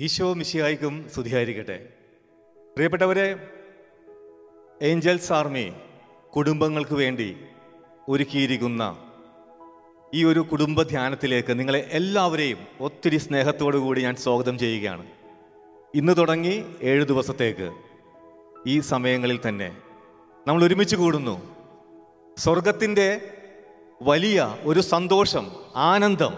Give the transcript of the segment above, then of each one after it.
ഈശോ മിശിഹായിക്കും സ്തുതിയായിരിക്കട്ടെ പ്രിയപ്പെട്ടവരെ Angeles army കുടുംബങ്ങൾക്ക് വേണ്ടി ഒരുക്കിയിരിക്കുന്ന ഈ ഒരു കുടുംബ ധ്യാനത്തിലേക്ക് നിങ്ങളെ എല്ലാവരെയും ഒത്തിരി സ്നേഹത്തോടു കൂടി ഞാൻ സ്വാഗതം ചെയ്യുകയാണ് ഇന്ന് തുടങ്ങി ഏഴ് ദിവസത്തേക്ക് ഈ സമയങ്ങളിൽ തന്നെ നമ്മൾ ഒരുമിച്ച് കൂടുന്നു സ്വർഗത്തിൻ്റെ വലിയ ഒരു സന്തോഷം ആനന്ദം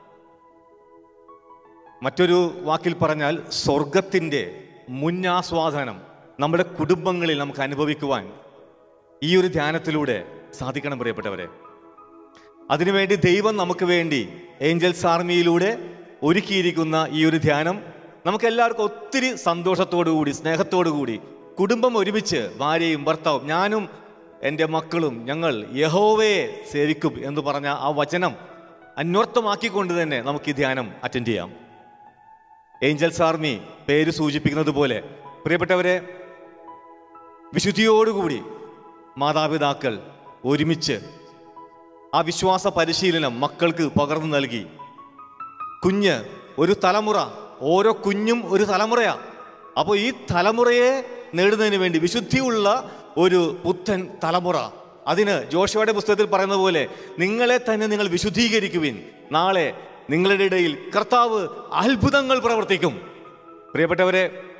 മറ്റൊരു വാക്കിൽ പറഞ്ഞാൽ സ്വർഗത്തിൻ്റെ മുന്നാസ്വാദനം നമ്മുടെ കുടുംബങ്ങളിൽ നമുക്ക് അനുഭവിക്കുവാൻ ഈ ഒരു ധ്യാനത്തിലൂടെ സാധിക്കണം പ്രിയപ്പെട്ടവരെ അതിനുവേണ്ടി ദൈവം നമുക്ക് വേണ്ടി ഏഞ്ചൽസ് ആർമിയിലൂടെ ഒരുക്കിയിരിക്കുന്ന ഈ ഒരു ധ്യാനം നമുക്ക് എല്ലാവർക്കും ഒത്തിരി സന്തോഷത്തോടു കൂടി സ്നേഹത്തോടു കൂടി കുടുംബം ഒരുമിച്ച് ഭാര്യയും ഭർത്താവും ഞാനും എൻ്റെ മക്കളും ഞങ്ങൾ യഹോവയെ സേവിക്കും എന്ന് പറഞ്ഞ ആ വചനം അന്വർത്ഥമാക്കിക്കൊണ്ട് തന്നെ നമുക്ക് ഈ ധ്യാനം അറ്റൻഡ് ചെയ്യാം ഏഞ്ചൽസ് ആർമി പേര് സൂചിപ്പിക്കുന്നത് പോലെ പ്രിയപ്പെട്ടവരെ വിശുദ്ധിയോടുകൂടി മാതാപിതാക്കൾ ഒരുമിച്ച് ആ വിശ്വാസ പരിശീലനം മക്കൾക്ക് പകർന്നു നൽകി കുഞ്ഞ് ഒരു തലമുറ ഓരോ കുഞ്ഞും ഒരു തലമുറയാ അപ്പോൾ ഈ തലമുറയെ നേടുന്നതിന് വേണ്ടി വിശുദ്ധിയുള്ള ഒരു പുത്തൻ തലമുറ അതിന് ജോഷുവയുടെ പുസ്തകത്തിൽ പറയുന്ന പോലെ നിങ്ങളെ തന്നെ നിങ്ങൾ വിശുദ്ധീകരിക്കുവിൻ നാളെ നിങ്ങളുടെ ഇടയിൽ കർത്താവ് അത്ഭുതങ്ങൾ പ്രവർത്തിക്കും പ്രിയപ്പെട്ടവരെ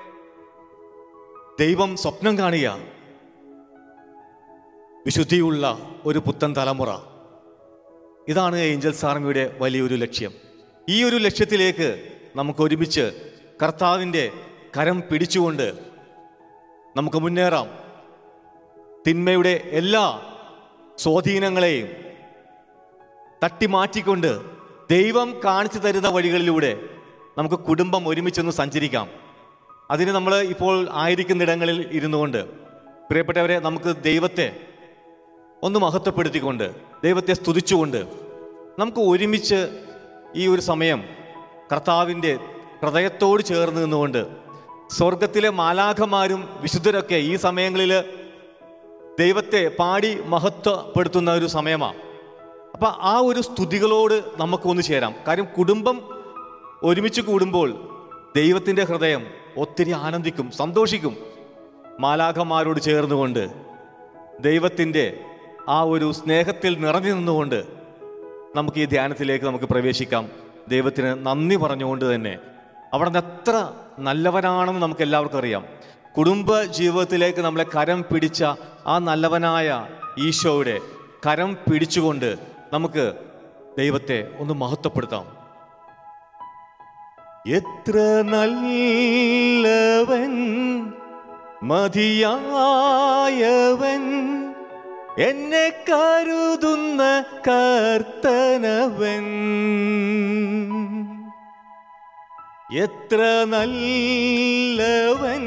ദൈവം സ്വപ്നം കാണുക വിശുദ്ധിയുള്ള ഒരു പുത്തൻ തലമുറ ഇതാണ് ഏഞ്ചൽസ് ആർമിയുടെ വലിയൊരു ലക്ഷ്യം ഈ ഒരു ലക്ഷ്യത്തിലേക്ക് നമുക്ക് ഒരുമിച്ച് കർത്താവിൻ്റെ കരം പിടിച്ചുകൊണ്ട് നമുക്ക് മുന്നേറാം തിന്മയുടെ എല്ലാ സ്വാധീനങ്ങളെയും തട്ടിമാറ്റിക്കൊണ്ട് ദൈവം കാണിച്ചു തരുന്ന വഴികളിലൂടെ നമുക്ക് കുടുംബം ഒരുമിച്ചൊന്ന് സഞ്ചരിക്കാം അതിന് നമ്മൾ ഇപ്പോൾ ആയിരിക്കുന്നിടങ്ങളിൽ ഇരുന്നു കൊണ്ട് പ്രിയപ്പെട്ടവരെ നമുക്ക് ദൈവത്തെ ഒന്ന് മഹത്വപ്പെടുത്തിക്കൊണ്ട് ദൈവത്തെ സ്തുതിച്ചുകൊണ്ട് നമുക്ക് ഒരുമിച്ച് ഈ ഒരു സമയം കർത്താവിൻ്റെ ഹൃദയത്തോട് ചേർന്ന് നിന്നുകൊണ്ട് സ്വർഗത്തിലെ മാലാഖമാരും വിശുദ്ധരൊക്കെ ഈ സമയങ്ങളിൽ ദൈവത്തെ പാടി മഹത്വപ്പെടുത്തുന്ന ഒരു സമയമാണ് അപ്പം ആ ഒരു സ്തുതികളോട് നമുക്കൊന്ന് ചേരാം കാര്യം കുടുംബം ഒരുമിച്ച് കൂടുമ്പോൾ ദൈവത്തിൻ്റെ ഹൃദയം ഒത്തിരി ആനന്ദിക്കും സന്തോഷിക്കും മാലാഖമാരോട് ചേർന്നുകൊണ്ട് ദൈവത്തിൻ്റെ ആ ഒരു സ്നേഹത്തിൽ നിറഞ്ഞു നിന്നുകൊണ്ട് നമുക്ക് ഈ ധ്യാനത്തിലേക്ക് നമുക്ക് പ്രവേശിക്കാം ദൈവത്തിന് നന്ദി പറഞ്ഞുകൊണ്ട് തന്നെ അവിടെ നിന്ന് എത്ര നല്ലവനാണെന്ന് നമുക്ക് എല്ലാവർക്കും അറിയാം കുടുംബ ജീവിതത്തിലേക്ക് നമ്മളെ കരം പിടിച്ച ആ നല്ലവനായ ഈശോയുടെ കരം പിടിച്ചുകൊണ്ട് നമുക്ക് ദൈവത്തെ ഒന്ന് മഹത്വപ്പെടുത്താം എത്ര നല്ലവൻ മതിയായവൻ എന്നെ കരുതുന്ന കർത്തനവൻ എത്ര നല്ലവൻ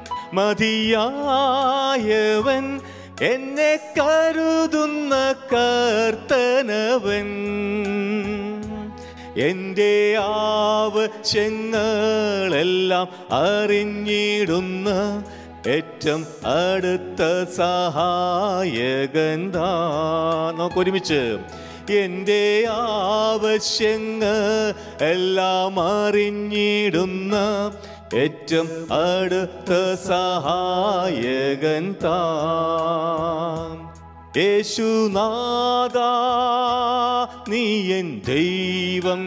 മതിയായവൻ എന്നെ കരുതുന്ന കർത്തനവൻ എൻ്റെ ആവശ്യങ്ങളെല്ലാം അറിഞ്ഞിടുന്ന ഏറ്റവും അടുത്ത സഹായകൻ താ നമുക്ക് ഒരുമിച്ച് എൻ്റെ ആവശ്യങ്ങൾ എല്ലാം അറിഞ്ഞിടുന്ന ഏറ്റവും അടുത്ത സഹായകൻ താൻ യേശുനാഥ നീ എൻ ദൈവം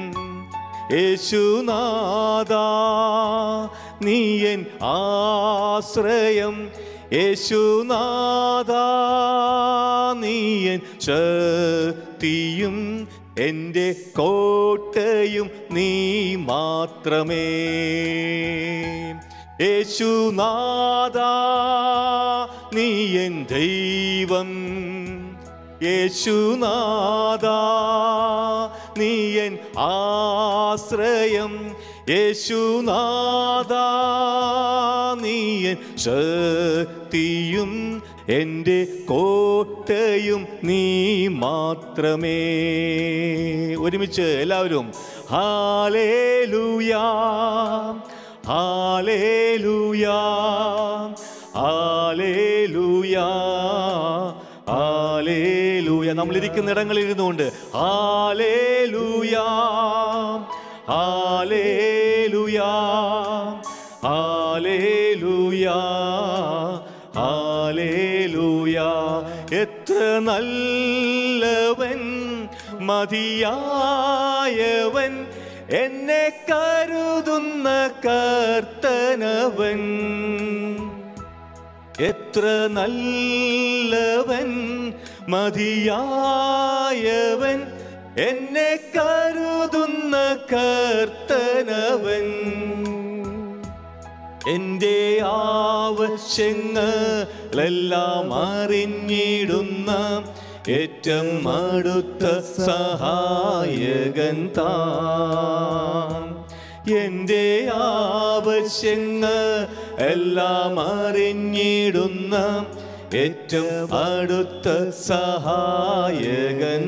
യേശുനാഥ നീ എൻ ആശ്രയം യേശുനാഥ നീ എൻ ശക്തിയും എൻ്റെ കോട്ടയും നീ മാത്രമേ യേശുനാഥ നീ എൻ ദൈവം യേശുനാഥ നീ എൻ ആശ്രയം യേശുനാഥ നീ എൻ ശക്തിയും എൻ്റെ കോട്ടയും നീ മാത്രമേ ഒരുമിച്ച് എല്ലാവരും ഹാലേലൂയാ ഹാലേലൂയാ ഹാലേലൂയാ ഹാലേലൂയ നമ്മൾ ഇരിക്കുന്ന ഇടങ്ങളിൽ ഇരുന്നുകൊണ്ട് ഹാലേലൂയാ ഹാലേലൂയ ഹാലേലൂയ ഹാലേലൂയ എത്ര നല്ലവൻ മതിയായവൻ എന്നെ കരുതുന്ന കർത്തനവൻ എത്ര നല്ലവൻ മതിയായവൻ എന്നെ കരുതുന്ന കർത്തനവൻ എൻ്റെ ആവശ്യങ്ങളെല്ലാം അറിഞ്ഞിടുന്ന ഏറ്റവും അടുത്ത സഹായകൻ താൻ എൻ്റെ ആവശ്യങ്ങൾ എല്ലാം അറിഞ്ഞിടുന്ന ഏറ്റവും അടുത്ത സഹായകൻ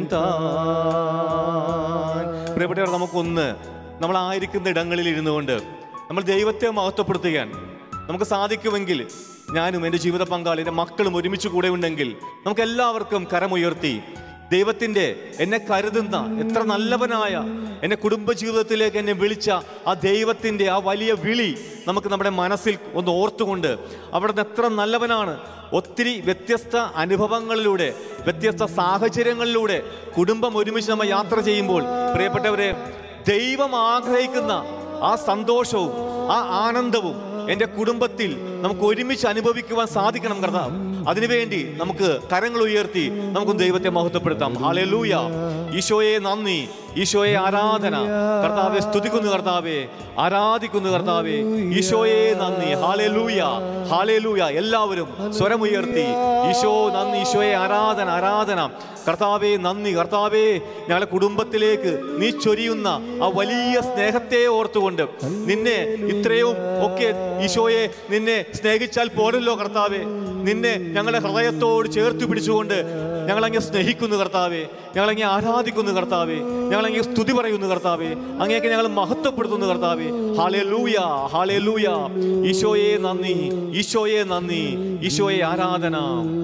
താൻ പ്രിയപ്പെട്ടവർ നമുക്കൊന്ന് നമ്മളായിരിക്കുന്ന ഇടങ്ങളിൽ ഇരുന്നു കൊണ്ട് നമ്മൾ ദൈവത്തെ മഹത്വപ്പെടുത്തുകയാൻ നമുക്ക് സാധിക്കുമെങ്കിൽ ഞാനും എൻ്റെ ജീവിത പങ്കാളി എൻ്റെ മക്കളും ഒരുമിച്ച് കൂടെ ഉണ്ടെങ്കിൽ നമുക്ക് എല്ലാവർക്കും കരമുയർത്തി ദൈവത്തിൻ്റെ എന്നെ കരുതുന്ന എത്ര നല്ലവനായ എന്നെ കുടുംബജീവിതത്തിലേക്ക് എന്നെ വിളിച്ച ആ ദൈവത്തിൻ്റെ ആ വലിയ വിളി നമുക്ക് നമ്മുടെ മനസ്സിൽ ഒന്ന് ഓർത്തുകൊണ്ട് അവിടുന്ന് എത്ര നല്ലവനാണ് ഒത്തിരി വ്യത്യസ്ത അനുഭവങ്ങളിലൂടെ വ്യത്യസ്ത സാഹചര്യങ്ങളിലൂടെ കുടുംബം ഒരുമിച്ച് നമ്മൾ യാത്ര ചെയ്യുമ്പോൾ പ്രിയപ്പെട്ടവരെ ദൈവം ആഗ്രഹിക്കുന്ന ആ സന്തോഷവും ആ ആനന്ദവും എൻ്റെ കുടുംബത്തിൽ നമുക്ക് ഒരുമിച്ച് അനുഭവിക്കുവാൻ സാധിക്കണം കർത്താവ് അതിനുവേണ്ടി നമുക്ക് കരങ്ങൾ ഉയർത്തി നമുക്ക് ദൈവത്തെ മഹത്വപ്പെടുത്താം ഹാലൂയ ഈശോയെ നന്ദി ഈശോയെ ആരാധന കർത്താവെ സ്തുതിക്കുന്നു കർത്താവെ ആരാധിക്കുന്നു കർത്താവെ ഈശോയെ നന്ദി ഹാലൂയ ഹാലൂയ എല്ലാവരും സ്വരമുയർത്തി ഈശോ നന്ദി ഈശോയെ ആരാധന ആരാധന കർത്താവെ നന്ദി കർത്താവെ ഞങ്ങളുടെ കുടുംബത്തിലേക്ക് നീ ചൊരിയുന്ന ആ വലിയ സ്നേഹത്തെ ഓർത്തുകൊണ്ട് നിന്നെ ഇത്രയും ഒക്കെ ഈശോയെ നിന്നെ സ്നേഹിച്ചാൽ പോരല്ലോ കർത്താവെ നിന്നെ ഞങ്ങളുടെ ഹൃദയത്തോട് ചേർത്ത് പിടിച്ചുകൊണ്ട് ഞങ്ങളങ്ങെ സ്നേഹിക്കുന്നു കർത്താവെ ഞങ്ങളങ്ങെ ആരാധിക്കുന്നു കർത്താവെ ഞങ്ങളങ്ങെ സ്തുതി പറയുന്നു കർത്താവെ അങ്ങേക്ക് ഞങ്ങൾ മഹത്വപ്പെടുത്തുന്നു കർത്താവെ ഹാലേ ലൂയ ഹാലേ ലൂയ ഈശോയെ നന്ദി ഈശോയെ നന്ദി ഈശോയെ ആരാധന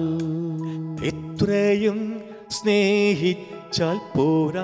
ഇത്രയും സ്നേഹിച്ചാൽ പോരാ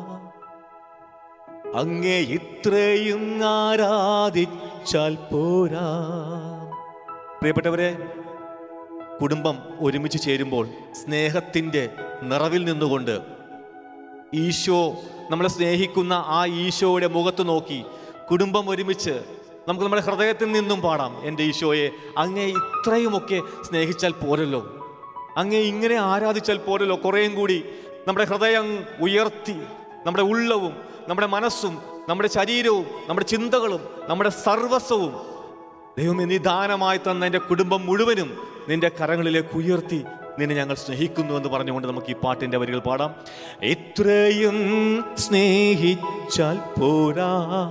അങ്ങേ ഇത്രയും ആരാധിച്ചാൽ പോരാ പ്രിയപ്പെട്ടവരെ കുടുംബം ഒരുമിച്ച് ചേരുമ്പോൾ സ്നേഹത്തിൻ്റെ നിറവിൽ നിന്നുകൊണ്ട് ഈശോ നമ്മളെ സ്നേഹിക്കുന്ന ആ ഈശോയുടെ മുഖത്ത് നോക്കി കുടുംബം ഒരുമിച്ച് നമുക്ക് നമ്മുടെ ഹൃദയത്തിൽ നിന്നും പാടാം എൻ്റെ ഈശോയെ അങ്ങേ ഇത്രയുമൊക്കെ സ്നേഹിച്ചാൽ പോരല്ലോ അങ്ങേ ഇങ്ങനെ ആരാധിച്ചാൽ പോരല്ലോ കുറേയും കൂടി നമ്മുടെ ഹൃദയം ഉയർത്തി നമ്മുടെ ഉള്ളവും നമ്മുടെ മനസ്സും നമ്മുടെ ശരീരവും നമ്മുടെ ചിന്തകളും നമ്മുടെ സർവസ്വവും ദൈവമേ നീ ദാനമായി തന്ന എൻ്റെ കുടുംബം മുഴുവനും നിന്റെ കരങ്ങളിലേക്ക് ഉയർത്തി നിന്നെ ഞങ്ങൾ സ്നേഹിക്കുന്നു എന്ന് പറഞ്ഞുകൊണ്ട് നമുക്ക് ഈ പാട്ടിന്റെ വരികൾ പാടാം ഇത്രയും സ്നേഹിച്ചാൽ പോരാ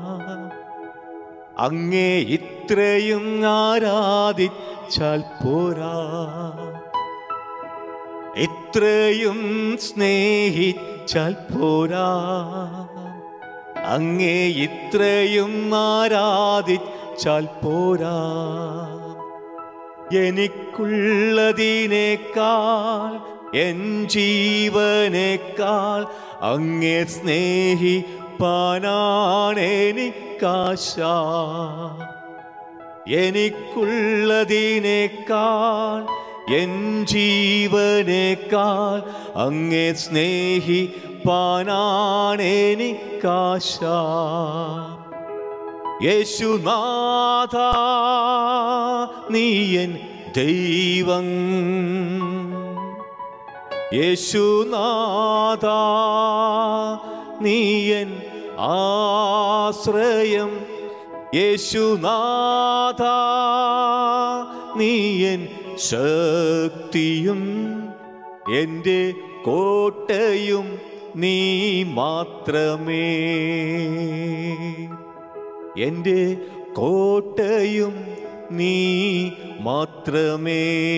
അങ്ങേ ഇത്രയും ആരാധിച്ചാൽ പോരാ ഇത്രയും സ്നേഹിച്ചാൽ പോരാ അങ്ങേ ഇത്രയും ആരാധിച്ചാൽ പോരാ എനിക്കുള്ളതിനേക്കാൾ എൻ ജീവനേക്കാൾ അങ്ങേ സ്നേഹിപ്പാനാണെനിക്കാശ എനിക്കുള്ളതിനേക്കാൾ എൻ ജീവനേക്കാൾ അങ്ങേ സ്നേഹിപ്പാനാണെനിക്കാശ യേശുനാഥ നീയൻ ദൈവം യേശുനാഥ നീയൻ ആശ്രയം യേശുനാഥ നീയൻ ശക്തിയും എൻ്റെ കോട്ടയും നീ മാത്രമേ എൻ്റെ കോട്ടയും നീ മാത്രമേ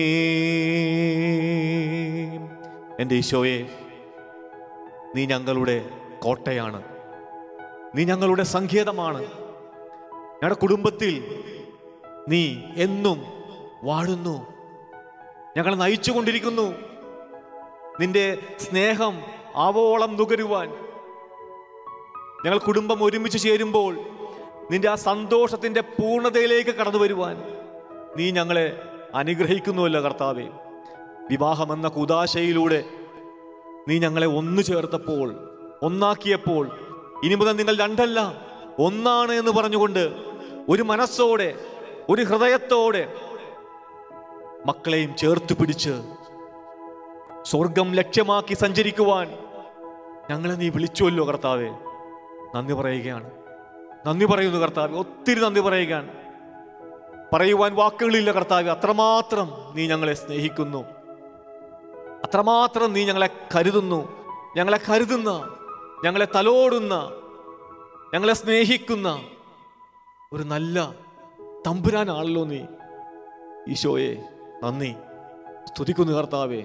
എൻ്റെ ഈശോയെ നീ ഞങ്ങളുടെ കോട്ടയാണ് നീ ഞങ്ങളുടെ സങ്കേതമാണ് ഞങ്ങളുടെ കുടുംബത്തിൽ നീ എന്നും വാഴുന്നു ഞങ്ങൾ നയിച്ചുകൊണ്ടിരിക്കുന്നു നിന്റെ സ്നേഹം ആവോളം നുകരുവാൻ ഞങ്ങൾ കുടുംബം ഒരുമിച്ച് ചേരുമ്പോൾ നിന്റെ ആ സന്തോഷത്തിന്റെ പൂർണ്ണതയിലേക്ക് കടന്നു വരുവാൻ നീ ഞങ്ങളെ അനുഗ്രഹിക്കുന്നുവല്ലോ കർത്താവെ വിവാഹമെന്ന കുതാശയിലൂടെ നീ ഞങ്ങളെ ഒന്നു ചേർത്തപ്പോൾ ഒന്നാക്കിയപ്പോൾ ഇനി മുതൽ നിങ്ങൾ രണ്ടല്ല ഒന്നാണ് എന്ന് പറഞ്ഞുകൊണ്ട് ഒരു മനസ്സോടെ ഒരു ഹൃദയത്തോടെ മക്കളെയും ചേർത്ത് പിടിച്ച് സ്വർഗം ലക്ഷ്യമാക്കി സഞ്ചരിക്കുവാൻ ഞങ്ങളെ നീ വിളിച്ചുവല്ലോ കർത്താവെ നന്ദി പറയുകയാണ് നന്ദി പറയുന്നു കർത്താവ് ഒത്തിരി നന്ദി പറയുകയാണ് പറയുവാൻ വാക്കുകളില്ല കർത്താവ് അത്രമാത്രം നീ ഞങ്ങളെ സ്നേഹിക്കുന്നു അത്രമാത്രം നീ ഞങ്ങളെ കരുതുന്നു ഞങ്ങളെ കരുതുന്ന ഞങ്ങളെ തലോടുന്ന ഞങ്ങളെ സ്നേഹിക്കുന്ന ഒരു നല്ല തമ്പുരാനാണല്ലോ നീ ഈശോയെ നന്ദി സ്തുതിക്കുന്നു കർത്താവേ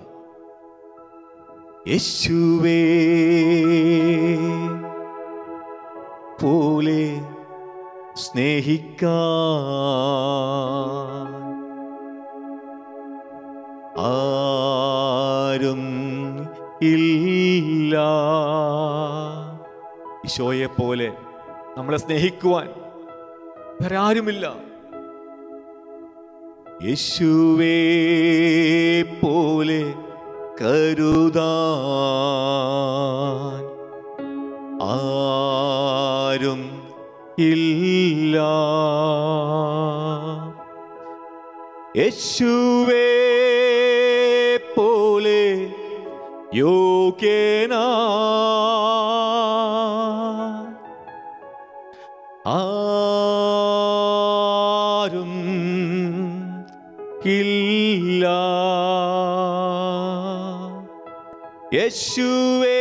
യേശുവേ പോലെ സ്നേഹിക്കാൻ ആരും ഇല്ല ഈശോയെ പോലെ നമ്മളെ സ്നേഹിക്കുവാൻ വേറെ ആരുമില്ല യേശുവേ പോലെ കരുതാൻ ആരും ഇല്ല യേശുവേ പോലെ യോഗ്യനാ ആരും ഇല്ല യേശുവേ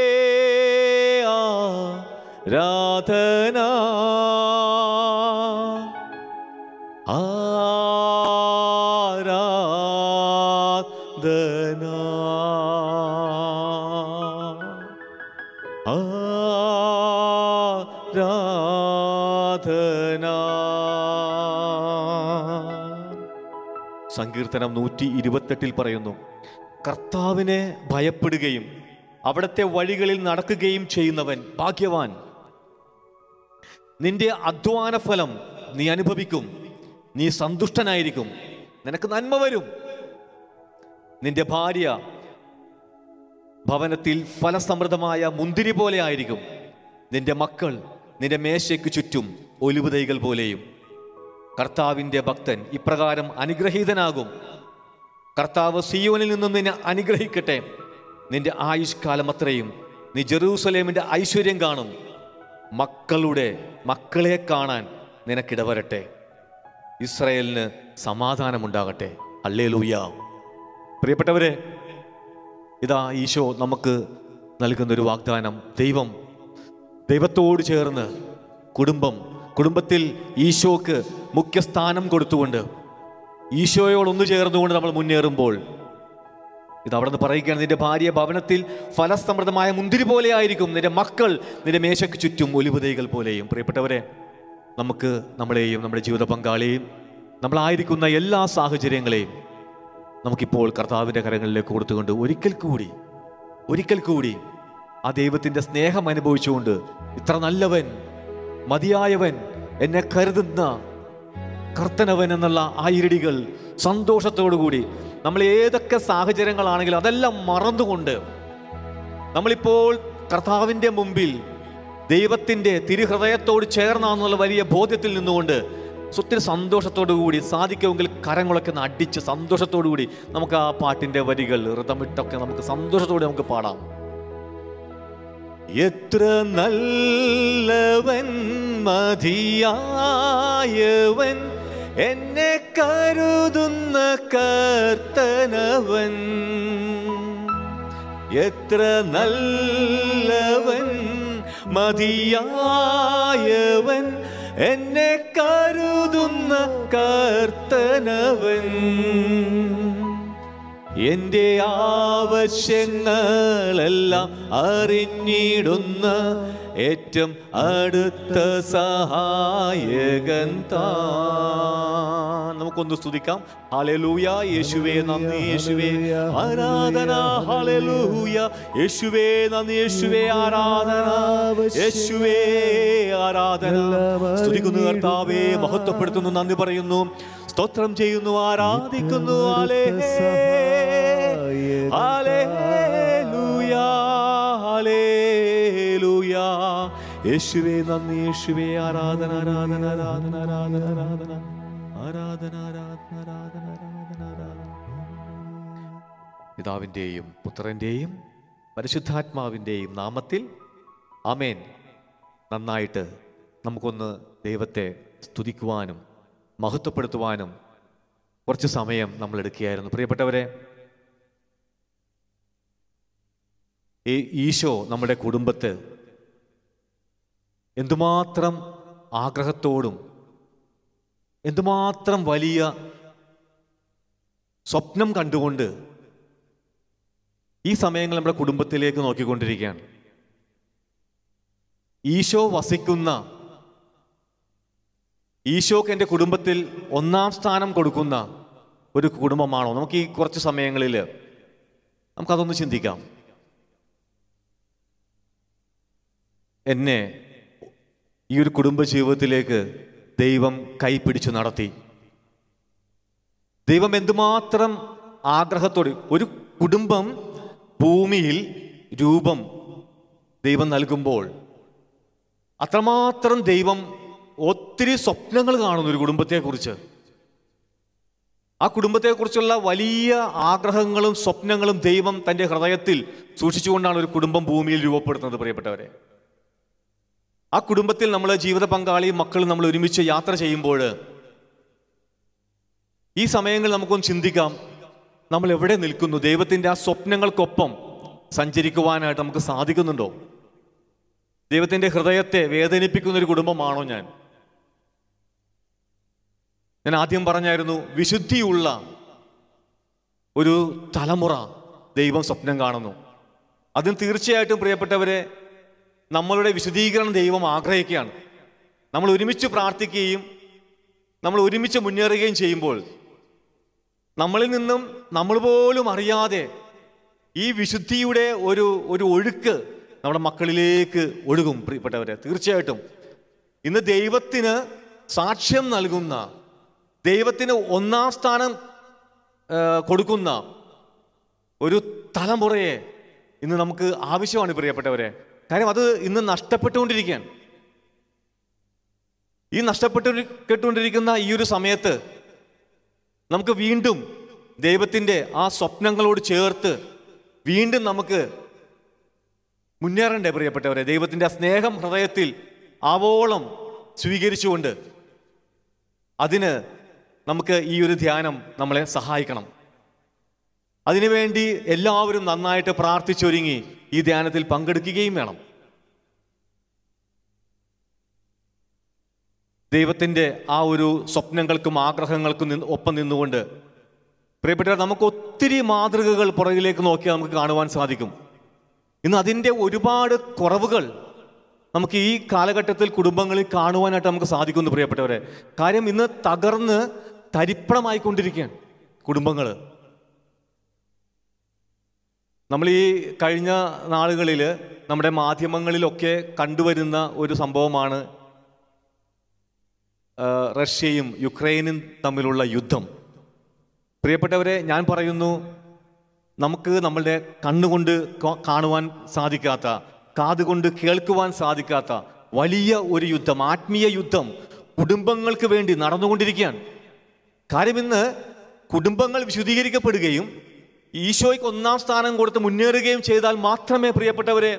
ആരാധന ആരാധന ആരാധന സങ്കീർത്തനം നൂറ്റി ഇരുപത്തെട്ടിൽ പറയുന്നു കർത്താവിനെ ഭയപ്പെടുകയും അവിടുത്തെ വഴികളിൽ നടക്കുകയും ചെയ്യുന്നവൻ ഭാഗ്യവാൻ നിന്റെ അധ്വാന ഫലം നീ അനുഭവിക്കും നീ സന്തുഷ്ടനായിരിക്കും നിനക്ക് നന്മ വരും നിന്റെ ഭാര്യ ഭവനത്തിൽ ഫലസമൃദ്ധമായ മുന്തിരി പോലെ ആയിരിക്കും നിന്റെ മക്കൾ നിന്റെ മേശയ്ക്ക് ചുറ്റും ഒലിവുതൈകൾ പോലെയും കർത്താവിൻ്റെ ഭക്തൻ ഇപ്രകാരം അനുഗ്രഹീതനാകും കർത്താവ് സിയോനിൽ നിന്നും നിന്നെ അനുഗ്രഹിക്കട്ടെ നിന്റെ ആയുഷ്കാലം അത്രയും നീ ജെറൂസലേമിന്റെ ഐശ്വര്യം കാണും മക്കളുടെ മക്കളെ കാണാൻ നിനക്കിടവരട്ടെ ഇസ്രയേലിന് സമാധാനമുണ്ടാകട്ടെ അല്ലേ ലൂയ പ്രിയപ്പെട്ടവരെ ഇതാ ഈശോ നമുക്ക് നൽകുന്നൊരു വാഗ്ദാനം ദൈവം ദൈവത്തോട് ചേർന്ന് കുടുംബം കുടുംബത്തിൽ ഈശോക്ക് മുഖ്യസ്ഥാനം കൊടുത്തുകൊണ്ട് ഈശോയോട് ഒന്നു ചേർന്നുകൊണ്ട് നമ്മൾ മുന്നേറുമ്പോൾ ഇത് അവിടെ നിന്ന് പറയുകയാണ് നിന്റെ ഭാര്യ ഭവനത്തിൽ ഫലസമൃദ്ധമായ മുന്തിരി പോലെ ആയിരിക്കും നിന്റെ മക്കൾ നിന്റെ മേശയ്ക്ക് ചുറ്റും ഒലിവുതൈകൾ പോലെയും പ്രിയപ്പെട്ടവരെ നമുക്ക് നമ്മളെയും നമ്മുടെ ജീവിത പങ്കാളിയെയും നമ്മളായിരിക്കുന്ന എല്ലാ സാഹചര്യങ്ങളെയും നമുക്കിപ്പോൾ കർത്താവിൻ്റെ കരങ്ങളിലേക്ക് കൊടുത്തുകൊണ്ട് ഒരിക്കൽ കൂടി ഒരിക്കൽ കൂടി ആ ദൈവത്തിൻ്റെ സ്നേഹം അനുഭവിച്ചുകൊണ്ട് ഇത്ര നല്ലവൻ മതിയായവൻ എന്നെ കരുതുന്ന കർത്തനവൻ എന്നുള്ള ആയിരടികൾ സന്തോഷത്തോടുകൂടി നമ്മൾ ഏതൊക്കെ സാഹചര്യങ്ങളാണെങ്കിലും അതെല്ലാം മറന്നുകൊണ്ട് നമ്മളിപ്പോൾ കർത്താവിൻ്റെ മുമ്പിൽ ദൈവത്തിൻ്റെ തിരുഹൃദയത്തോട് ചേർന്നാന്നുള്ള വലിയ ബോധ്യത്തിൽ നിന്നുകൊണ്ട് ഒത്തിരി സന്തോഷത്തോടു കൂടി സാധിക്കുമെങ്കിൽ കരങ്ങളൊക്കെ ഒന്ന് അടിച്ച് സന്തോഷത്തോടു കൂടി നമുക്ക് ആ പാട്ടിൻ്റെ വരികൾ ഋതമിട്ടൊക്കെ നമുക്ക് സന്തോഷത്തോടെ നമുക്ക് പാടാം എത്ര നല്ലവൻ മതിയായവൻ എന്നെ കരുതുന്ന കർത്തനവൻ എത്ര നല്ലവൻ മതിയായവൻ എന്നെ കരുതുന്ന കർത്തനവൻ എൻ്റെ ആവശ്യങ്ങളെല്ലാം അറിഞ്ഞിടുന്ന ഏറ്റവും അടുത്ത സഹായകൻ താൻ നമുക്കൊന്ന് സ്തുതിക്കാം ഹല്ലേലൂയ യേശുവേ നന്ദി യേശുവേ ആരാധന ഹല്ലേലൂയ യേശുവേ നന്ദി യേശുവേ ആരാധന യേശുവേ ആരാധന സ്തുതിക്കുന്നു കർത്താവേ മഹത്വപ്പെടുത്തുന്നു നന്ദി പറയുന്നു സ്തോത്രം ചെയ്യുന്നു ആരാധിക്കുന്നു ഹല്ലേലൂയ ഹല്ലേലൂയ യേശുവേ നന്ദി യേശുവേ ആരാധന ആരാധന ആരാധന ആരാധന ആരാധന ആരാധന ആരാധന ആരാധന ആരാധന ആരാധന പിതാവിൻ്റെയും പുത്രൻ്റെയും പരിശുദ്ധാത്മാവിൻ്റെയും നാമത്തിൽ ആമേൻ നന്നായിട്ട് നമുക്കൊന്ന് ദൈവത്തെ സ്തുതിക്കുവാനും മഹത്വപ്പെടുത്തുവാനും കുറച്ച് സമയം നമ്മൾ എടുക്കുകയായിരുന്നു പ്രിയപ്പെട്ടവരെ ഈ ഈശോ നമ്മുടെ കുടുംബത്ത് എന്തുമാത്രം ആഗ്രഹത്തോടും എന്തുമാത്രം വലിയ സ്വപ്നം കണ്ടുകൊണ്ട് ഈ സമയങ്ങൾ നമ്മുടെ കുടുംബത്തിലേക്ക് നോക്കിക്കൊണ്ടിരിക്കുകയാണ് ഈശോ വസിക്കുന്ന ഈശോക്ക് എൻ്റെ കുടുംബത്തിൽ ഒന്നാം സ്ഥാനം കൊടുക്കുന്ന ഒരു കുടുംബമാണോ നമുക്ക് ഈ കുറച്ച് സമയങ്ങളിൽ നമുക്കതൊന്ന് ചിന്തിക്കാം എന്നെ ഈ ഒരു കുടുംബ ജീവിതത്തിലേക്ക് ദൈവം കൈപിടിച്ചു നടത്തി ദൈവം എന്തുമാത്രം ആഗ്രഹത്തോടെ ഒരു കുടുംബം ഭൂമിയിൽ രൂപം ദൈവം നൽകുമ്പോൾ അത്രമാത്രം ദൈവം ഒത്തിരി സ്വപ്നങ്ങൾ കാണുന്നു ഒരു കുടുംബത്തെക്കുറിച്ച് ആ കുടുംബത്തെക്കുറിച്ചുള്ള വലിയ ആഗ്രഹങ്ങളും സ്വപ്നങ്ങളും ദൈവം തൻ്റെ ഹൃദയത്തിൽ സൂക്ഷിച്ചുകൊണ്ടാണ് ഒരു കുടുംബം ഭൂമിയിൽ രൂപപ്പെടുത്തുന്നത് പ്രിയപ്പെട്ടവരെ ആ കുടുംബത്തിൽ നമ്മൾ ജീവിത പങ്കാളിയും മക്കളും നമ്മൾ ഒരുമിച്ച് യാത്ര ചെയ്യുമ്പോൾ ഈ സമയങ്ങളിൽ നമുക്കൊന്ന് ചിന്തിക്കാം നമ്മൾ എവിടെ നിൽക്കുന്നു ദൈവത്തിൻ്റെ ആ സ്വപ്നങ്ങൾക്കൊപ്പം സഞ്ചരിക്കുവാനായിട്ട് നമുക്ക് സാധിക്കുന്നുണ്ടോ ദൈവത്തിൻ്റെ ഹൃദയത്തെ വേദനിപ്പിക്കുന്ന ഒരു കുടുംബമാണോ ഞാൻ ഞാൻ ആദ്യം പറഞ്ഞായിരുന്നു വിശുദ്ധിയുള്ള ഒരു തലമുറ ദൈവം സ്വപ്നം കാണുന്നു അതിന് തീർച്ചയായിട്ടും പ്രിയപ്പെട്ടവരെ നമ്മളുടെ വിശദീകരണം ദൈവം ആഗ്രഹിക്കുകയാണ് നമ്മൾ ഒരുമിച്ച് പ്രാർത്ഥിക്കുകയും നമ്മൾ ഒരുമിച്ച് മുന്നേറുകയും ചെയ്യുമ്പോൾ നമ്മളിൽ നിന്നും നമ്മൾ പോലും അറിയാതെ ഈ വിശുദ്ധിയുടെ ഒരു ഒരു ഒഴുക്ക് നമ്മുടെ മക്കളിലേക്ക് ഒഴുകും പ്രിയപ്പെട്ടവരെ തീർച്ചയായിട്ടും ഇന്ന് ദൈവത്തിന് സാക്ഷ്യം നൽകുന്ന ദൈവത്തിന് ഒന്നാം സ്ഥാനം ആ, കൊടുക്കുന്ന ഒരു തലമുറയെ ഇന്ന് നമുക്ക് ആവശ്യമാണ് പ്രിയപ്പെട്ടവരെ കാര്യം അത് ഇന്ന് നഷ്ടപ്പെട്ടുകൊണ്ടിരിക്കുകയാണ് ഈ നഷ്ടപ്പെട്ടു കേട്ടുകൊണ്ടിരിക്കുന്ന ഈ ഒരു സമയത്ത് നമുക്ക് വീണ്ടും ദൈവത്തിൻ്റെ ആ സ്വപ്നങ്ങളോട് ചേർത്ത് വീണ്ടും നമുക്ക് മുന്നേറണ്ടേ പ്രിയപ്പെട്ടവരെ ദൈവത്തിൻ്റെ ആ സ്നേഹം ഹൃദയത്തിൽ ആവോളം സ്വീകരിച്ചുകൊണ്ട് അതിന് നമുക്ക് ഈ ഒരു ധ്യാനം നമ്മളെ സഹായിക്കണം അതിനുവേണ്ടി എല്ലാവരും നന്നായിട്ട് പ്രാർത്ഥിച്ചൊരുങ്ങി ഈ ധ്യാനത്തിൽ പങ്കെടുക്കുകയും വേണം ദൈവത്തിൻ്റെ ആ ഒരു സ്വപ്നങ്ങൾക്കും ആഗ്രഹങ്ങൾക്കും നിന്ന് ഒപ്പം നിന്നുകൊണ്ട് പ്രിയപ്പെട്ടവർ നമുക്ക് ഒത്തിരി മാതൃകകൾ പുറകിലേക്ക് നോക്കിയാൽ നമുക്ക് കാണുവാൻ സാധിക്കും ഇന്ന് അതിൻ്റെ ഒരുപാട് കുറവുകൾ നമുക്ക് ഈ കാലഘട്ടത്തിൽ കുടുംബങ്ങളിൽ കാണുവാനായിട്ട് നമുക്ക് സാധിക്കുന്നു പ്രിയപ്പെട്ടവരെ കാര്യം ഇന്ന് തകർന്ന് തരിപ്പണമായിക്കൊണ്ടിരിക്കുകയാണ് കുടുംബങ്ങൾ നമ്മൾ ഈ കഴിഞ്ഞ നാളുകളിൽ നമ്മുടെ മാധ്യമങ്ങളിലൊക്കെ കണ്ടുവരുന്ന ഒരു സംഭവമാണ് ആ, റഷ്യയും യുക്രൈനും തമ്മിലുള്ള യുദ്ധം പ്രിയപ്പെട്ടവരെ ഞാൻ പറയുന്നു നമുക്ക് നമ്മളുടെ കണ്ണുകൊണ്ട് കാ- കാണുവാൻ സാധിക്കാത്ത കാതുകൊണ്ട് കേൾക്കുവാൻ സാധിക്കാത്ത വലിയ ഒരു യുദ്ധം ആത്മീയ യുദ്ധം കുടുംബങ്ങൾക്ക് വേണ്ടി നടന്നുകൊണ്ടിരിക്കുകയാണ് കാര്യം ഇന്ന് കുടുംബങ്ങൾ വിശുദ്ധീകരിക്കപ്പെടുകയും ഈശോയ്ക്ക് ഒന്നാം സ്ഥാനം കൊടുത്ത് മുന്നേറുകയും ചെയ്താൽ മാത്രമേ പ്രിയപ്പെട്ടവരെ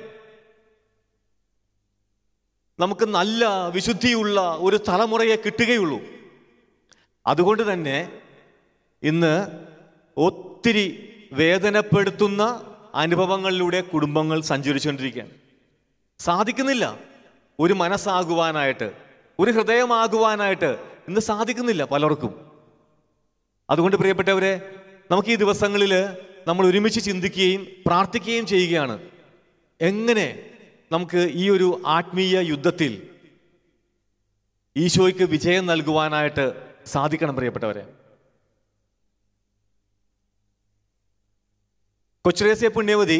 നമുക്ക് നല്ല വിശുദ്ധിയുള്ള ഒരു തലമുറയെ കിട്ടുകയുള്ളൂ അതുകൊണ്ട് തന്നെ ഇന്ന് ഒത്തിരി വേദനപ്പെടുത്തുന്ന അനുഭവങ്ങളിലൂടെ കുടുംബങ്ങൾ സഞ്ചരിച്ചുകൊണ്ടിരിക്കുകയാണ് സാധിക്കുന്നില്ല ഒരു മനസ്സാകുവാനായിട്ട് ഒരു ഹൃദയമാകുവാനായിട്ട് ഇന്ന് സാധിക്കുന്നില്ല പലർക്കും അതുകൊണ്ട് പ്രിയപ്പെട്ടവരെ നമുക്ക് ഈ ദിവസങ്ങളിൽ നമ്മൾ ഒരുമിച്ച് ചിന്തിക്കുകയും പ്രാർത്ഥിക്കുകയും ചെയ്യുകയാണ് എങ്ങനെ നമുക്ക് ഈ ഒരു ആത്മീയ യുദ്ധത്തിൽ ഈശോയ്ക്ക് വിജയം നൽകുവാനായിട്ട് സാധിക്കണം പ്രിയപ്പെട്ടവരെ കൊച്ചുരേസ്യ പുണ്യവതി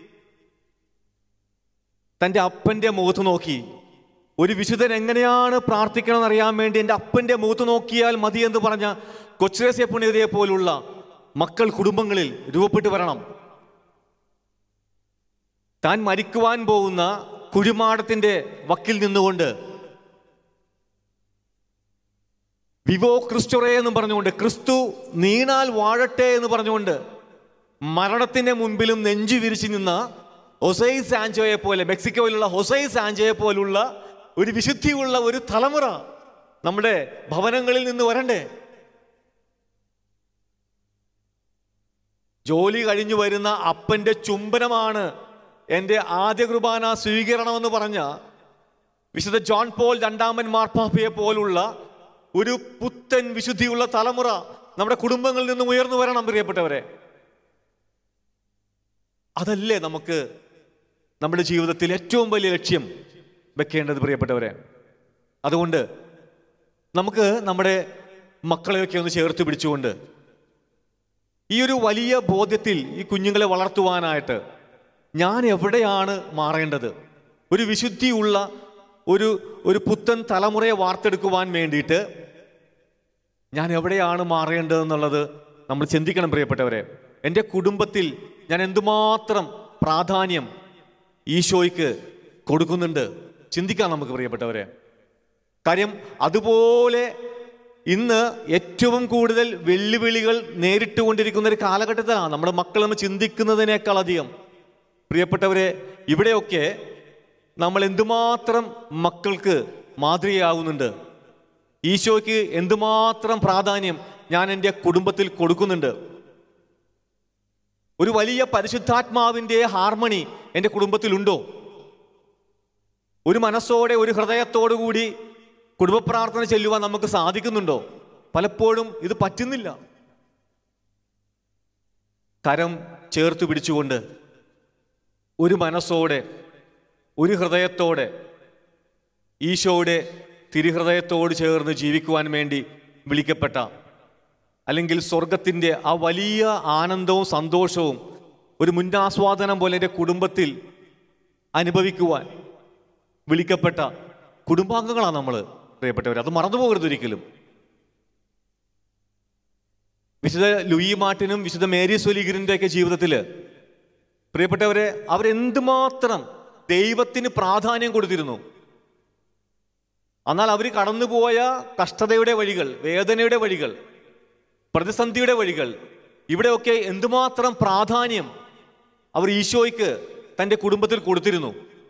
തൻ്റെ അപ്പൻ്റെ മുഖത്ത് നോക്കി ഒരു വിശുദ്ധൻ എങ്ങനെയാണ് പ്രാർത്ഥിക്കണമെന്ന് അറിയാൻ വേണ്ടി എൻ്റെ അപ്പൻ്റെ മുഖത്ത് നോക്കിയാൽ മതി എന്ന് പറഞ്ഞ കൊച്ചുരേസ്യ പുണ്യവതിയെ പോലുള്ള മക്കൾ കുടുംബങ്ങളിൽ രൂപപ്പെട്ടു വരണം താൻ മരിക്കുവാൻ പോകുന്ന കുഴിമാടത്തിന്റെ വക്കിൽ നിന്നുകൊണ്ട് വിവോ ക്രിസ്റ്റുറേ എന്ന് പറഞ്ഞുകൊണ്ട് ക്രിസ്തു നീണാൽ വാഴട്ടെ എന്ന് പറഞ്ഞുകൊണ്ട് മരണത്തിന്റെ മുൻപിലും നെഞ്ചു വിരിച്ചു നിന്ന ഹൊസൈ സാഞ്ചോയെ പോലെ മെക്സിക്കോയിലുള്ള ഹൊസൈ സാഞ്ചോയെ പോലുള്ള ഒരു വിശുദ്ധിയുള്ള ഒരു തലമുറ നമ്മുടെ ഭവനങ്ങളിൽ നിന്ന് വരണ്ടേ ജോലി കഴിഞ്ഞു വരുന്ന അപ്പന്റെ ചുംബനമാണ് എൻ്റെ ആദ്യ കുർബാന സ്വീകരണമെന്ന് പറഞ്ഞ വിശുദ്ധ ജോൺ പോൾ രണ്ടാമൻ മാർപ്പാപ്പയെ പോലുള്ള ഒരു പുത്തൻ വിശുദ്ധിയുള്ള തലമുറ നമ്മുടെ കുടുംബങ്ങളിൽ നിന്നും ഉയർന്നു വരണം പ്രിയപ്പെട്ടവരെ അതല്ലേ നമുക്ക് നമ്മുടെ ജീവിതത്തിൽ ഏറ്റവും വലിയ ലക്ഷ്യം വെക്കേണ്ടത് പ്രിയപ്പെട്ടവരെ അതുകൊണ്ട് നമുക്ക് നമ്മുടെ മക്കളെയൊക്കെ ഒന്ന് ചേർത്ത് പിടിച്ചുകൊണ്ട് ഈ ഒരു വലിയ ബോധ്യത്തിൽ ഈ കുഞ്ഞുങ്ങളെ വളർത്തുവാനായിട്ട് ഞാൻ എവിടെയാണ് മാറേണ്ടത് ഒരു വിശുദ്ധിയുള്ള ഒരു ഒരു പുത്തൻ തലമുറയെ വാർത്തെടുക്കുവാൻ വേണ്ടിയിട്ട് ഞാൻ എവിടെയാണ് മാറേണ്ടതെന്നുള്ളത് നമ്മൾ ചിന്തിക്കണം പ്രിയപ്പെട്ടവരെ എൻ്റെ കുടുംബത്തിൽ ഞാൻ എന്തുമാത്രം പ്രാധാന്യം ഈശോയ്ക്ക് കൊടുക്കുന്നുണ്ട് ചിന്തിക്കാം നമുക്ക് പ്രിയപ്പെട്ടവരെ കാര്യം അതുപോലെ ഇന്ന് ഏറ്റവും കൂടുതൽ വെല്ലുവിളികൾ നേരിട്ടുകൊണ്ടിരിക്കുന്ന ഒരു കാലഘട്ടത്തിലാണ് നമ്മുടെ മക്കൾ നമ്മൾ ചിന്തിക്കുന്നതിനേക്കാൾ അധികം പ്രിയപ്പെട്ടവരെ ഇവിടെയൊക്കെ നമ്മൾ എന്തുമാത്രം മക്കൾക്ക് മാതൃകയാകുന്നുണ്ട് ഈശോയ്ക്ക് എന്തുമാത്രം പ്രാധാന്യം ഞാൻ എൻ്റെ കുടുംബത്തിൽ കൊടുക്കുന്നുണ്ട് ഒരു വലിയ പരിശുദ്ധാത്മാവിൻ്റെ ഹാർമണി എൻ്റെ കുടുംബത്തിലുണ്ടോ ഒരു മനസ്സോടെ ഒരു ഹൃദയത്തോടു കൂടി കുടുംബ പ്രാർത്ഥന ചെല്ലുവാൻ നമുക്ക് സാധിക്കുന്നുണ്ടോ പലപ്പോഴും ഇത് പറ്റുന്നില്ല കരം ചേർത്ത് പിടിച്ചുകൊണ്ട് ഒരു മനസ്സോടെ ഒരു ഹൃദയത്തോടെ ഈശോയുടെ തിരുഹൃദയത്തോട് ചേർന്ന് ജീവിക്കുവാൻ വേണ്ടി വിളിക്കപ്പെട്ട അല്ലെങ്കിൽ സ്വർഗത്തിൻ്റെ ആ വലിയ ആനന്ദവും സന്തോഷവും ഒരു മുന്നാസ്വാദനം പോലെ എൻ്റെ കുടുംബത്തിൽ അനുഭവിക്കുവാൻ വിളിക്കപ്പെട്ട കുടുംബാംഗങ്ങളാണ് നമ്മൾ പ്രിയപ്പെട്ടവർ അത് മറന്നു പോകരുത് ഒരിക്കലും വിശുദ്ധ ലൂയി മാർട്ടിനും വിശുദ്ധ മേരി സ്വലീഗറിൻ്റെ ഒക്കെ ജീവിതത്തിൽ പ്രിയപ്പെട്ടവരെ അവരെന്തുമാത്രം ദൈവത്തിന് പ്രാധാന്യം കൊടുത്തിരുന്നു എന്നാൽ അവർ കടന്നുപോയ കഷ്ടതയുടെ വഴികൾ വേദനയുടെ വഴികൾ പ്രതിസന്ധിയുടെ വഴികൾ ഇവിടെയൊക്കെ എന്തുമാത്രം പ്രാധാന്യം അവർ ഈശോയ്ക്ക് തൻ്റെ കുടുംബത്തിൽ കൊടുത്തിരുന്നു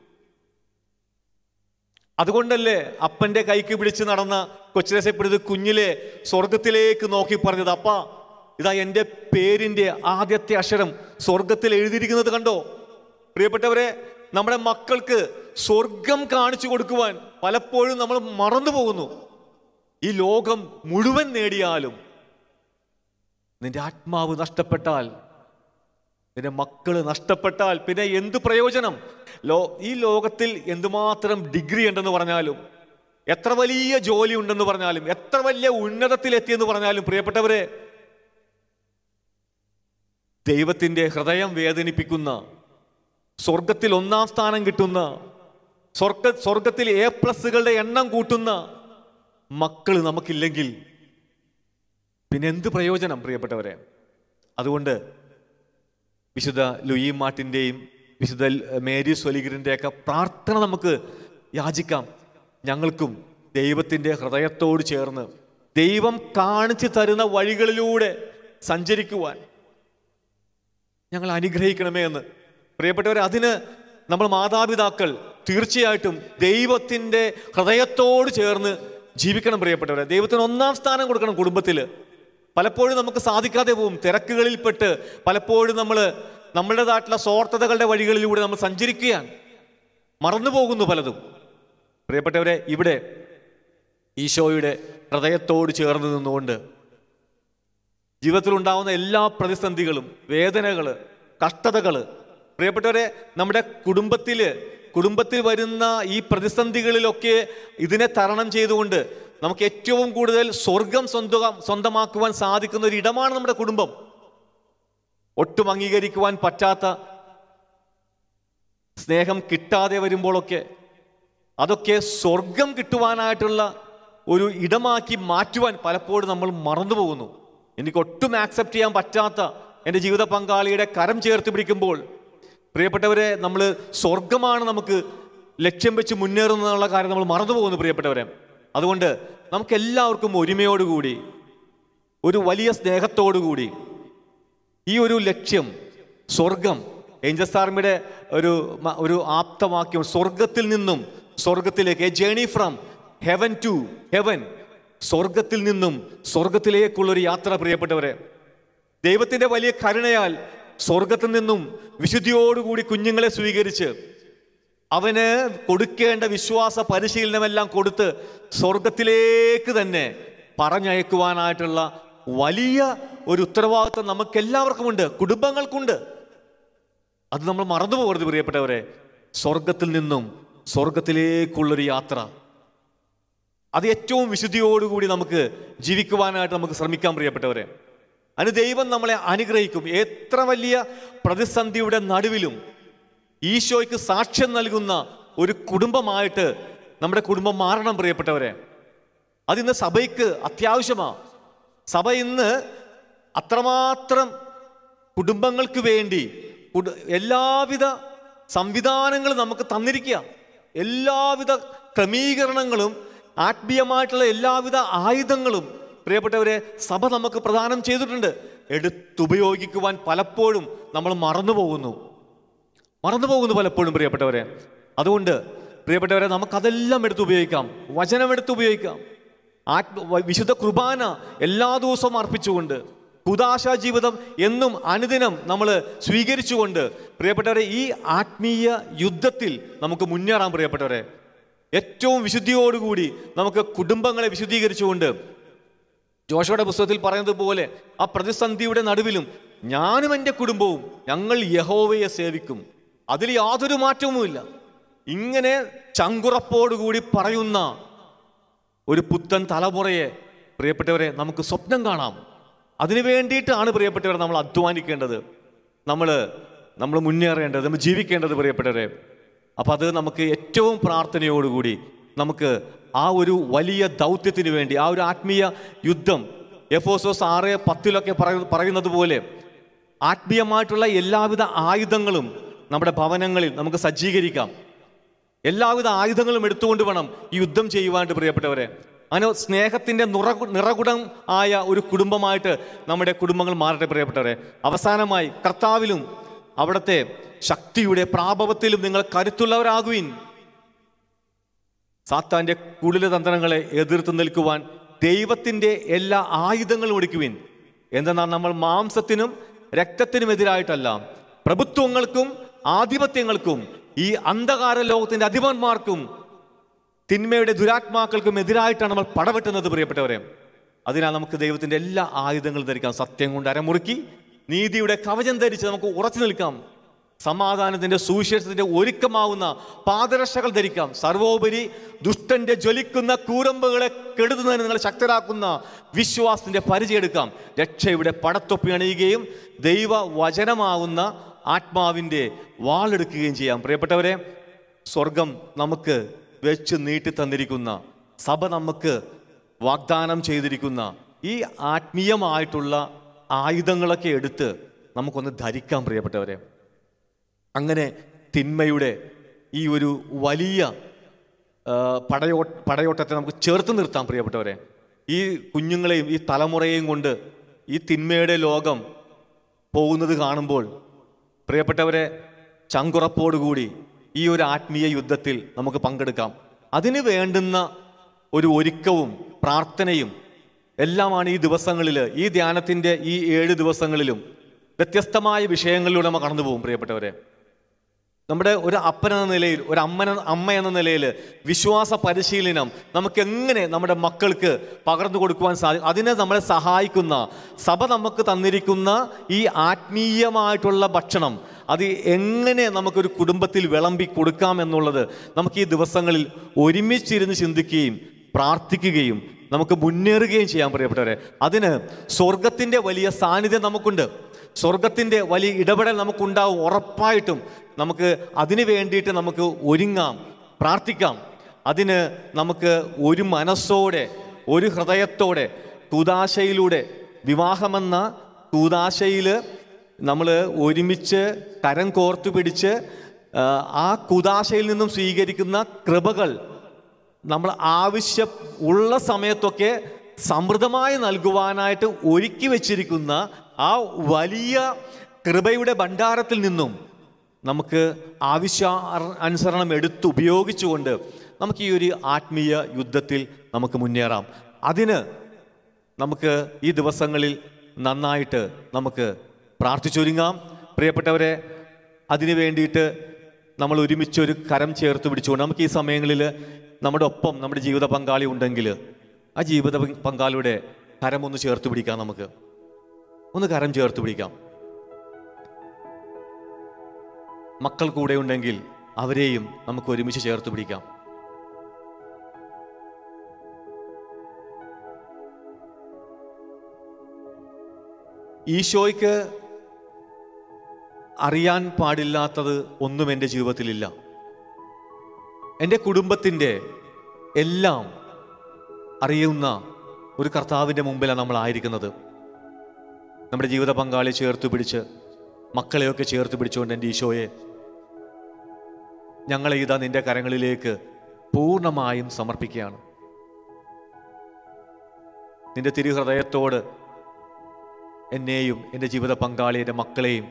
അതുകൊണ്ടല്ലേ അപ്പന്റെ കൈക്ക് പിടിച്ച് നടന്ന കൊച്ചിരസപ്പെടുത്ത് കുഞ്ഞിലെ സ്വർഗത്തിലേക്ക് നോക്കി പറഞ്ഞത് അപ്പ ഇതാ എൻ്റെ പേരിൻ്റെ ആദ്യത്തെ അക്ഷരം സ്വർഗത്തിൽ എഴുതിയിരിക്കുന്നത് കണ്ടോ പ്രിയപ്പെട്ടവരെ നമ്മുടെ മക്കൾക്ക് സ്വർഗം കാണിച്ചു കൊടുക്കുവാൻ പലപ്പോഴും നമ്മൾ മറന്നു പോകുന്നു ഈ ലോകം മുഴുവൻ നേടിയാലും നിന്റെ ആത്മാവ് നഷ്ടപ്പെട്ടാൽ നിന്റെ മക്കള് നഷ്ടപ്പെട്ടാൽ പിന്നെ എന്ത് പ്രയോജനം ലോ ഈ ലോകത്തിൽ എന്തുമാത്രം ഡിഗ്രി ഉണ്ടെന്ന് പറഞ്ഞാലും എത്ര വലിയ ജോലി ഉണ്ടെന്ന് പറഞ്ഞാലും എത്ര വലിയ ഉന്നതത്തിലെത്തിയെന്ന് പറഞ്ഞാലും പ്രിയപ്പെട്ടവരെ ദൈവത്തിൻ്റെ ഹൃദയം വേദനിപ്പിക്കുന്ന സ്വർഗത്തിൽ ഒന്നാം സ്ഥാനം കിട്ടുന്ന സ്വർഗ സ്വർഗത്തിൽ എ പ്ലസുകളുടെ എണ്ണം കൂട്ടുന്ന മക്കൾ നമുക്കില്ലെങ്കിൽ പിന്നെ എന്ത് പ്രയോജനം പ്രിയപ്പെട്ടവരെ അതുകൊണ്ട് വിശുദ്ധ ലൂയി മാർട്ടിൻ്റെയും വിശുദ്ധ മേരി സ്വലിഗറിൻ്റെ ഒക്കെ പ്രാർത്ഥന നമുക്ക് യാചിക്കാം ഞങ്ങൾക്കും ദൈവത്തിൻ്റെ ഹൃദയത്തോട് ചേർന്ന് ദൈവം കാണിച്ചു തരുന്ന വഴികളിലൂടെ സഞ്ചരിക്കുവാൻ ഞങ്ങൾ അനുഗ്രഹിക്കണമേ എന്ന് പ്രിയപ്പെട്ടവരെ അതിന് നമ്മൾ മാതാപിതാക്കൾ തീർച്ചയായിട്ടും ദൈവത്തിൻ്റെ ഹൃദയത്തോട് ചേർന്ന് ജീവിക്കണം പ്രിയപ്പെട്ടവരെ ദൈവത്തിന് ഒന്നാം സ്ഥാനം കൊടുക്കണം കുടുംബത്തിൽ പലപ്പോഴും നമുക്ക് സാധിക്കാതെ പോകും തിരക്കുകളിൽപ്പെട്ട് പലപ്പോഴും നമ്മൾ നമ്മുടേതായിട്ടുള്ള സ്വാർത്ഥതകളുടെ വഴികളിലൂടെ നമ്മൾ സഞ്ചരിക്കുകയാണ് മറന്നു പോകുന്നു പലതും പ്രിയപ്പെട്ടവരെ ഇവിടെ ഈശോയുടെ ഹൃദയത്തോട് ചേർന്ന് നിന്നുകൊണ്ട് ജീവിതത്തിൽ ഉണ്ടാവുന്ന എല്ലാ പ്രതിസന്ധികളും വേദനകൾ കഷ്ടതകൾ പ്രിയപ്പെട്ടവരെ നമ്മുടെ കുടുംബത്തിൽ കുടുംബത്തിൽ വരുന്ന ഈ പ്രതിസന്ധികളിലൊക്കെ ഇതിനെ തരണം ചെയ്തുകൊണ്ട് നമുക്ക് ഏറ്റവും കൂടുതൽ സ്വർഗം സ്വന്തം സ്വന്തമാക്കുവാൻ സാധിക്കുന്ന ഒരു ഇടമാണ് നമ്മുടെ കുടുംബം ഒട്ടും അംഗീകരിക്കുവാൻ പറ്റാത്ത സ്നേഹം കിട്ടാതെ വരുമ്പോഴൊക്കെ അതൊക്കെ സ്വർഗം കിട്ടുവാനായിട്ടുള്ള ഒരു ഇടമാക്കി മാറ്റുവാൻ പലപ്പോഴും നമ്മൾ മറന്നു പോകുന്നു എനിക്ക് ഒട്ടും ആക്സെപ്റ്റ് ചെയ്യാൻ പറ്റാത്ത എൻ്റെ ജീവിത പങ്കാളിയുടെ കരം ചേർത്ത് പിടിക്കുമ്പോൾ പ്രിയപ്പെട്ടവരെ നമ്മൾ സ്വർഗമാണ് നമുക്ക് ലക്ഷ്യം വെച്ച് മുന്നേറുന്നതെന്നുള്ള കാര്യം നമ്മൾ മറന്നു പോകുന്നു പ്രിയപ്പെട്ടവരെ അതുകൊണ്ട് നമുക്ക് എല്ലാവർക്കും ഒരുമയോടുകൂടി ഒരു വലിയ സ്നേഹത്തോടുകൂടി ഈ ഒരു ലക്ഷ്യം സ്വർഗം ഏഞ്ചസ് ആർമിയുടെ ഒരു മ- ഒരു ആപ്തവാക്യം സ്വർഗത്തിൽ നിന്നും സ്വർഗത്തിലേക്ക് a journey from heaven to heaven സ്വർഗത്തിൽ നിന്നും സ്വർഗത്തിലേക്കുള്ളൊരു യാത്ര പ്രിയപ്പെട്ടവരെ ദൈവത്തിന്റെ വലിയ കരുണയാൽ സ്വർഗത്തിൽ നിന്നും വിശുദ്ധിയോടുകൂടി കുഞ്ഞുങ്ങളെ സ്വീകരിച്ച് അവന് കൊടുക്കേണ്ട വിശ്വാസ പരിശീലനമെല്ലാം കൊടുത്ത് സ്വർഗത്തിലേക്ക് തന്നെ പറഞ്ഞയക്കുവാനായിട്ടുള്ള വലിയ ഒരു ഉത്തരവാദിത്വം നമുക്ക് എല്ലാവർക്കുമുണ്ട് കുടുംബങ്ങൾക്കുണ്ട് അത് നമ്മൾ മറന്നു പോകരുത് പ്രിയപ്പെട്ടവരെ സ്വർഗത്തിൽ നിന്നും സ്വർഗത്തിലേക്കുള്ളൊരു യാത്ര അത് ഏറ്റവും വിശുദ്ധിയോടുകൂടി നമുക്ക് ജീവിക്കുവാനായിട്ട് നമുക്ക് ശ്രമിക്കാൻ പ്രിയപ്പെട്ടവരെ അതിന് ദൈവം നമ്മളെ അനുഗ്രഹിക്കും എത്ര വലിയ പ്രതിസന്ധിയുടെ നടുവിലും ഈശോയ്ക്ക് സാക്ഷ്യം നൽകുന്ന ഒരു കുടുംബമായിട്ട് നമ്മുടെ കുടുംബം മാറണം പ്രിയപ്പെട്ടവരെ അതിന്ന് സഭയ്ക്ക് അത്യാവശ്യമാണ് സഭ ഇന്ന് അത്രമാത്രം കുടുംബങ്ങൾക്ക് വേണ്ടി കുടു- എല്ലാവിധ സംവിധാനങ്ങളും നമുക്ക് തന്നിരിക്കുക എല്ലാവിധ ക്രമീകരണങ്ങളും ആത്മീയമായിട്ടുള്ള എല്ലാവിധ ആയുധങ്ങളും പ്രിയപ്പെട്ടവരെ സഭ നമുക്ക് പ്രദാനം ചെയ്തിട്ടുണ്ട് എടുത്തുപയോഗിക്കുവാൻ പലപ്പോഴും നമ്മൾ മറന്നു പോകുന്നു മറന്നു പോകുന്നു പലപ്പോഴും പ്രിയപ്പെട്ടവരെ അതുകൊണ്ട് പ്രിയപ്പെട്ടവരെ നമുക്കതെല്ലാം എടുത്ത് ഉപയോഗിക്കാം വചനം എടുത്ത് ഉപയോഗിക്കാം ആത്മ വ- വിശുദ്ധ കുർബാന എല്ലാ ദിവസവും അർപ്പിച്ചുകൊണ്ട് കുദാശ ജീവിതം എന്നും അനുദിനം നമ്മൾ സ്വീകരിച്ചുകൊണ്ട് പ്രിയപ്പെട്ടവരെ ഈ ആത്മീയ യുദ്ധത്തിൽ നമുക്ക് മുന്നേറാം പ്രിയപ്പെട്ടവരെ ഏറ്റവും വിശുദ്ധിയോടുകൂടി നമുക്ക് കുടുംബങ്ങളെ വിശുദ്ധീകരിച്ചുകൊണ്ട് ജോഷയുടെ പുസ്തകത്തിൽ പറയുന്നത് പോലെ ആ പ്രതിസന്ധിയുടെ നടുവിലും ഞാനും എൻ്റെ കുടുംബവും ഞങ്ങൾ യഹോവയെ സേവിക്കും അതിൽ യാതൊരു മാറ്റവുമില്ല ഇങ്ങനെ ചങ്കുറപ്പോടുകൂടി പറയുന്ന ഒരു പുത്തൻ തലമുറയെ പ്രിയപ്പെട്ടവരെ നമുക്ക് സ്വപ്നം കാണാം അതിനു വേണ്ടിയിട്ടാണ് പ്രിയപ്പെട്ടവരെ നമ്മൾ അധ്വാനിക്കേണ്ടത് നമ്മൾ നമ്മൾ മുന്നേറേണ്ടത് നമ്മൾ ജീവിക്കേണ്ടത് പ്രിയപ്പെട്ടവരെ അപ്പം അത് നമുക്ക് ഏറ്റവും പ്രാർത്ഥനയോടുകൂടി നമുക്ക് ആ ഒരു വലിയ ദൗത്യത്തിന് വേണ്ടി ആ ഒരു ആത്മീയ യുദ്ധം എഫോസോസ് ആറ് പത്തിലൊക്കെ പറയ- പറയുന്നത് പോലെ ആത്മീയമായിട്ടുള്ള എല്ലാവിധ ആയുധങ്ങളും നമ്മുടെ ഭവനങ്ങളിൽ നമുക്ക് സജ്ജീകരിക്കാം എല്ലാവിധ ആയുധങ്ങളും എടുത്തുകൊണ്ട് വേണം ഈ യുദ്ധം ചെയ്യുവാനായിട്ട് പ്രിയപ്പെട്ടവരെ അങ്ങനെ സ്നേഹത്തിന്റെ നിറകു നിറകുടം ആയ ഒരു കുടുംബമായിട്ട് നമ്മുടെ കുടുംബങ്ങൾ മാറട്ടെ പ്രിയപ്പെട്ടവരെ അവസാനമായി കർത്താവിലും അവിടുത്തെ ശക്തിയുടെ പ്രാഭവത്തിലും നിങ്ങൾ കരുത്തുള്ളവരാകുവിൻ സാത്താന്റെ കുടില തന്ത്രങ്ങളെ എതിർത്ത് നിൽക്കുവാൻ ദൈവത്തിന്റെ എല്ലാ ആയുധങ്ങളും എടുക്കുവിൻ എന്തെന്നാൽ നമ്മൾ മാംസത്തിനും രക്തത്തിനും എതിരായിട്ടല്ല പ്രഭുത്വങ്ങൾക്കും ആധിപത്യങ്ങൾക്കും ഈ അന്ധകാര ലോകത്തിന്റെ അധിപന്മാർക്കും തിന്മയുടെ ദുരാത്മാക്കൾക്കും എതിരായിട്ടാണ് നമ്മൾ പടവെട്ടുന്നത് പ്രിയപ്പെട്ടവരെ അതിനാൽ നമുക്ക് ദൈവത്തിന്റെ എല്ലാ ആയുധങ്ങളും ധരിക്കാം സത്യം കൊണ്ട് അരമുറുക്കി നീതിയുടെ കവചം ധരിച്ച് നമുക്ക് ഉറച്ചു നിൽക്കാം സമാധാനത്തിന്റെ സുവിശേഷത്തിന്റെ ഒരുക്കമാവുന്ന പാദരക്ഷകൾ ധരിക്കാം സർവോപരി ദുഷ്ടന്റെ ജ്വലിക്കുന്ന കൂരമ്പുകളെ കെടുതുന്നതിന് നിങ്ങൾ ശക്തരാക്കുന്ന വിശ്വാസത്തിന്റെ പരിചയെടുക്കാം രക്ഷയുടെ പടത്തൊപ്പി അണിയുകയും ദൈവ വചനമാവുന്ന ആത്മാവിന്റെ വാളെടുക്കുകയും ചെയ്യാം പ്രിയപ്പെട്ടവരെ സ്വർഗം നമുക്ക് വെച്ച് നീട്ടി തന്നിരിക്കുന്ന സഭ നമുക്ക് വാഗ്ദാനം ചെയ്തിരിക്കുന്ന ഈ ആത്മീയമായിട്ടുള്ള ആയുധങ്ങളൊക്കെ എടുത്ത് നമുക്കൊന്ന് ധരിക്കാം പ്രിയപ്പെട്ടവരെ അങ്ങനെ തിന്മയുടെ ഈ ഒരു വലിയ ആ, പടയോ പടയോട്ടത്തെ നമുക്ക് ചേർത്ത് നിർത്താം പ്രിയപ്പെട്ടവരെ ഈ കുഞ്ഞുങ്ങളെയും ഈ തലമുറയെയും കൊണ്ട് ഈ തിന്മയുടെ ലോകം പോകുന്നത് കാണുമ്പോൾ പ്രിയപ്പെട്ടവരെ ചങ്കുറപ്പോടുകൂടി ഈ ഒരു ആത്മീയ യുദ്ധത്തിൽ നമുക്ക് പങ്കെടുക്കാം അതിന് വേണ്ടുന്ന ഒരു ഒരുക്കവും പ്രാർത്ഥനയും എല്ലാമാണ് ഈ ദിവസങ്ങളിൽ ഈ ധ്യാനത്തിൻ്റെ ഈ ഏഴ് ദിവസങ്ങളിലും വ്യത്യസ്തമായ വിഷയങ്ങളിലൂടെ നമ്മൾ കടന്നു പോകും പ്രിയപ്പെട്ടവരെ നമ്മുടെ ഒരു അപ്പൻ എന്ന നിലയിൽ ഒരു അമ്മന അമ്മ എന്ന നിലയിൽ വിശ്വാസ പരിശീലനം നമുക്ക് എങ്ങനെ നമ്മുടെ മക്കൾക്ക് പകർന്നു കൊടുക്കുവാൻ സാധിക്കും അതിനെ നമ്മളെ സഹായിക്കുന്ന സഭ നമുക്ക് തന്നിരിക്കുന്ന ഈ ആത്മീയമായിട്ടുള്ള ഭക്ഷണം അത് എങ്ങനെ നമുക്കൊരു കുടുംബത്തിൽ വിളമ്പി കൊടുക്കാം എന്നുള്ളത് നമുക്ക് ഈ ദിവസങ്ങളിൽ ഒരുമിച്ചിരുന്ന് ചിന്തിക്കുകയും പ്രാർത്ഥിക്കുകയും നമുക്ക് മുന്നേറുകയും ചെയ്യാൻ പ്രിയപ്പെട്ടവരെ അതിന് സ്വർഗത്തിൻ്റെ വലിയ സാന്നിധ്യം നമുക്കുണ്ട് സ്വർഗത്തിൻ്റെ വലിയ ഇടപെടൽ നമുക്കുണ്ടാവും ഉറപ്പായിട്ടും നമുക്ക് അതിനു വേണ്ടിയിട്ട് നമുക്ക് ഒരുങ്ങാം പ്രാർത്ഥിക്കാം അതിന് നമുക്ക് ഒരു മനസ്സോടെ ഒരു ഹൃദയത്തോടെ തുതാശയിലൂടെ വിവാഹമെന്ന തൂതാശയിൽ നമ്മൾ ഒരുമിച്ച് കരം കോർത്തു പിടിച്ച് ആ, ആ കുതാശയിൽ നിന്നും സ്വീകരിക്കുന്ന കൃപകൾ നമ്മൾ ആവശ്യം ഉള്ള സമയത്തൊക്കെ സമൃദ്ധമായി നൽകുവാനായിട്ട് ഒരുക്കി വെച്ചിരിക്കുന്ന ആ വലിയ കൃപയുടെ ഭണ്ഡാരത്തിൽ നിന്നും നമുക്ക് ആവശ്യ അനുസരണം എടുത്ത് ഉപയോഗിച്ചുകൊണ്ട് നമുക്ക് ഈ ഒരു ആത്മീയ യുദ്ധത്തിൽ നമുക്ക് മുന്നേറാം അതിന് നമുക്ക് ഈ ദിവസങ്ങളിൽ നന്നായിട്ട് നമുക്ക് പ്രാർത്ഥിച്ചൊരുങ്ങാം പ്രിയപ്പെട്ടവരെ അതിനു വേണ്ടിയിട്ട് നമ്മൾ ഒരുമിച്ച് ഒരു കരം ചേർത്ത് പിടിച്ചുകൊണ്ട് നമുക്ക് ഈ സമയങ്ങളിൽ നമ്മുടെ ഒപ്പം നമ്മുടെ ജീവിത പങ്കാളി ഉണ്ടെങ്കിൽ ആ ജീവിത പങ്കാളിയുടെ കരം ഒന്ന് ചേർത്ത് പിടിക്കാം നമുക്ക് ഒന്ന് കരം ചേർത്ത് പിടിക്കാം മക്കൾ കൂടെ ഉണ്ടെങ്കിൽ അവരെയും നമുക്ക് ഒരുമിച്ച് ചേർത്ത് പിടിക്കാം ഈശോയ്ക്ക് അറിയാൻ പാടില്ലാത്തത് ഒന്നും എൻ്റെ ജീവിതത്തിലില്ല എൻ്റെ കുടുംബത്തിൻ്റെ എല്ലാം അറിയുന്ന ഒരു കർത്താവിൻ്റെ മുമ്പിലാണ് നമ്മൾ ആയിരിക്കുന്നത് നമ്മുടെ ജീവിത പങ്കാളി ചേർത്ത് പിടിച്ച് മക്കളെയൊക്കെ ചേർത്ത് പിടിച്ചുകൊണ്ട് എൻ്റെ ഈശോയെ ഞങ്ങളെ ഇതാ നിന്റെ കരങ്ങളിലേക്ക് പൂർണ്ണമായും സമർപ്പിക്കുകയാണ് നിന്റെ തിരുഹൃദയത്തോട് എന്നെയും എൻ്റെ ജീവിത പങ്കാളി എൻ്റെ മക്കളെയും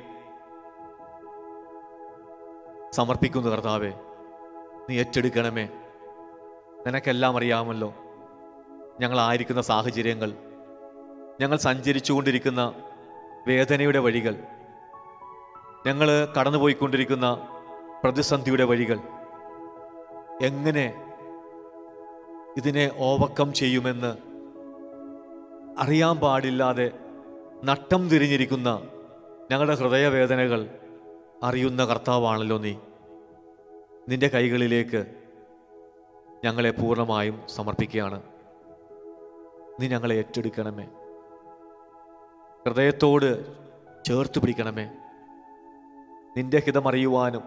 സമർപ്പിക്കുന്നു കർത്താവെ നീ ഏറ്റെടുക്കണമേ നിനക്കെല്ലാം അറിയാമല്ലോ ഞങ്ങളായിരിക്കുന്ന സാഹചര്യങ്ങൾ ഞങ്ങൾ സഞ്ചരിച്ചുകൊണ്ടിരിക്കുന്ന വേദനയുടെ വഴികൾ ഞങ്ങൾ കടന്നുപോയിക്കൊണ്ടിരിക്കുന്ന പ്രതിസന്ധിയുടെ വഴികൾ എങ്ങനെ ഇതിനെ ഓവർകം ചെയ്യുമെന്ന് അറിയാൻ പാടില്ലാതെ നട്ടം തിരിഞ്ഞിരിക്കുന്ന ഞങ്ങളുടെ ഹൃദയവേദനകൾ അറിയുന്ന കർത്താവാണല്ലോ നീ നിന്റെ കൈകളിലേക്ക് ഞങ്ങളെ പൂർണ്ണമായും സമർപ്പിക്കുകയാണ് നീ ഞങ്ങളെ ഏറ്റെടുക്കണമേ ഹൃദയത്തോട് ചേർത്ത് പിടിക്കണമേ നിന്റെ ഹിതമറിയുവാനും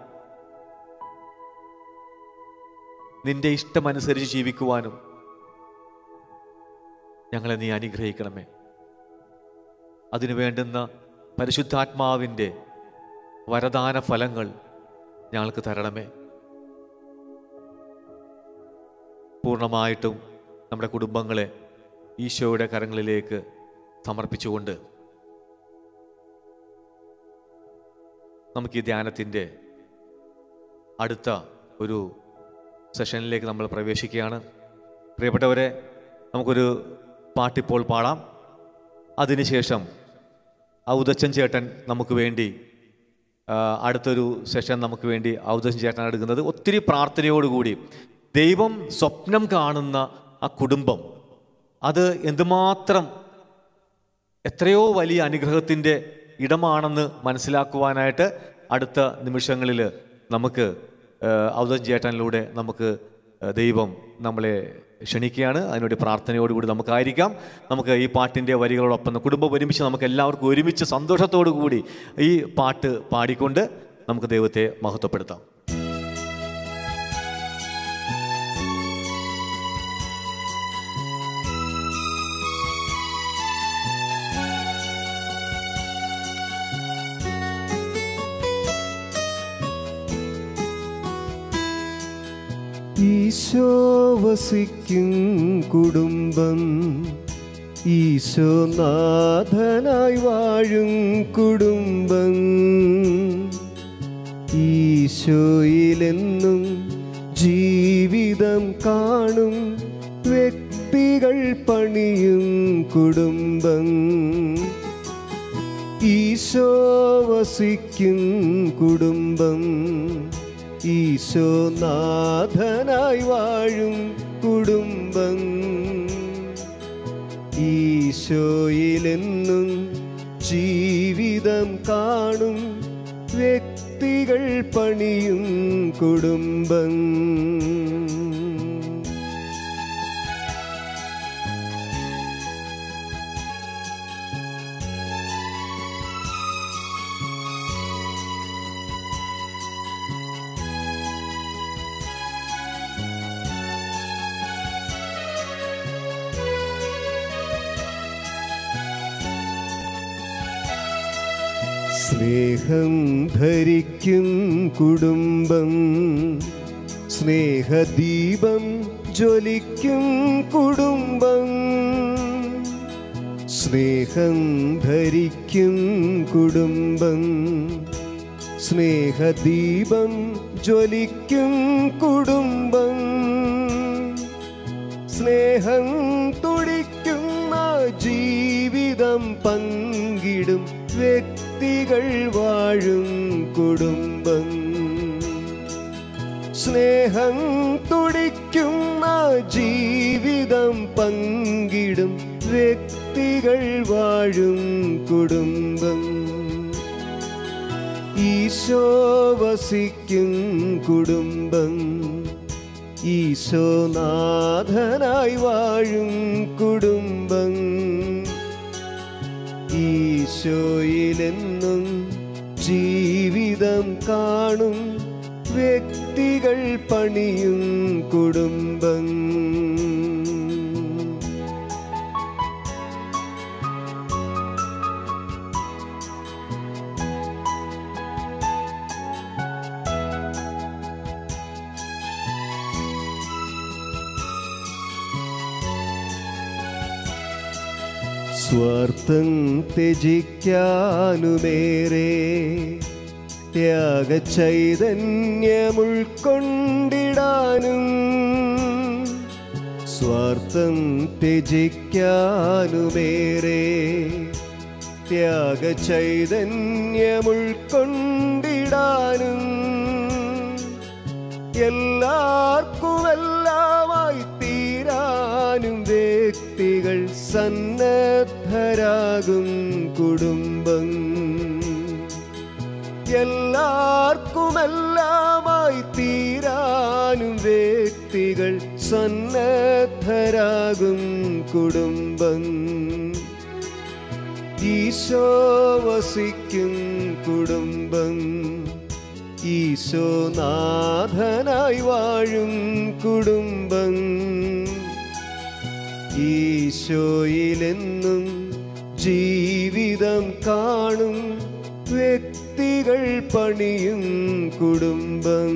നിന്റെ ഇഷ്ടമനുസരിച്ച് ജീവിക്കുവാനും ഞങ്ങളെ നീ അനുഗ്രഹിക്കണമേ അതിനു വേണ്ടുന്ന പരിശുദ്ധാത്മാവിൻ്റെ വരദാന ഫലങ്ങൾ ഞങ്ങൾക്ക് തരണമേ പൂർണ്ണമായിട്ടും നമ്മുടെ കുടുംബങ്ങളെ ഈശോയുടെ കരങ്ങളിലേക്ക് സമർപ്പിച്ചുകൊണ്ട് നമുക്ക് ഈ ധ്യാനത്തിൻ്റെ അടുത്ത ഒരു സെഷനിലേക്ക് നമ്മൾ പ്രവേശിക്കുകയാണ് പ്രിയപ്പെട്ടവരെ നമുക്കൊരു പാട്ടിപ്പോൾ പാടാം അതിനുശേഷം ഔദച്ചൻ ചേട്ടൻ നമുക്ക് വേണ്ടി ആ, അടുത്തൊരു സെഷൻ നമുക്ക് വേണ്ടി ഔദച്ചൻ ചേട്ടൻ എടുക്കുന്നത് ഒത്തിരി പ്രാർത്ഥനയോടുകൂടി ദൈവം സ്വപ്നം കാണുന്ന ആ കുടുംബം അത് എന്തുമാത്രം എത്രയോ വലിയ അനുഗ്രഹത്തിൻ്റെ ഇടമാണെന്ന് മനസ്സിലാക്കുവാനായിട്ട് അടുത്ത നിമിഷങ്ങളിൽ നമുക്ക് ഔദൻ ചേട്ടനിലൂടെ നമുക്ക് ഏഹ്, ദൈവം നമ്മളെ ക്ഷണിക്കുകയാണ് അതിനുവേണ്ടി പ്രാർത്ഥനയോടുകൂടി നമുക്കായിരിക്കാം നമുക്ക് ഈ പാട്ടിൻ്റെ വരികളോടൊപ്പം കുടുംബം ഒരുമിച്ച് നമുക്ക് എല്ലാവർക്കും ഒരുമിച്ച് സന്തോഷത്തോടു കൂടി ഈ പാട്ട് പാടിക്കൊണ്ട് നമുക്ക് ദൈവത്തെ മഹത്വപ്പെടുത്താം ഈശോ വസിക്കും കുടുംബം ഈശോനാഥനായി വാഴും കുടുംബം ഈശോയിലെന്നും ജീവിതം കാണും വ്യക്തികൾ പണിയും കുടുംബം ഈശോ വസിക്കും കുടുംബം ഈശോനാഥനായി വാഴും കുടുംബം ഈശോയിലെന്നും ജീവിതം കാണും വ്യക്തികൾ പണിയും കുടുംബം സ്നേഹം ധരിക്കും കുടുംബം സ്നേഹദീപം ജ്വലിക്കും കുടുംബം സ്നേഹം ധരിക്കും കുടുംബം സ്നേഹദീപം ജ്വലിക്കും കുടുംബം സ്നേഹം തുടിക്കുന്ന ജീവിതം പങ്കിടും വ്യക്തികൾ വാഴും കുടുംബം സ്നേഹം തുടിക്കുന്ന ജീവിതം പങ്കിടും വ്യക്തികൾ വാഴും കുടുംബം ഈശോ വസിക്കും കുടുംബം ഈശോനാഥനായി വാഴും കുടുംബം ഈശോയിലെന്നും ജീവിതം കാണും വ്യക്തികൾ പണിയും കുടുംബം സ്വാർത്ഥം ത്യജിക്കാനുമേറെ ത്യാഗ ചൈതന്യമുൾക്കൊണ്ടിടാനും സ്വാർത്ഥം ത്യജിക്കാനുമേറെ ത്യാഗ ചൈതന്യമുൾക്കൊണ്ടിടാനും എല്ലാവർക്കുമെല്ലാമായി തീരാനും വ്യക്തികൾ സന്നദ്ധരാകും കുടുംബം എല്ലാവർക്കുമെല്ലാമായി തീരാനും വ്യക്തികൾ സന്നദ്ധരാകും കുടുംബം ഈശോ വസിക്കും കുടുംബം ഈശോനാഥനായി വാഴും കുടുംബം ഈശോയിലെന്നും ജീവിതം കാണും വ്യക്തികൾ പണിയും കുടുംബം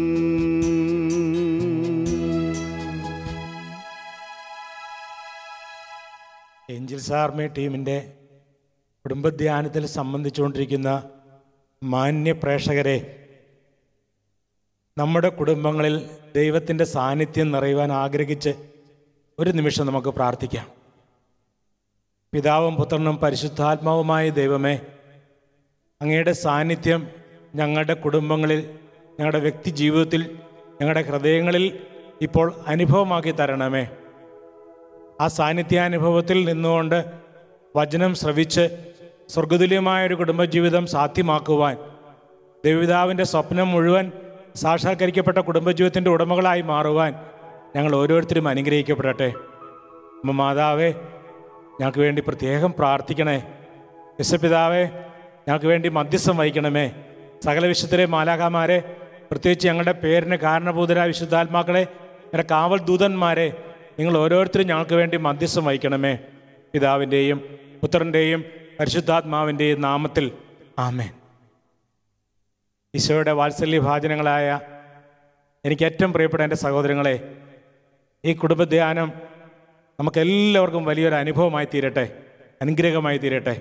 ഏഞ്ചൽസ് ആർമി ടീമിൻ്റെ കുടുംബധ്യാനത്തിൽ സംബന്ധിച്ചുകൊണ്ടിരിക്കുന്ന മാന്യ പ്രേക്ഷകരെ നമ്മുടെ കുടുംബങ്ങളിൽ ദൈവത്തിൻ്റെ സാന്നിധ്യം നിറയുവാൻ ആഗ്രഹിച്ച് ഒരു നിമിഷം നമുക്ക് പ്രാർത്ഥിക്കാം പിതാവും പുത്രനും പരിശുദ്ധാത്മാവുമായ ദൈവമേ അങ്ങയുടെ സാന്നിധ്യം ഞങ്ങളുടെ കുടുംബങ്ങളിൽ ഞങ്ങളുടെ വ്യക്തി ജീവിതത്തിൽ ഞങ്ങളുടെ ഹൃദയങ്ങളിൽ ഇപ്പോൾ അനുഭവമാക്കി തരണമേ ആ സാന്നിധ്യാനുഭവത്തിൽ നിന്നുകൊണ്ട് വചനം ശ്രവിച്ച് സ്വർഗതുല്യമായ ഒരു കുടുംബജീവിതം സാധ്യമാക്കുവാൻ ദൈവപിതാവിൻ്റെ സ്വപ്നം മുഴുവൻ സാക്ഷാത്കരിക്കപ്പെട്ട കുടുംബജീവിതത്തിൻ്റെ ഉടമകളായി മാറുവാൻ ഞങ്ങൾ ഓരോരുത്തരും അനുഗ്രഹിക്കപ്പെടട്ടെ അമ്മ മാതാവേ ഞങ്ങൾക്ക് വേണ്ടി പ്രത്യേകം പ്രാർത്ഥിക്കണേ യശപിതാവേ ഞങ്ങൾക്ക് വേണ്ടി മധ്യസ്ഥം വഹിക്കണമേ സകല വിശുദ്ധരെ മാലാകാമാരെ പ്രത്യേകിച്ച് ഞങ്ങളുടെ പേരിന് കാരണഭൂതരായ വിശുദ്ധാത്മാക്കളെ ഞങ്ങളുടെ കാവൽ ദൂതന്മാരെ നിങ്ങൾ ഓരോരുത്തരും ഞങ്ങൾക്ക് വേണ്ടി മധ്യസ്ഥം വഹിക്കണമേ പിതാവിൻ്റെയും പുത്രൻ്റെയും പരിശുദ്ധാത്മാവിൻ്റെയും നാമത്തിൽ ആമേൻ ഈശോയുടെ വാത്സല്യഭാചനങ്ങളായ എനിക്ക് ഏറ്റവും പ്രിയപ്പെട്ട എൻ്റെ സഹോദരങ്ങളെ ഈ കുടുംബധ്യാനം നമുക്കെല്ലാവർക്കും വലിയൊരു അനുഭവമായി തീരട്ടെ അനുഗ്രഹമായി തീരട്ടെ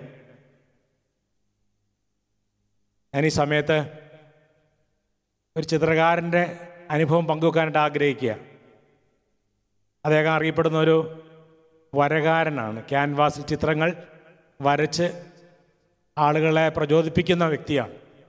ഞാൻ ഈ സമയത്ത് ഒരു ചിത്രകാരൻ്റെ അനുഭവം പങ്കുവെക്കാനായിട്ട് ആഗ്രഹിക്കുക അദ്ദേഹം അറിയപ്പെടുന്ന ഒരു വരകാരനാണ് ക്യാൻവാസിൽ ചിത്രങ്ങൾ വരച്ച് ആളുകളെ പ്രചോദിപ്പിക്കുന്ന വ്യക്തിയാണ്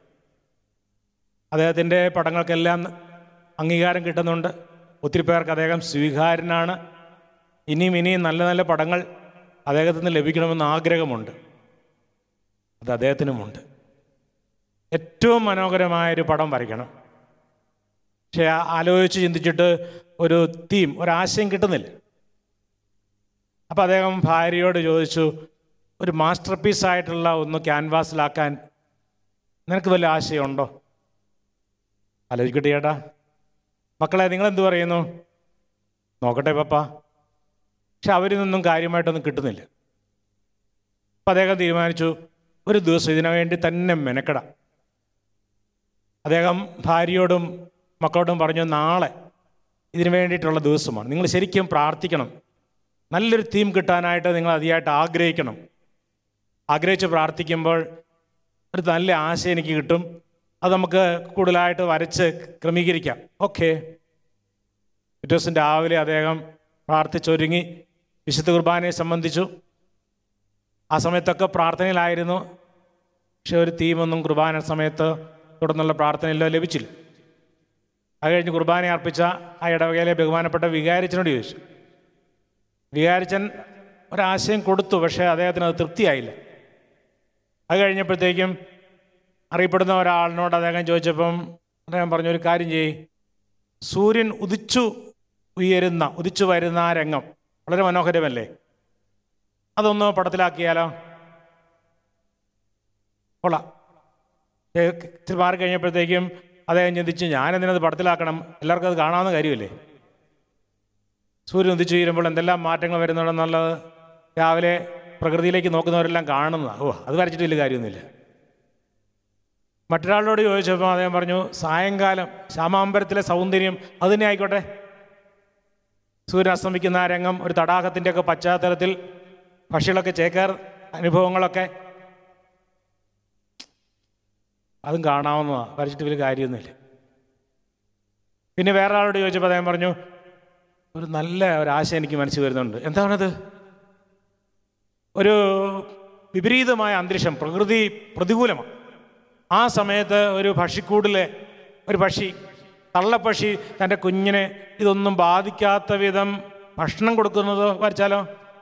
അദ്ദേഹത്തിൻ്റെ പടങ്ങൾക്കെല്ലാം അംഗീകാരം കിട്ടുന്നുണ്ട് ഒത്തിരി പേർക്ക് അദ്ദേഹം സ്വീകാര്യനാണ് ഇനിയും ഇനിയും നല്ല നല്ല പടങ്ങൾ അദ്ദേഹത്തിന് നിന്ന് ലഭിക്കണമെന്ന് ആഗ്രഹമുണ്ട് അത് അദ്ദേഹത്തിനുമുണ്ട് ഏറ്റവും മനോഹരമായൊരു പടം വരയ്ക്കണം പക്ഷേ ആ- ആലോചിച്ച് ചിന്തിച്ചിട്ട് ഒരു തീം ഒരാശയം കിട്ടുന്നില്ല അപ്പോൾ അദ്ദേഹം ഭാര്യയോട് ചോദിച്ചു ഒരു മാസ്റ്റർ പീസായിട്ടുള്ള ഒന്ന് ക്യാൻവാസിലാക്കാൻ നിനക്ക് വല്ല ആശയമുണ്ടോ ആലോചിക്കട്ടെ ചേട്ടാ മക്കളെ നിങ്ങൾ എന്ത് പറയുന്നു നോക്കട്ടെ പപ്പ പക്ഷെ അവരിൽ നിന്നും കാര്യമായിട്ടൊന്നും കിട്ടുന്നില്ല അപ്പം അദ്ദേഹം തീരുമാനിച്ചു ഒരു ദിവസം ഇതിനു വേണ്ടി തന്നെ മെനക്കെടാം അദ്ദേഹം ഭാര്യയോടും മക്കളോടും പറഞ്ഞു നാളെ ഇതിനു വേണ്ടിയിട്ടുള്ള ദിവസമാണ് നിങ്ങൾ ശരിക്കും പ്രാർത്ഥിക്കണം നല്ലൊരു തീം കിട്ടാനായിട്ട് നിങ്ങൾ അതിയായിട്ട് ആഗ്രഹിക്കണം ആഗ്രഹിച്ച് പ്രാർത്ഥിക്കുമ്പോൾ ഒരു നല്ല ആശയം എനിക്ക് കിട്ടും അത് നമുക്ക് കൂടുതലായിട്ട് വരച്ച് ക്രമീകരിക്കാം ഓക്കെ പിറ്റേ ദിവസം രാവിലെ അദ്ദേഹം പ്രാർത്ഥിച്ചൊരുങ്ങി വിശുദ്ധ കുർബാനയെ സംബന്ധിച്ചു ആ സമയത്തൊക്കെ പ്രാർത്ഥനയിലായിരുന്നു പക്ഷെ ഒരു തീമൊന്നും കുർബാന സമയത്ത് തുടർന്നുള്ള പ്രാർത്ഥനയിലോ ലഭിച്ചില്ല അത് കഴിഞ്ഞ് കുർബാന അർപ്പിച്ച ആ ഇടവകയിലെ ബഹുമാനപ്പെട്ട വികാരിച്ചനോട് ചോദിച്ചു വികാരിച്ചൻ ഒരാശയം കൊടുത്തു പക്ഷേ അദ്ദേഹത്തിന് അത് തൃപ്തിയായില്ല അത് കഴിഞ്ഞപ്പോഴത്തേക്കും അറിയപ്പെടുന്ന ഒരാളിനോട് അദ്ദേഹം ചോദിച്ചപ്പം അദ്ദേഹം പറഞ്ഞു ഒരു കാര്യം ചെയ്യ് സൂര്യൻ ഉദിച്ചു ഉയരുന്ന ഉദിച്ചു വരുന്ന ആ രംഗം വളരെ മനോഹരമല്ലേ അതൊന്ന് പടത്തിലാക്കിയാലോ കൊള്ളാം ഏ, ഇച്ചിരി മാറി കഴിഞ്ഞപ്പോഴത്തേക്കും അദ്ദേഹം ചിന്തിച്ചു ഞാനെന്തിനത് പടത്തിലാക്കണം എല്ലാവർക്കും അത് കാണാവുന്ന കാര്യമല്ലേ സൂര്യൻ ഉദിച്ചു വീരുമ്പോൾ എന്തെല്ലാം മാറ്റങ്ങൾ വരുന്നുണ്ടെന്നുള്ളത് രാവിലെ പ്രകൃതിയിലേക്ക് നോക്കുന്നവരെല്ലാം കാണുന്നതാണ് ഓ അത് വരച്ചിട്ട് വലിയ കാര്യമൊന്നുമില്ല മറ്റൊരാളോട് ചോദിച്ചപ്പോൾ അദ്ദേഹം പറഞ്ഞു സായങ്കാലം ശ്യാമാമ്പരത്തിലെ സൗന്ദര്യം അത് തന്നെ ആയിക്കോട്ടെ സൂര്യൻ അസ്തമിക്കുന്ന ആ രംഗം ഒരു തടാകത്തിൻ്റെയൊക്കെ പശ്ചാത്തലത്തിൽ പക്ഷികളൊക്കെ ചേക്കാർ അനുഭവങ്ങളൊക്കെ അതും കാണാവുന്നതാണ് വരച്ചിട്ട് വലിയ കാര്യമൊന്നുമില്ല പിന്നെ വേറെ ആളോട് ചോദിച്ചപ്പോൾ അദ്ദേഹം പറഞ്ഞു ഒരു നല്ല ഒരു ആശയം എനിക്ക് മനസ്സിൽ വരുന്നുണ്ട് എന്താണത് ഒരു വിപരീതമായ അന്തരീക്ഷം പ്രകൃതി പ്രതികൂലമാണ് ആ സമയത്ത് ഒരു പക്ഷിക്കൂടിലെ ഒരു പക്ഷി തള്ളപ്പക്ഷി തൻ്റെ കുഞ്ഞിനെ ഇതൊന്നും ബാധിക്കാത്ത വിധം ഭക്ഷണം കൊടുക്കുന്നത് വരച്ചാലോ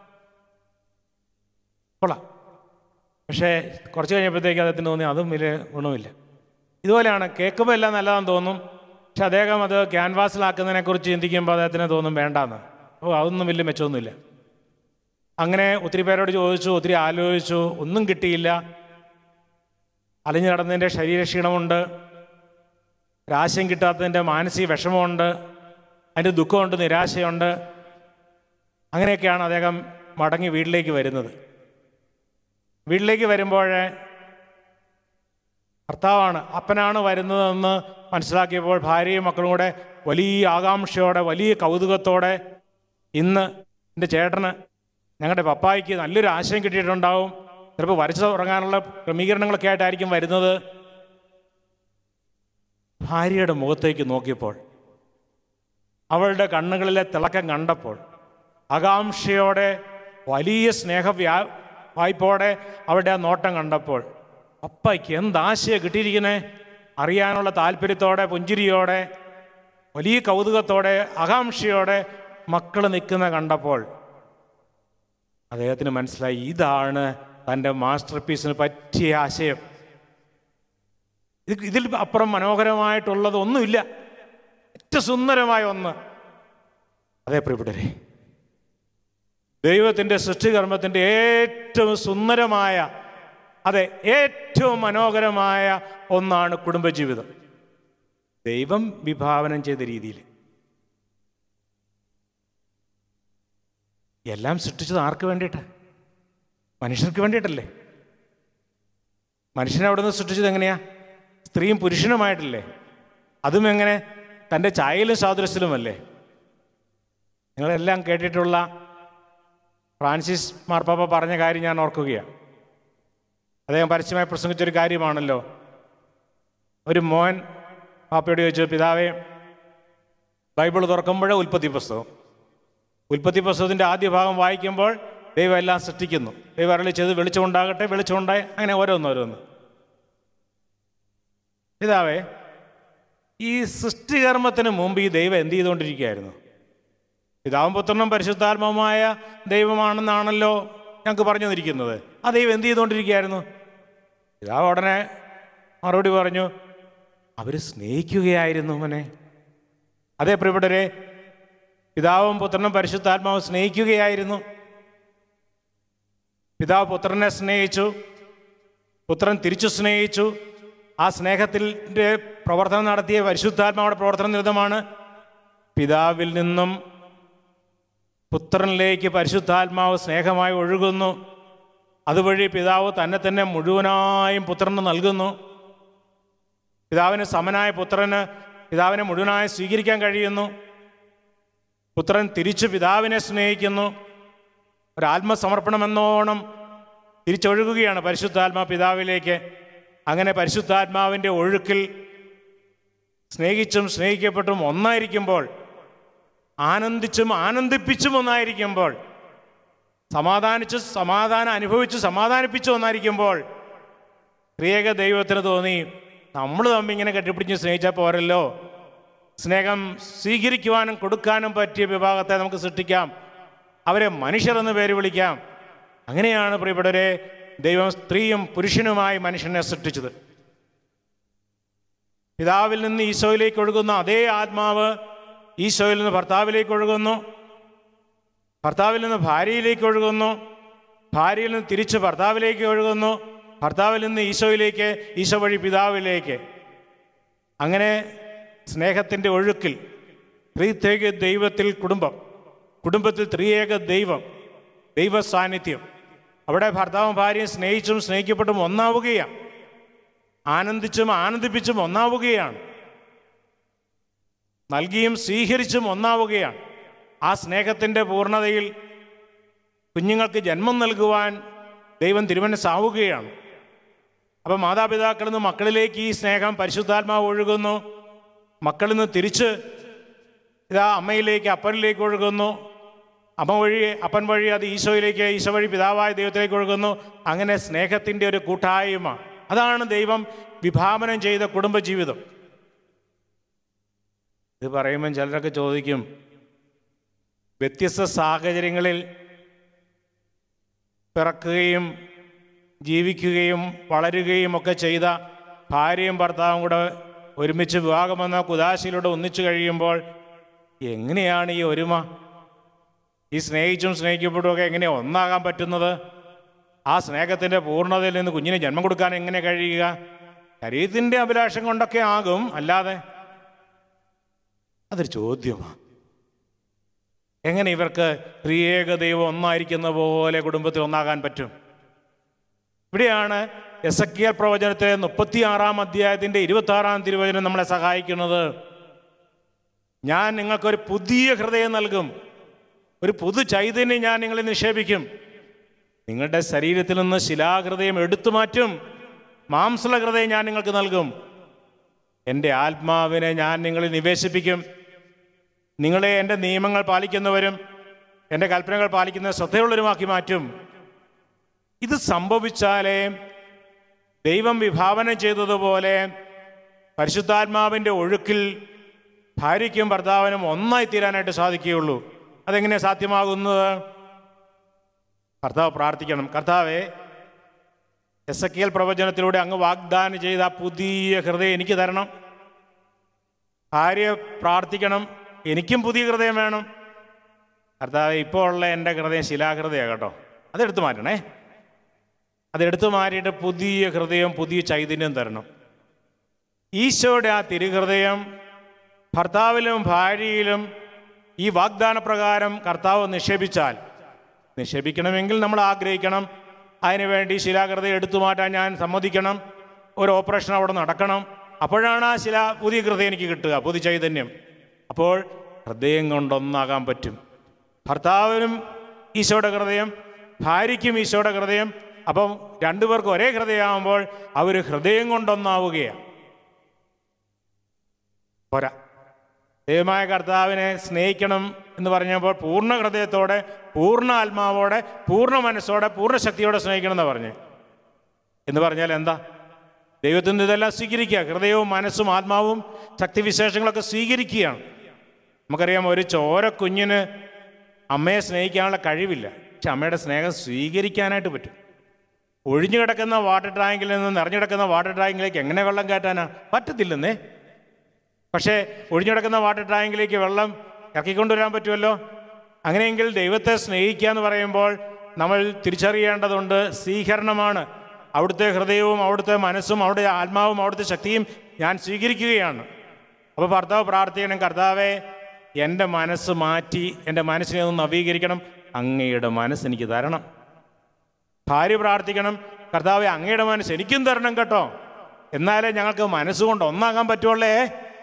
കൊള്ളാം പക്ഷേ കുറച്ച് കഴിഞ്ഞപ്പോഴത്തേക്ക് അദ്ദേഹത്തിന് തോന്നി അതും വലിയ ഗുണമില്ല ഇതുപോലെയാണ് കേൾക്കുമ്പോൾ എല്ലാം നല്ലതാണെന്ന് തോന്നും പക്ഷെ അദ്ദേഹം അത് ക്യാൻവാസിലാക്കുന്നതിനെക്കുറിച്ച് ചിന്തിക്കുമ്പോൾ അദ്ദേഹത്തിന് തോന്നും വേണ്ടാന്ന് ഓ അതൊന്നും വലിയ മെച്ചമൊന്നുമില്ല അങ്ങനെ ഒത്തിരി പേരോട് ചോദിച്ചു ഒത്തിരി ആലോചിച്ചു ഒന്നും കിട്ടിയില്ല അലിഞ്ഞു നടന്നതിൻ്റെ ശരീരക്ഷീണമുണ്ട് ഒരാശയം കിട്ടാത്തതിൻ്റെ മാനസിക വിഷമമുണ്ട് അതിൻ്റെ ദുഃഖമുണ്ട് നിരാശയുണ്ട് അങ്ങനെയൊക്കെയാണ് അദ്ദേഹം മടങ്ങി വീട്ടിലേക്ക് വരുന്നത് വീട്ടിലേക്ക് വരുമ്പോൾ ഭർത്താവാണ് അപ്പനാണ് വരുന്നതെന്ന് മനസ്സിലാക്കിയപ്പോൾ ഭാര്യയും മക്കളും കൂടെ വലിയ ആകാംക്ഷയോടെ വലിയ കൗതുകത്തോടെ ഇന്ന് എൻ്റെ ചേട്ടന് ഞങ്ങളുടെ പപ്പായ്ക്ക് നല്ലൊരു ആശയം കിട്ടിയിട്ടുണ്ടാവും ചിലപ്പോൾ വരച്ചു തുടങ്ങാനുള്ള ക്രമീകരണങ്ങളൊക്കെ ആയിട്ടായിരിക്കും വരുന്നത് ഭാര്യയുടെ മുഖത്തേക്ക് നോക്കിയപ്പോൾ അവളുടെ കണ്ണുകളിലെ തിളക്കം കണ്ടപ്പോൾ ആകാംക്ഷയോടെ വലിയ സ്നേഹവ്യാ വായ്പോടെ അവളുടെ ആ നോട്ടം കണ്ടപ്പോൾ പപ്പയ്ക്ക് എന്താശയ കിട്ടിയിരിക്കുന്നേ അറിയാനുള്ള താല്പര്യത്തോടെ പുഞ്ചിരിയോടെ വലിയ കൗതുകത്തോടെ ആകാംക്ഷയോടെ മക്കൾ നിൽക്കുന്ന കണ്ടപ്പോൾ അദ്ദേഹത്തിന് മനസ്സിലായി ഇതാണ് തൻ്റെ മാസ്റ്റർ പീസിന് പറ്റിയ ആശയം ഇത് ഇതിൽ അപ്പുറം മനോഹരമായിട്ടുള്ളത് ഒന്നുമില്ല ഏറ്റവും സുന്ദരമായ ഒന്ന് അതേ പ്രിയപ്പെട്ടരെ ദൈവത്തിൻ്റെ സൃഷ്ടികർമ്മത്തിൻ്റെ ഏറ്റവും സുന്ദരമായ അതെ ഏറ്റവും മനോഹരമായ ഒന്നാണ് കുടുംബജീവിതം ദൈവം വിഭാവനം ചെയ്ത രീതിയിൽ എല്ലാം സൃഷ്ടിച്ചത് ആർക്ക് വേണ്ടിയിട്ട് മനുഷ്യർക്ക് വേണ്ടിയിട്ടല്ലേ മനുഷ്യനെ അവിടെ നിന്ന് സൃഷ്ടിച്ചത് എങ്ങനെയാ സ്ത്രീയും പുരുഷനുമായിട്ടല്ലേ അതും എങ്ങനെ തൻ്റെ ചായയിലും സാദൃശ്യത്തിലുമല്ലേ നിങ്ങളെല്ലാം കേട്ടിട്ടുള്ള ഫ്രാൻസിസ് മാർപ്പാപ്പ പറഞ്ഞ കാര്യം ഞാൻ ഓർക്കുകയാണ് അദ്ദേഹം പരസ്യമായി പ്രസംഗിച്ചൊരു കാര്യമാണല്ലോ ഒരു മോൻ പാപ്പയോട് ചോദിച്ചു പിതാവേ ബൈബിൾ തുറക്കുമ്പോഴേ ഉൽപ്പത്തി പുസ്തകം ഉൽപ്പത്തി പുസ്തകത്തിൻ്റെ ആദ്യ ഭാഗം വായിക്കുമ്പോൾ ദൈവം എല്ലാം സൃഷ്ടിക്കുന്നു ദൈവം അരളി ചെയ്ത് വെളിച്ചമുണ്ടാകട്ടെ വെളിച്ചമുണ്ടായി അങ്ങനെ ഓരോന്ന് ഓരോന്ന് പിതാവേ ഈ സൃഷ്ടികർമ്മത്തിന് മുമ്പ് ഈ ദൈവം എന്ത് ചെയ്തുകൊണ്ടിരിക്കുകയായിരുന്നു പിതാവും പുത്രനും പരിശുദ്ധാത്മാവുമായ ദൈവമാണെന്നാണല്ലോ ഞങ്ങൾക്ക് പറഞ്ഞു തന്നിരിക്കുന്നത് ആ ദൈവം എന്ത് ചെയ്തുകൊണ്ടിരിക്കുകയായിരുന്നു പിതാവ് ഉടനെ മറുപടി പറഞ്ഞു അവർ സ്നേഹിക്കുകയായിരുന്നു മോനെ അതേ പ്രിയപ്പെട്ടവരെ പിതാവും പുത്രനും പരിശുദ്ധാത്മാവും സ്നേഹിക്കുകയായിരുന്നു പിതാവ് പുത്രനെ സ്നേഹിച്ചു പുത്രൻ തിരിച്ചു സ്നേഹിച്ചു ആ സ്നേഹത്തിൻ്റെ പ്രവർത്തനം നടത്തിയ പരിശുദ്ധാത്മാവിടെ പ്രവർത്തന നിരതമാണ് പിതാവിൽ നിന്നും പുത്രനിലേക്ക് പരിശുദ്ധാത്മാവ് സ്നേഹമായി ഒഴുകുന്നു അതുവഴി പിതാവ് തന്നെ തന്നെ മുഴുവനായും പുത്രന് നൽകുന്നു പിതാവിന് സമനായ പുത്രന് പിതാവിനെ മുഴുവനായി സ്വീകരിക്കാൻ കഴിയുന്നു പുത്രൻ തിരിച്ചു പിതാവിനെ സ്നേഹിക്കുന്നു ഒരു ആത്മസമർപ്പണമെന്നോണം തിരിച്ചൊഴുകുകയാണ് പരിശുദ്ധാത്മാ പിതാവിലേക്ക് അങ്ങനെ പരിശുദ്ധാത്മാവിൻ്റെ ഒഴുക്കിൽ സ്നേഹിച്ചും സ്നേഹിക്കപ്പെട്ടും ഒന്നായിരിക്കുമ്പോൾ ആനന്ദിച്ചും ആനന്ദിപ്പിച്ചും ഒന്നായിരിക്കുമ്പോൾ സമാധാനിച്ച് സമാധാനം അനുഭവിച്ച് സമാധാനിപ്പിച്ച് ഒന്നായിരിക്കുമ്പോൾ ക്രിയേക ദൈവത്തിന് തോന്നി നമ്മൾ തമ്മിൽ ഇങ്ങനെ കെട്ടിപ്പിടിച്ച് സ്നേഹിച്ചാൽ പോരല്ലോ സ്നേഹം സ്വീകരിക്കുവാനും കൊടുക്കാനും പറ്റിയ വിഭാഗത്തെ നമുക്ക് സൃഷ്ടിക്കാം അവരെ മനുഷ്യർ എന്ന് പേര് വിളിക്കാം അങ്ങനെയാണ് പ്രിയപ്പെട്ടവരെ ദൈവം സ്ത്രീയും പുരുഷനുമായി മനുഷ്യനെ സൃഷ്ടിച്ചത് പിതാവിൽ നിന്ന് ഈശോയിലേക്ക് ഒഴുകുന്ന അതേ ആത്മാവ് ഈശോയിൽ നിന്ന് ഭർത്താവിലേക്ക് ഒഴുകുന്നു ഭർത്താവിൽ നിന്ന് ഭാര്യയിലേക്ക് ഒഴുകുന്നു ഭാര്യയിൽ നിന്ന് തിരിച്ച് ഭർത്താവിലേക്ക് ഒഴുകുന്നു ഭർത്താവിൽ നിന്ന് ഈശോയിലേക്ക് ഈശോ വഴി പിതാവിലേക്ക് അങ്ങനെ സ്നേഹത്തിൻ്റെ ഒഴുക്കിൽ ത്രിത്യേക ദൈവത്തിൽ കുടുംബം കുടുംബത്തിൽ ത്രിയേക ദൈവം ദൈവ സാന്നിധ്യം അവിടെ ഭർത്താവും ഭാര്യയും സ്നേഹിച്ചും സ്നേഹിക്കപ്പെട്ടും ഒന്നാവുകയാണ് ആനന്ദിച്ചും ആനന്ദിപ്പിച്ചും ഒന്നാവുകയാണ് നൽകിയും സ്വീകരിച്ചും ഒന്നാവുകയാണ് ആ സ്നേഹത്തിൻ്റെ പൂർണ്ണതയിൽ കുഞ്ഞുങ്ങൾക്ക് ജന്മം നൽകുവാൻ ദൈവം തിരുമനസ്സാവുകയാണ് അപ്പം മാതാപിതാക്കളിൽ നിന്ന് മക്കളിലേക്ക് ഈ സ്നേഹം പരിശുദ്ധാത്മാവ് ഒഴുകുന്നു മക്കളിൽ നിന്ന് തിരിച്ച് ഇതാ അമ്മയിലേക്ക് അപ്പനിലേക്ക് ഒഴുകുന്നു അമ്മ വഴി അപ്പൻ വഴി അത് ഈശോയിലേക്ക് ഈശോ വഴി പിതാവായ ദൈവത്തിലേക്ക് ഒഴുകുന്നു അങ്ങനെ സ്നേഹത്തിൻ്റെ ഒരു കൂട്ടായ്മ അതാണ് ദൈവം വിഭാവനം ചെയ്ത കുടുംബജീവിതം ഇത് പറയുമ്പം ചിലരൊക്കെ ചോദിക്കും വ്യത്യസ്ത സാഹചര്യങ്ങളിൽ പിറക്കുകയും ജീവിക്കുകയും വളരുകയും ഒക്കെ ചെയ്ത ഭാര്യയും ഭർത്താവും കൂടെ ഒരുമിച്ച് വിവാഹമെന്ന കുതാശയിലൂടെ ഒന്നിച്ചു കഴിയുമ്പോൾ എങ്ങനെയാണ് ഈ ഒരുമ ഈ സ്നേഹിച്ചും സ്നേഹിക്കപ്പെടുമൊക്കെ എങ്ങനെയാണ് ഒന്നാകാൻ പറ്റുന്നത് ആ സ്നേഹത്തിൻ്റെ പൂർണ്ണതയിൽ നിന്ന് കുഞ്ഞിന് ജന്മം കൊടുക്കാൻ എങ്ങനെ കഴിയുക ശരീരത്തിൻ്റെ അഭിലാഷം കൊണ്ടൊക്കെ ആകും അല്ലാതെ അതൊരു ചോദ്യമാണ് എങ്ങനെ ഇവർക്ക് ത്രിയേക ദൈവം ഒന്നായിരിക്കുന്ന പോലെ കുടുംബത്തിൽ ഒന്നാകാൻ പറ്റും ഇവിടെയാണ് എസ് എ പ്രവചനത്തിലെ മുപ്പത്തിയാറാം അധ്യായത്തിൻ്റെ ഇരുപത്തി ആറാം തിരുവചനം നമ്മളെ സഹായിക്കുന്നത് ഞാൻ നിങ്ങൾക്കൊരു പുതിയ ഹൃദയം നൽകും ഒരു പുതു ചൈതന്യം ഞാൻ നിങ്ങളെ നിക്ഷേപിക്കും നിങ്ങളുടെ ശരീരത്തിൽ നിന്ന് ശിലാഹൃദയം എടുത്തു മാറ്റും മാംസള ഹൃദയം ഞാൻ നിങ്ങൾക്ക് നൽകും എൻ്റെ ആത്മാവിനെ ഞാൻ നിങ്ങളിൽ നിവേശിപ്പിക്കും നിങ്ങളെ എൻ്റെ നിയമങ്ങൾ പാലിക്കുന്നവരും എൻ്റെ കൽപ്പനകൾ പാലിക്കുന്ന ശ്രദ്ധയുള്ളവരുമാക്കി മാറ്റും ഇത് സംഭവിച്ചാലേ ദൈവം വിഭാവനം ചെയ്തതുപോലെ പരിശുദ്ധാത്മാവിൻ്റെ ഒഴുക്കിൽ ഭാര്യയ്ക്കും ഭർത്താവിനും ഒന്നായി തീരാനായിട്ട് സാധിക്കുകയുള്ളൂ അതെങ്ങനെയാണ് സാധ്യമാകുന്നത് കർത്താവ് പ്രാർത്ഥിക്കണം കർത്താവെ എസ് എ പ്രവചനത്തിലൂടെ അങ്ങ് വാഗ്ദാനം ചെയ്ത ആ പുതിയ ഹൃദയം എനിക്ക് തരണം ഭാര്യ പ്രാർത്ഥിക്കണം എനിക്കും പുതിയ ഹൃദയം വേണം കർത്താവ് ഇപ്പോൾ ഉള്ള എൻ്റെ ഹൃദയം ശിലാഹൃദയമാണ് കേട്ടോ അതെടുത്ത് മാറ്റണേ അതെടുത്തു മാറ്റിയിട്ട് പുതിയ ഹൃദയം പുതിയ ചൈതന്യം തരണം ഈശോയുടെ ആ തിരുഹൃദയം ഭർത്താവിലും ഭാര്യയിലും ഈ വാഗ്ദാന പ്രകാരം കർത്താവ് നിക്ഷേപിച്ചാൽ നിക്ഷേപിക്കണമെങ്കിൽ നമ്മൾ ആഗ്രഹിക്കണം അതിനുവേണ്ടി ശിലാകൃതി എടുത്തു മാറ്റാൻ ഞാൻ സമ്മതിക്കണം ഒരു ഓപ്പറേഷൻ അവിടെ നടക്കണം അപ്പോഴാണ് ആ ശില പുതിയ ഹൃദയം എനിക്ക് കിട്ടുക പുതിയ ചൈതന്യം അപ്പോൾ ഹൃദയം കൊണ്ടൊന്നാകാൻ പറ്റും ഭർത്താവിനും ഈശോയുടെ ഹൃദയം ഭാര്യയ്ക്കും ഈശോയുടെ ഹൃദയം അപ്പം രണ്ടുപേർക്കും ഒരേ ഹൃദയമാകുമ്പോൾ അവർ ഹൃദയം കൊണ്ടൊന്നാവുകയാണ് പോരാ ദൈവമായ കർത്താവിനെ സ്നേഹിക്കണം എന്ന് പറഞ്ഞപ്പോൾ പൂർണ്ണ ഹൃദയത്തോടെ പൂർണ്ണ ആത്മാവോടെ പൂർണ്ണ മനസ്സോടെ പൂർണ്ണ ശക്തിയോടെ സ്നേഹിക്കണം എന്ന് പറഞ്ഞു എന്ന് പറഞ്ഞാൽ എന്താ ദൈവത്തിൽ നിന്ന് ഇതെല്ലാം സ്വീകരിക്കുക ഹൃദയവും മനസ്സും ആത്മാവും ശക്തിവിശേഷങ്ങളൊക്കെ സ്വീകരിക്കുകയാണ് നമുക്കറിയാം ഒരു ചോര കുഞ്ഞിന് അമ്മയെ സ്നേഹിക്കാനുള്ള കഴിവില്ല പക്ഷെ അമ്മയുടെ സ്നേഹം സ്വീകരിക്കാനായിട്ട് പറ്റും ഒഴിഞ്ഞു കിടക്കുന്ന വാട്ടർ ടാങ്കിൽ നിന്ന് നിറഞ്ഞു കിടക്കുന്ന വാട്ടർ ടാങ്കിലേക്ക് എങ്ങനെ വെള്ളം കയറ്റാനാ പറ്റത്തില്ലെന്നേ പക്ഷേ ഒഴിഞ്ഞു കിടക്കുന്ന വാട്ടർ ടാങ്കിലേക്ക് വെള്ളം ഇറക്കിക്കൊണ്ടുവരാൻ പറ്റുമല്ലോ അങ്ങനെയെങ്കിൽ ദൈവത്തെ സ്നേഹിക്കുക എന്ന് പറയുമ്പോൾ നമ്മൾ തിരിച്ചറിയേണ്ടതുണ്ട് സ്വീകരണമാണ് അവിടുത്തെ ഹൃദയവും അവിടുത്തെ മനസ്സും അവിടുത്തെ ആത്മാവും അവിടുത്തെ ശക്തിയും ഞാൻ സ്വീകരിക്കുകയാണ് അപ്പോൾ ഭർത്താവ് പ്രാർത്ഥിക്കണം കർത്താവെ എൻ്റെ മനസ്സ് മാറ്റി എൻ്റെ മനസ്സിനെ ഒന്ന് നവീകരിക്കണം അങ്ങയുടെ മനസ്സ് എനിക്ക് തരണം ഭാര്യ പ്രാർത്ഥിക്കണം കർത്താവെ അങ്ങയുടെ മനസ്സ് എനിക്കും തരണം കേട്ടോ എന്നാലേ ഞങ്ങൾക്ക് മനസ്സുകൊണ്ട് ഒന്നാകാൻ പറ്റുള്ളേ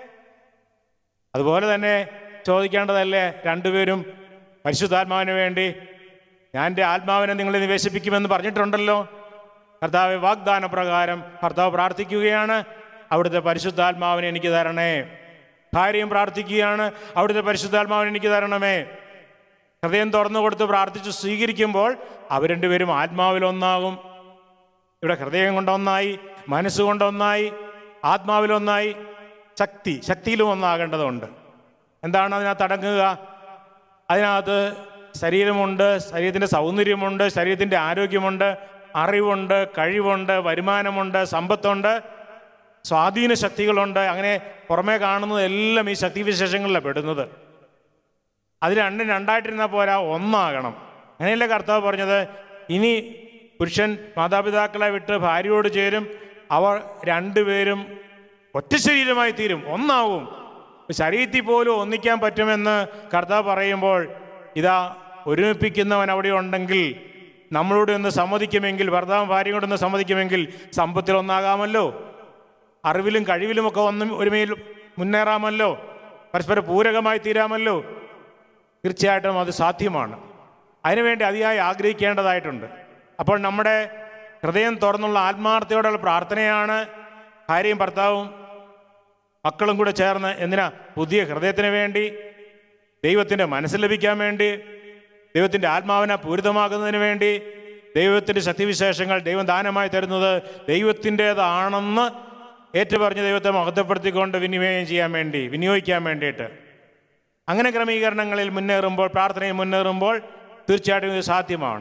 അതുപോലെ തന്നെ ചോദിക്കേണ്ടതല്ലേ രണ്ടുപേരും പരിശുദ്ധാത്മാവിന് വേണ്ടി ഞാൻ എൻ്റെ ആത്മാവിനെ നിങ്ങളെ നിവേശിപ്പിക്കുമെന്ന് പറഞ്ഞിട്ടുണ്ടല്ലോ കർത്താവ് വാഗ്ദാന പ്രകാരം കർത്താവ് പ്രാർത്ഥിക്കുകയാണ് അവിടുത്തെ പരിശുദ്ധാത്മാവിനെ എനിക്ക് തരണേ ഭാര്യയും പ്രാർത്ഥിക്കുകയാണ് അവിടുത്തെ പരിശുദ്ധാത്മാവിനെ എനിക്ക് തരണമേ ഹൃദയം തുറന്നു കൊടുത്ത് പ്രാർത്ഥിച്ച് സ്വീകരിക്കുമ്പോൾ അവർ രണ്ടുപേരും ആത്മാവിൽ ഒന്നാകും ഇവിടെ ഹൃദയം കൊണ്ടൊന്നായി മനസ്സുകൊണ്ടൊന്നായി ആത്മാവിലൊന്നായി ശക്തി ശക്തിയിലും ഒന്നാകേണ്ടതുണ്ട് എന്താണ് അതിനകത്ത് അടങ്ങുക അതിനകത്ത് ശരീരമുണ്ട് ശരീരത്തിൻ്റെ സൗന്ദര്യമുണ്ട് ശരീരത്തിൻ്റെ ആരോഗ്യമുണ്ട് അറിവുണ്ട് കഴിവുണ്ട് വരുമാനമുണ്ട് സമ്പത്തുണ്ട് സ്വാധീന ശക്തികളുണ്ട് അങ്ങനെ പുറമേ കാണുന്നതെല്ലാം ഈ ശക്തിവിശേഷങ്ങളിലാണ് പെടുന്നത് അത് രണ്ടും രണ്ടായിട്ടിരുന്നാൽ പോരാ ഒന്നാകണം അങ്ങനെയല്ലേ കർത്താവ് പറഞ്ഞത് ഇനി പുരുഷൻ മാതാപിതാക്കളെ വിട്ട് ഭാര്യയോട് ചേരും അവർ രണ്ടുപേരും ഒറ്റ ശരീരമായി തീരും ഒന്നാവും ശരീരത്തിൽ പോലും ഒന്നിക്കാൻ പറ്റുമെന്ന് കർത്താവ് പറയുമ്പോൾ ഇതാ ഒരുമിപ്പിക്കുന്നവൻ അവിടെ ഉണ്ടെങ്കിൽ നമ്മളോട് ഒന്ന് സമ്മതിക്കുമെങ്കിൽ ഭർത്താവും ഭാര്യയോട് ഒന്ന് സമ്മതിക്കുമെങ്കിൽ സമ്പത്തിൽ ഒന്നാകാമല്ലോ അറിവിലും കഴിവിലുമൊക്കെ ഒന്നും ഒരുമയിൽ മുന്നേറാമല്ലോ പരസ്പര പൂരകമായി തീരാമല്ലോ തീർച്ചയായിട്ടും അത് സാധ്യമാണ് അതിനുവേണ്ടി അതിയായി ആഗ്രഹിക്കേണ്ടതായിട്ടുണ്ട് അപ്പോൾ നമ്മുടെ ഹൃദയം തുറന്നുള്ള ആത്മാർത്ഥയോടുള്ള പ്രാർത്ഥനയാണ് ഭാര്യയും ഭർത്താവും മക്കളും കൂടെ ചേർന്ന് എന്തിനാ പുതിയ ഹൃദയത്തിന് വേണ്ടി ദൈവത്തിൻ്റെ മനസ്സ് ലഭിക്കാൻ വേണ്ടി ദൈവത്തിൻ്റെ ആത്മാവിനെ പൂരിതമാക്കുന്നതിന് വേണ്ടി ദൈവത്തിൻ്റെ ശക്തിവിശേഷങ്ങൾ ദൈവം ദാനമായി തരുന്നത് ദൈവത്തിൻ്റേതാണെന്ന് ഏറ്റുപറഞ്ഞ് ദൈവത്തെ മഹത്വപ്പെടുത്തിക്കൊണ്ട് വിനിമയം ചെയ്യാൻ വേണ്ടി വിനിയോഗിക്കാൻ വേണ്ടിയിട്ട് അങ്ങനെ ക്രമീകരണങ്ങളിൽ മുന്നേറുമ്പോൾ പ്രാർത്ഥനയിൽ മുന്നേറുമ്പോൾ തീർച്ചയായിട്ടും ഇത് സാധ്യമാണ്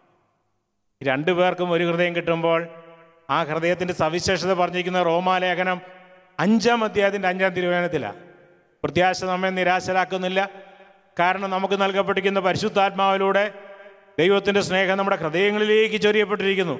രണ്ടു പേർക്കും ഒരു ഹൃദയം കിട്ടുമ്പോൾ ആ ഹൃദയത്തിൻ്റെ സവിശേഷത പറഞ്ഞിരിക്കുന്ന റോമാലേഖനം അഞ്ചാം അധ്യായത്തിൻ്റെ അഞ്ചാം തിരുവേനത്തിലാണ് പ്രത്യാശ നമ്മെ നിരാശരാക്കുന്നില്ല കാരണം നമുക്ക് നൽകപ്പെട്ടിരിക്കുന്ന പരിശുദ്ധാത്മാവിലൂടെ ദൈവത്തിൻ്റെ സ്നേഹം നമ്മുടെ ഹൃദയങ്ങളിലേക്ക് ചൊരിയപ്പെട്ടിരിക്കുന്നു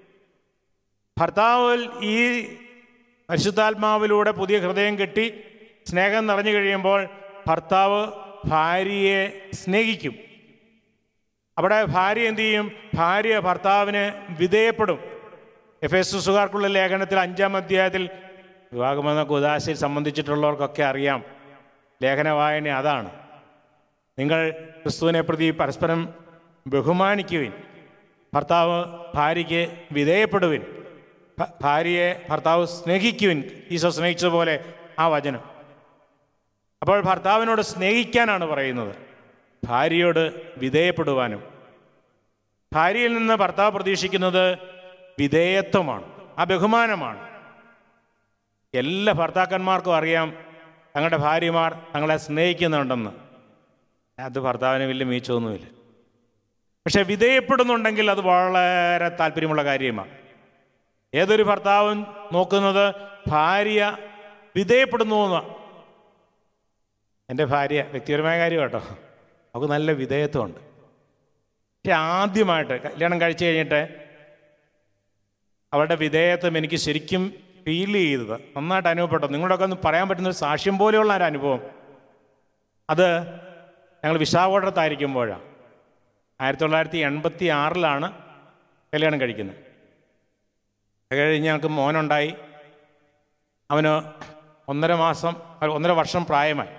ഭർത്താവിൽ ഈ പരിശുദ്ധാത്മാവിലൂടെ പുതിയ ഹൃദയം കിട്ടി സ്നേഹം നിറഞ്ഞു കഴിയുമ്പോൾ ഭർത്താവ് ഭാര്യയെ സ്നേഹിക്കും അവിടെ ഭാര്യ എന്ത് ചെയ്യും ഭാര്യ ഭർത്താവിന് വിധേയപ്പെടും എഫ് എസ് സുകാർക്കുള്ള ലേഖനത്തിൽ അഞ്ചാം അധ്യായത്തിൽ വിവാഹമെന്ന കുദാശയിൽ സംബന്ധിച്ചിട്ടുള്ളവർക്കൊക്കെ അറിയാം ലേഖന വായന അതാണ് നിങ്ങൾ ക്രിസ്തുവിനെ പ്രതി പരസ്പരം ബഹുമാനിക്കുവിൻ ഭർത്താവ് ഭാര്യയ്ക്ക് വിധേയപ്പെടുവിൻ ഭ- ഭാര്യയെ ഭർത്താവ് സ്നേഹിക്കുവിൻ ഈശോ സ്നേഹിച്ചതുപോലെ ആ വചനം അപ്പോൾ ഭർത്താവിനോട് സ്നേഹിക്കാനാണ് പറയുന്നത് ഭാര്യയോട് വിധേയപ്പെടുവാനും ഭാര്യയിൽ നിന്ന് ഭർത്താവ് പ്രതീക്ഷിക്കുന്നത് വിധേയത്വമാണ് ആ ബഹുമാനമാണ് എല്ലാ ഭർത്താക്കന്മാർക്കും അറിയാം തങ്ങളുടെ ഭാര്യമാർ തങ്ങളെ സ്നേഹിക്കുന്നുണ്ടെന്ന് അത് ഭർത്താവിന് വലിയ മീച്ചൊന്നുമില്ല പക്ഷെ വിധേയപ്പെടുന്നുണ്ടെങ്കിൽ അത് വളരെ താല്പര്യമുള്ള കാര്യമാണ് ഏതൊരു ഭർത്താവും നോക്കുന്നത് ഭാര്യ വിധേയപ്പെടുന്നു എന്നാണ് എൻ്റെ ഭാര്യ വ്യക്തിപരമായ കാര്യം കേട്ടോ അവൾക്ക് നല്ല വിധേയത്വമുണ്ട് പക്ഷെ ആദ്യമായിട്ട് കല്യാണം കഴിച്ചു കഴിഞ്ഞിട്ട് അവളുടെ വിധേയത്വം എനിക്ക് ശരിക്കും ഫീൽ ചെയ്തത് നന്നായിട്ട് അനുഭവപ്പെട്ടു നിങ്ങളൊക്കെ ഒന്ന് പറയാൻ പറ്റുന്ന ഒരു സാക്ഷ്യം പോലെയുള്ള ഒരു അനുഭവം അത് ഞങ്ങൾ വിശാഖപട്ടണത്തായിരിക്കുമ്പോഴാണ് ആയിരത്തി തൊള്ളായിരത്തി എൺപത്തി ആറിലാണ് കല്യാണം കഴിക്കുന്നത് അത് കഴിഞ്ഞ് ഞങ്ങൾക്ക് മോനുണ്ടായി അവന് ഒന്നര മാസം അല്ല, ഒന്നര വർഷം പ്രായമായി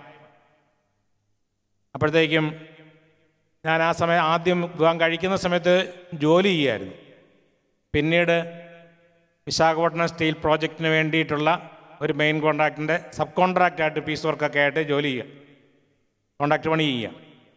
അപ്പോഴത്തേക്കും ഞാൻ ആ സമയം ആദ്യം വിവാഹം കഴിക്കുന്ന സമയത്ത് ജോലി ചെയ്യായിരുന്നു പിന്നീട് വിശാഖപട്ടണം സ്റ്റീൽ പ്രോജക്റ്റിന് വേണ്ടിയിട്ടുള്ള ഒരു മെയിൻ കോൺട്രാക്റ്റിൻ്റെ സബ് കോൺട്രാക്റ്റായിട്ട് പീസ് വർക്കൊക്കെ ആയിട്ട് ജോലി ചെയ്യുക കോൺട്രാക്ട് പണി ചെയ്യുക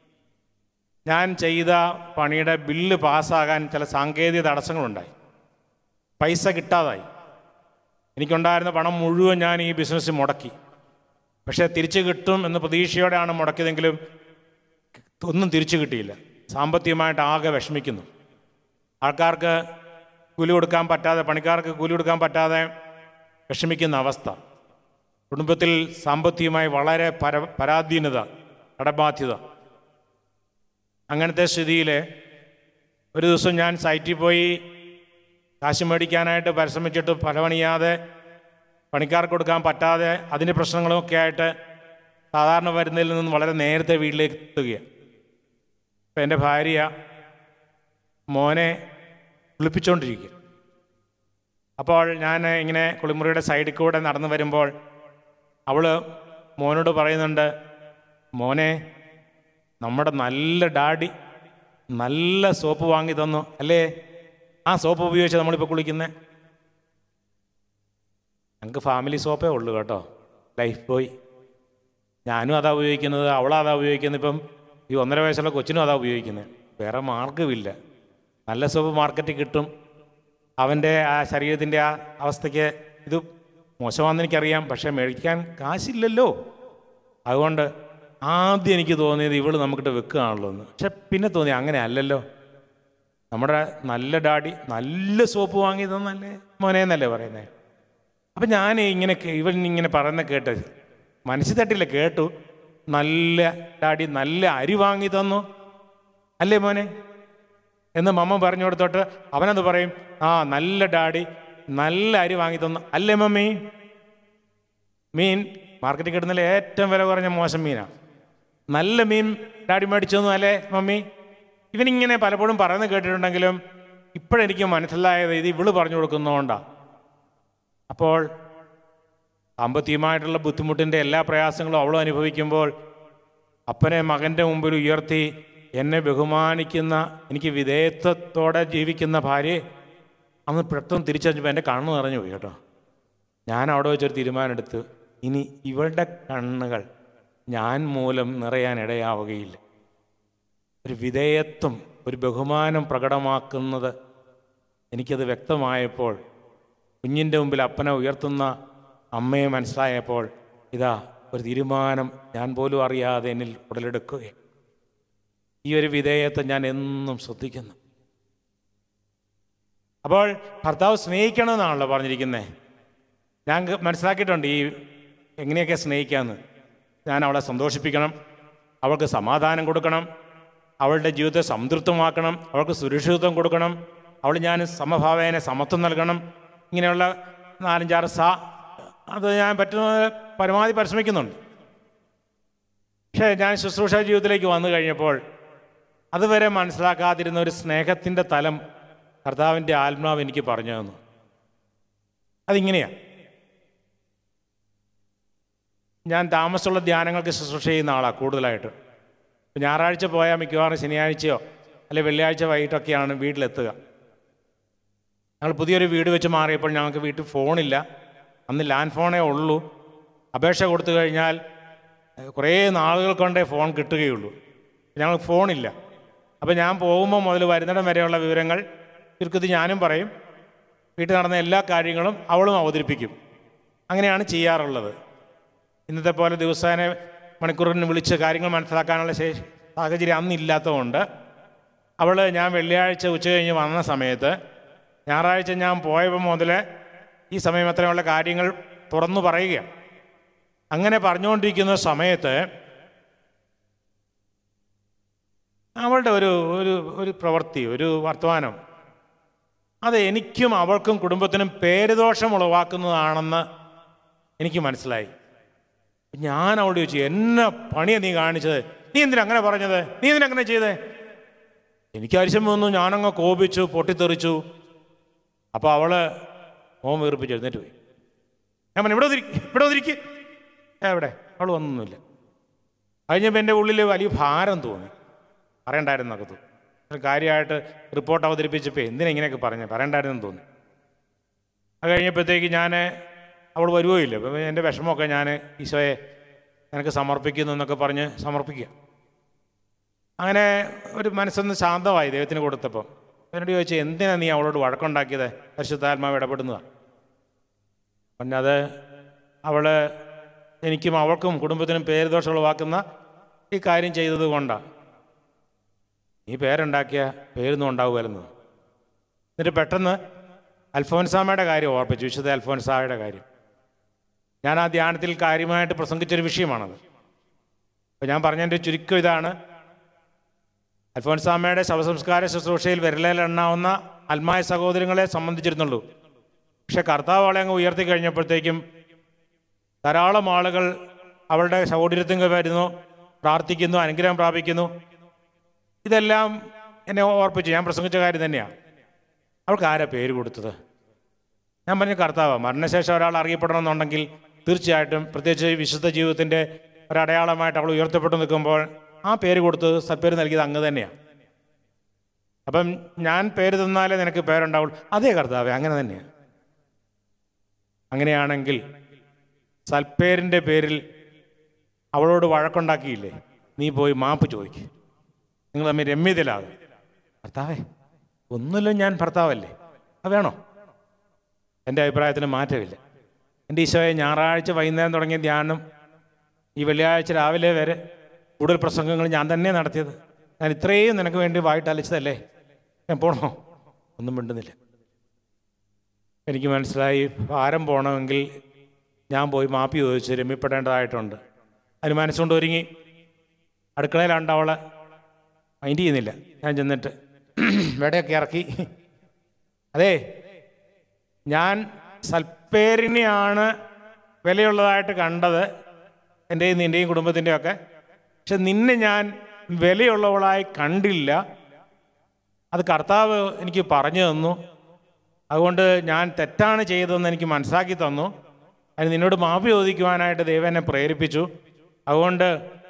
ഞാൻ ചെയ്ത പണിയുടെ ബില്ല് പാസ്സാകാൻ ചില സാങ്കേതിക തടസ്സങ്ങളുണ്ടായി പൈസ കിട്ടാതായി എനിക്കുണ്ടായിരുന്ന പണം മുഴുവൻ ഞാൻ ഈ ബിസിനസ് മുടക്കി പക്ഷേ തിരിച്ചു കിട്ടും എന്ന പ്രതീക്ഷയോടെയാണ് മുടക്കിയതെങ്കിലും ഒന്നും തിരിച്ചു കിട്ടിയില്ല സാമ്പത്തികമായിട്ട് ആകെ വിഷമിക്കുന്നു ആൾക്കാർക്ക് കൂലി കൊടുക്കാൻ പറ്റാതെ പണിക്കാർക്ക് കൂലി കൊടുക്കാൻ പറ്റാതെ വിഷമിക്കുന്ന അവസ്ഥ കുടുംബത്തിൽ സാമ്പത്തികമായി വളരെ പര പരാധീനത കടബാധ്യത അങ്ങനത്തെ സ്ഥിതിയിൽ ഒരു ദിവസം ഞാൻ സൈറ്റിൽ പോയി കാശ് മേടിക്കാനായിട്ട് പരിശ്രമിച്ചിട്ട് ഫലമണിയാതെ പണിക്കാർക്ക് കൊടുക്കാൻ പറ്റാതെ അതിൻ്റെ പ്രശ്നങ്ങളുമൊക്കെ ആയിട്ട് സാധാരണ വരുന്നതിൽ നിന്ന് വളരെ നേരത്തെ വീട്ടിലേക്ക് എത്തുകയാണ് അപ്പം എൻ്റെ ഭാര്യ മോനെ കുളിപ്പിച്ചുകൊണ്ടിരിക്കുക അപ്പോൾ ഞാൻ ഇങ്ങനെ കുളിമുറിയുടെ സൈഡിൽ കൂടെ നടന്നു വരുമ്പോൾ അവൾ മോനോട് പറയുന്നുണ്ട് മോനെ നമ്മുടെ നല്ല ഡാഡി നല്ല സോപ്പ് വാങ്ങി തന്നു അല്ലേ ആ സോപ്പ് ഉപയോഗിച്ച് നമ്മളിപ്പോൾ കുളിക്കുന്നത് ഞങ്ങൾക്ക് ഫാമിലി സോപ്പേ ഉള്ളൂ കേട്ടോ ലൈഫ് ബോയ് ഞാനും അതാ ഉപയോഗിക്കുന്നത് അവളും അതാ ഉപയോഗിക്കുന്നത് ഇപ്പം ഈ ഒന്നര വയസ്സുള്ള കൊച്ചിനും അതാ ഉപയോഗിക്കുന്നത് വേറെ മാർഗ്ഗമില്ല നല്ല സോപ്പ് മാർക്കറ്റിൽ കിട്ടും അവൻ്റെ ആ ശരീരത്തിൻ്റെ ആ അവസ്ഥയ്ക്ക് ഇത് മോശമാണെന്ന് എനിക്കറിയാം പക്ഷേ മേടിക്കാൻ കാശില്ലല്ലോ അതുകൊണ്ട് ആദ്യം എനിക്ക് തോന്നിയത് ഇവള് നമുക്കിട്ട് വെക്കുകയാണല്ലോ എന്ന് പക്ഷെ പിന്നെ തോന്നി അങ്ങനെ അല്ലല്ലോ നമ്മുടെ നല്ല ഡാഡി നല്ല സോപ്പ് വാങ്ങി തന്നല്ലേ മോനെ എന്നല്ലേ പറയുന്നത് അപ്പം ഞാൻ ഇങ്ങനെ കേ- ഇവൻ ഇങ്ങനെ പറയുന്ന കേട്ട് മനസ്സിൽ തട്ടില്ല കേട്ടു നല്ല ഡാഡി നല്ല അരി വാങ്ങി തന്നു അല്ലേ മോനെ എന്ന് മമ്മ പറഞ്ഞു കൊടുത്തോട്ട് അവനത് പറയും ആ നല്ല ഡാഡി നല്ല അരി വാങ്ങി തന്നു അല്ലേ മമ്മി മീൻ മാർക്കറ്റിൽ കിട്ടുന്നതിൽ ഏറ്റവും വില കുറഞ്ഞ മോശം മീനാണ് നല്ല മീൻ ഡാഡി മേടിച്ചു തന്നു അല്ലേ മമ്മി ഇവനിങ്ങനെ പലപ്പോഴും പറയുന്നത് കേട്ടിട്ടുണ്ടെങ്കിലും ഇപ്പോഴെനിക്ക് മനസ്സിലായത് ഇത് ഇവള് പറഞ്ഞു കൊടുക്കുന്നതുകൊണ്ടാണ് അപ്പോൾ സാമ്പത്തികമായിട്ടുള്ള ബുദ്ധിമുട്ടിൻ്റെ എല്ലാ പ്രയാസങ്ങളും അവളും അനുഭവിക്കുമ്പോൾ അപ്പനെ മകൻ്റെ മുമ്പിൽ ഉയർത്തി എന്നെ ബഹുമാനിക്കുന്ന എനിക്ക് വിധേയത്വത്തോടെ ജീവിക്കുന്ന ഭാര്യയെ അന്ന് പെട്ടെന്ന് തിരിച്ചറിഞ്ഞപ്പോൾ എൻ്റെ കണ്ണ് നിറഞ്ഞു പോയി കേട്ടോ ഞാൻ അവിടെ വെച്ചൊരു തീരുമാനമെടുത്ത് ഇനി ഇവളുടെ കണ്ണുകൾ ഞാൻ മൂലം നിറയാൻ ഇടയാവുകയില്ല ഒരു വിധേയത്വം ഒരു ബഹുമാനം പ്രകടമാക്കുന്നത് എനിക്കത് വ്യക്തമായപ്പോൾ കുഞ്ഞിൻ്റെ മുമ്പിൽ അപ്പനെ ഉയർത്തുന്ന അമ്മയെ മനസ്സിലായപ്പോൾ ഇതാ ഒരു തീരുമാനം ഞാൻ പോലും അറിയാതെ എന്നിൽ ഉടലെടുക്കുകയും ഈ ഒരു വിധേയത്വം ഞാൻ എന്നും ശ്രദ്ധിക്കുന്നു അപ്പോൾ ഭർത്താവ് സ്നേഹിക്കണമെന്നാണല്ലോ പറഞ്ഞിരിക്കുന്നത് ഞാൻ ക- മനസ്സിലാക്കിയിട്ടുണ്ട് ഈ എങ്ങനെയൊക്കെ സ്നേഹിക്കാമെന്ന് ഞാൻ അവളെ സന്തോഷിപ്പിക്കണം അവൾക്ക് സമാധാനം കൊടുക്കണം അവളുടെ ജീവിതത്തെ സംതൃപ്തമാക്കണം അവൾക്ക് സുരക്ഷിതത്വം കൊടുക്കണം അവൾ ഞാൻ സമഭാവേന സമത്വം നൽകണം ഇങ്ങനെയുള്ള നാലഞ്ചാറ് സാ അത് ഞാൻ പറ്റുന്ന പരമാവധി പരിശ്രമിക്കുന്നുണ്ട് പക്ഷേ ഞാൻ ശുശ്രൂഷ ജീവിതത്തിലേക്ക് വന്നു കഴിഞ്ഞപ്പോൾ അതുവരെ മനസ്സിലാക്കാതിരുന്ന ഒരു സ്നേഹത്തിൻ്റെ തലം കർത്താവിൻ്റെ ആത്മാവ് എനിക്ക് പറഞ്ഞു തന്നു അതിങ്ങനെയാണ് ഞാൻ താമസമുള്ള ധ്യാനങ്ങൾക്ക് ശുശ്രൂഷ ചെയ്യുന്ന ആളാണ് കൂടുതലായിട്ട് ഇപ്പം ഞായറാഴ്ച പോയാൽ മിക്കവാറും ശനിയാഴ്ചയോ അല്ലെ വെള്ളിയാഴ്ച വൈകിട്ടൊക്കെയാണ് വീട്ടിലെത്തുക ഞങ്ങൾ പുതിയൊരു വീട് വെച്ച് മാറിയപ്പോൾ ഞങ്ങൾക്ക് വീട്ടിൽ ഫോണില്ല അന്ന് ലാൻഡ് ഫോണേ ഉള്ളൂ അപേക്ഷ കൊടുത്തു കഴിഞ്ഞാൽ ഏഹ്, കുറേ നാളുകൾ കൊണ്ടേ ഫോൺ കിട്ടുകയുള്ളൂ ഞങ്ങൾക്ക് ഫോണില്ല അപ്പോൾ ഞാൻ പോകുമ്പോൾ മുതൽ വരുന്നിടം വരെയുള്ള വിവരങ്ങൾ ചുരുക്കത്തിൽ ഞാനും പറയും വീട്ടിൽ നടന്ന എല്ലാ കാര്യങ്ങളും അവളും അവതരിപ്പിക്കും അങ്ങനെയാണ് ചെയ്യാറുള്ളത് ഇന്നത്തെ പോലെ ദിവസേന മണിക്കൂറിന് വിളിച്ച് കാര്യങ്ങൾ മനസ്സിലാക്കാനുള്ള ശേഷി സാഹചര്യം അന്നില്ലാത്തതുകൊണ്ട് അവൾ ഞാൻ വെള്ളിയാഴ്ച ഉച്ച കഴിഞ്ഞ് വന്ന സമയത്ത് ഞായറാഴ്ച ഞാൻ പോയപ്പോൾ മുതൽ ഈ സമയം അത്രയുള്ള കാര്യങ്ങൾ തുറന്നു പറയുക അങ്ങനെ പറഞ്ഞുകൊണ്ടിരിക്കുന്ന സമയത്ത് അവളുടെ ഒരു ഒരു ഒരു പ്രവൃത്തി ഒരു വർത്തമാനം അത് എനിക്കും അവൾക്കും കുടുംബത്തിനും പേരുദോഷം ഉളവാക്കുന്നതാണെന്ന് എനിക്ക് മനസ്സിലായി ഞാൻ അവളോട് ചോദിച്ചു എന്നെ പണിയാ നീ കാണിച്ചത് നീ എന്തിനാ അങ്ങനെ പറഞ്ഞത് നീ എന്തിനാ അങ്ങനെ ചെയ്തേ എനിക്ക് അരിശം വന്നു ഞാനങ്ങ് കോപിച്ചു പൊട്ടിത്തെറിച്ചു അപ്പോൾ അവള് മോൻ വീർപ്പിച്ച് എഴുന്നേറ്റ് പോയി ഞാൻ പറഞ്ഞു ഇവിടെ ഒതിരിക്ക് ഇവിടെ ഒതിരിക്ക് എവിടെ അവൾ വന്നൊന്നുമില്ല കഴിഞ്ഞപ്പോൾ എൻ്റെ ഉള്ളിൽ വലിയ ഭാരം തോന്നി പറയണ്ടായിരുന്നൊക്കെ തോന്നി ഒരു കാര്യമായിട്ട് റിപ്പോർട്ട് അവതരിപ്പിച്ചപ്പോൾ എന്തിനാ ഇങ്ങനെയൊക്കെ പറഞ്ഞു പറയണ്ടായിരുന്നെന്ന് തോന്നി അത് കഴിഞ്ഞപ്പോഴത്തേക്ക് ഞാൻ അവൾ വരുവോ ഇല്ല അപ്പം എൻ്റെ വിഷമമൊക്കെ ഞാൻ ഈശോയെ നിനക്ക് സമർപ്പിക്കുന്നു എന്നൊക്കെ പറഞ്ഞ് സമർപ്പിക്കുക അങ്ങനെ ഒരു മനസ്സൊന്ന് ശാന്തമായി ദൈവത്തിന് കൊടുത്തപ്പോൾ എന്നോട് ചോദിച്ചു എന്തിനാ നീ അവളോട് വഴക്കുണ്ടാക്കിയത് പരിശുദ്ധാത്മാവ് ഇടപെടുന്നതാണ് പിന്നെ അത് അവൾ എനിക്കും അവൾക്കും കുടുംബത്തിനും പേര് ദോഷം ഉളവാക്കുന്ന ഈ കാര്യം ചെയ്തത് കൊണ്ടാണ് ഈ പേരുണ്ടാക്കിയ പേരൊന്നും ഉണ്ടാവുമായിരുന്നു എന്നിട്ട് പെട്ടെന്ന് അൽഫോൻസാമയുടെ കാര്യം ഓർപ്പിച്ചു വിശുദ്ധ അൽഫോൻസാമയുടെ കാര്യം ഞാൻ ആ ധ്യാനത്തിൽ കാര്യമായിട്ട് പ്രസംഗിച്ചൊരു വിഷയമാണത് അപ്പോൾ ഞാൻ പറഞ്ഞതിൻ്റെ ചുരുക്കം ഇതാണ് അൽഫോൻസാമയുടെ ശവസംസ്കാര ശുശ്രൂഷയിൽ വിരലിലെണ്ണാവുന്ന അൽമായ സഹോദരങ്ങളെ സംബന്ധിച്ചിരുന്നുള്ളൂ പക്ഷെ കർത്താവ് അവളെ അങ്ങ് ഉയർത്തി കഴിഞ്ഞപ്പോഴത്തേക്കും ധാരാളം ആളുകൾ അവളുടെ സഹോദര്യത്തിൽ വരുന്നു പ്രാർത്ഥിക്കുന്നു അനുഗ്രഹം പ്രാപിക്കുന്നു ഇതെല്ലാം എന്നെ ഓർപ്പിച്ചു ഞാൻ പ്രസംഗിച്ച കാര്യം തന്നെയാണ് അവൾക്ക് ആരാ പേര് കൊടുത്തത് ഞാൻ പറഞ്ഞ കർത്താവ് മരണശേഷം ഒരാൾ അറിയപ്പെടണമെന്നുണ്ടെങ്കിൽ തീർച്ചയായിട്ടും പ്രത്യേകിച്ച് ഈ വിശുദ്ധ ജീവിതത്തിൻ്റെ ഒരടയാളമായിട്ട് അവൾ ഉയർത്തപ്പെട്ടു നിൽക്കുമ്പോൾ ആ പേര് കൊടുത്തത് സത്പേര് നൽകിയത് അങ്ങ് തന്നെയാണ് അപ്പം ഞാൻ പേര് തന്നാലേ നിനക്ക് പേരുണ്ടാവുള്ളൂ അതേ കർത്താവേ അങ്ങനെ തന്നെയാണ് അങ്ങനെയാണെങ്കിൽ സൽപ്പേരിൻ്റെ പേരിൽ അവളോട് വഴക്കുണ്ടാക്കിയില്ലേ നീ പോയി മാപ്പ് ചോദിക്ക് നിങ്ങൾ തമ്മിൽ രമ്യതയിലാകും ഭർത്താവേ ഒന്നുമില്ല ഞാൻ ഭർത്താവല്ലേ അത് വേണോ എൻ്റെ അഭിപ്രായത്തിന് മാറ്റമില്ല എൻ്റെ ഈശോയെ ഞായറാഴ്ച വൈകുന്നേരം തുടങ്ങിയ ധ്യാനം ഈ വെള്ളിയാഴ്ച രാവിലെ വരെ കൂടുതൽ പ്രസംഗങ്ങൾ ഞാൻ തന്നെ നടത്തിയത് ഞാൻ ഇത്രയും നിനക്ക് വേണ്ടി വായിട്ട് അലച്ചതല്ലേ ഞാൻ പോണോ ഒന്നും മിണ്ടുന്നില്ല എനിക്ക് മനസ്സിലായി ഭാരം പോകണമെങ്കിൽ ഞാൻ പോയി മാപ്പി ചോദിച്ച് രമ്യപ്പെടേണ്ടതായിട്ടുണ്ട് അതിന് മനസ്സുകൊണ്ട് ഒരുങ്ങി അടുക്കളയിലാണ്ട് അവളെ മൈൻഡ് ചെയ്യുന്നില്ല ഞാൻ ചെന്നിട്ട് വെടയൊക്കെ ഇറക്കി അതെ ഞാൻ സൽപ്പേരിനെയാണ് വിലയുള്ളതായിട്ട് കണ്ടത് എൻ്റെയും നിൻ്റെയും കുടുംബത്തിൻ്റെയും ഒക്കെ പക്ഷെ നിന്നെ ഞാൻ വിലയുള്ളവളായി കണ്ടില്ല അത് കർത്താവ് എനിക്ക് പറഞ്ഞു തന്നു അതുകൊണ്ട് ഞാൻ തെറ്റാണ് ചെയ്തതെന്ന് എനിക്ക് മനസ്സിലാക്കി തന്നു അതിന് നിന്നോട് മാപ്പി ചോദിക്കുവാനായിട്ട് ദൈവം എന്നെ പ്രേരിപ്പിച്ചു അതുകൊണ്ട്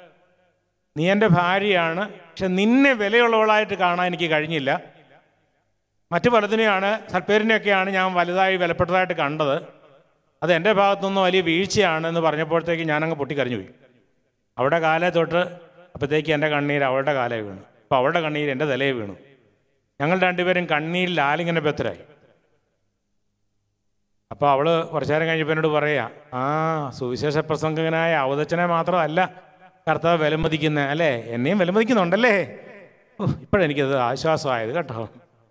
നീ എൻ്റെ ഭാര്യയാണ് പക്ഷെ നിന്നെ വിലയുള്ളവളായിട്ട് കാണാൻ എനിക്ക് കഴിഞ്ഞില്ല മറ്റു പലതിനെയാണ് സൽപ്പേരിനെയൊക്കെയാണ് ഞാൻ വലുതായി വിലപ്പെട്ടതായിട്ട് കണ്ടത് അത് എൻ്റെ ഭാഗത്തുനിന്ന് വലിയ വീഴ്ചയാണ് എന്ന് പറഞ്ഞപ്പോഴത്തേക്ക് ഞാനങ്ങ് പൊട്ടിക്കരഞ്ഞു പോയി അവിടെ കാലേ തൊട്ട് അപ്പോഴത്തേക്ക് എൻ്റെ കണ്ണീര് അവളുടെ കാലേ വീണു അപ്പോൾ അവളുടെ കണ്ണീര് എൻ്റെ തലയെ വീണു ഞങ്ങൾ രണ്ടുപേരും കണ്ണീരിൽ ആലിങ്ങനെ ബത്തരായി അപ്പോൾ അവള് കുറച്ചു നേരം കഴിഞ്ഞപ്പോൾ എന്നോട് പറയാ ആ സുവിശേഷ പ്രസംഗകനായ അവതച്ചനെ മാത്രമല്ല കർത്താവ് വിലമതിക്കുന്നത് അല്ലേ എന്നെയും വിലമതിക്കുന്നുണ്ടല്ലേ ഓ ഇപ്പോഴെനിക്കത് ആശ്വാസമായത് കേട്ടോ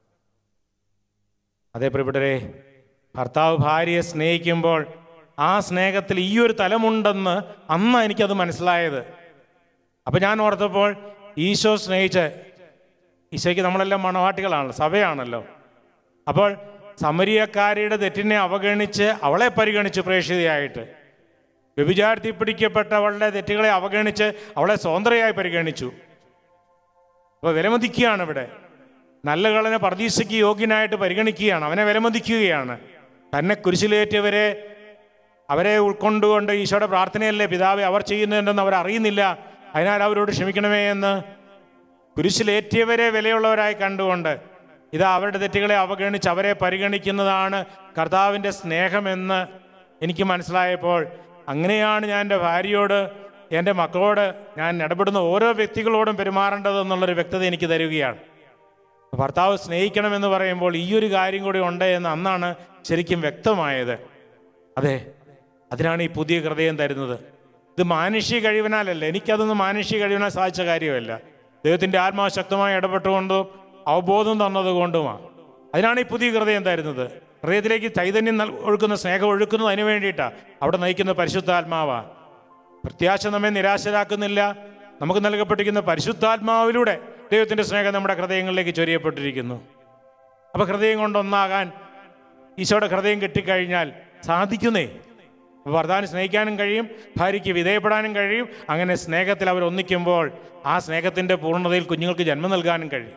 അതേ പ്രിയപ്പെട്ടരെ ഭർത്താവ് ഭാര്യയെ സ്നേഹിക്കുമ്പോൾ ആ സ്നേഹത്തിൽ ഈ ഒരു തലമുണ്ടെന്ന് അന്ന് എനിക്കത് മനസ്സിലായത് അപ്പം ഞാൻ ഓർത്തപ്പോൾ ഈശോ സ്നേഹിച്ച് ഈശോയ്ക്ക് നമ്മളെല്ലാം മണവാട്ടികളാണല്ലോ സഭയാണല്ലോ അപ്പോൾ സമരിയക്കാരിയുടെ തെറ്റിനെ അവഗണിച്ച് അവളെ പരിഗണിച്ച് പ്രേക്ഷിതയായിട്ട് വ്യഭിചാരത്തിൽ പിടിക്കപ്പെട്ടവളുടെ തെറ്റുകളെ അവഗണിച്ച് അവളെ സ്വതന്ത്രയായി പരിഗണിച്ചു അപ്പോൾ വിലമതിക്കുകയാണ് ഇവിടെ നല്ല കളനെ പ്രതീക്ഷയ്ക്ക് യോഗ്യനായിട്ട് പരിഗണിക്കുകയാണ് അവനെ വിലമതിക്കുകയാണ് തന്നെ കുരിശിലേറ്റിയവരെ അവരെ ഉൾക്കൊണ്ടുകൊണ്ട് ഈശോയുടെ പ്രാർത്ഥനയല്ലേ പിതാവെ അവർ ചെയ്യുന്നുണ്ടെന്ന് അവർ അറിയുന്നില്ല അതിനാൽ അവരോട് ക്ഷമിക്കണമേ എന്ന് കുരിശിലേറ്റിയവരെ വിലയുള്ളവരായി കണ്ടുകൊണ്ട് ഇത് അവരുടെ തെറ്റുകളെ അവഗണിച്ച് അവരെ പരിഗണിക്കുന്നതാണ് കർത്താവിൻ്റെ സ്നേഹമെന്ന് എനിക്ക് മനസ്സിലായപ്പോൾ അങ്ങനെയാണ് ഞാൻ എൻ്റെ ഭാര്യയോട് എൻ്റെ മക്കളോട് ഞാൻ ഇടപെടുന്ന ഓരോ വ്യക്തികളോടും പെരുമാറേണ്ടത് എന്നുള്ളൊരു വ്യക്തത എനിക്ക് തരികയാണ് ഭർത്താവ് സ്നേഹിക്കണമെന്ന് പറയുമ്പോൾ ഈ ഒരു കാര്യം കൂടി ഉണ്ട് എന്ന് അന്നാണ് ശരിക്കും വ്യക്തമായത് അതെ അതിനാണ് ഈ പുതിയ ഹൃദയം തരുന്നത് ഇത് മാനുഷിക കഴിവിനാലല്ല എനിക്കതൊന്നും മാനുഷിക കഴിവിനാൽ സാധിച്ച കാര്യമല്ല ദൈവത്തിൻ്റെ ആത്മാവ് ശക്തമായി ഇടപെട്ടുകൊണ്ടും അവബോധം തന്നതുകൊണ്ടുമാണ് അതിനാണ് ഈ പുതിയ ഹൃദയം തരുന്നത് ഹൃദയത്തിലേക്ക് ചൈതന്യം നൽ- ഒഴുക്കുന്ന സ്നേഹം ഒഴുക്കുന്നത് അതിന് വേണ്ടിയിട്ടാണ് അവിടെ നയിക്കുന്ന പരിശുദ്ധാത്മാവാണ് പ്രത്യാശ നമ്മെ നിരാശരാക്കുന്നില്ല നമുക്ക് നൽകപ്പെട്ടിരിക്കുന്ന പരിശുദ്ധാത്മാവിലൂടെ ദൈവത്തിൻ്റെ സ്നേഹം നമ്മുടെ ഹൃദയങ്ങളിലേക്ക് ചൊരിയപ്പെട്ടിരിക്കുന്നു അപ്പോൾ ഹൃദയം കൊണ്ടൊന്നാകാൻ ഈശോയുടെ ഹൃദയം കെട്ടിക്കഴിഞ്ഞാൽ സാധിക്കുന്നേ അപ്പോൾ ഭർത്താവിന് സ്നേഹിക്കാനും കഴിയും ഭാര്യയ്ക്ക് വിധേയപ്പെടാനും കഴിയും അങ്ങനെ സ്നേഹത്തിൽ അവർ ഒന്നിക്കുമ്പോൾ ആ സ്നേഹത്തിൻ്റെ പൂർണ്ണതയിൽ കുഞ്ഞുങ്ങൾക്ക് ജന്മം നൽകാനും കഴിയും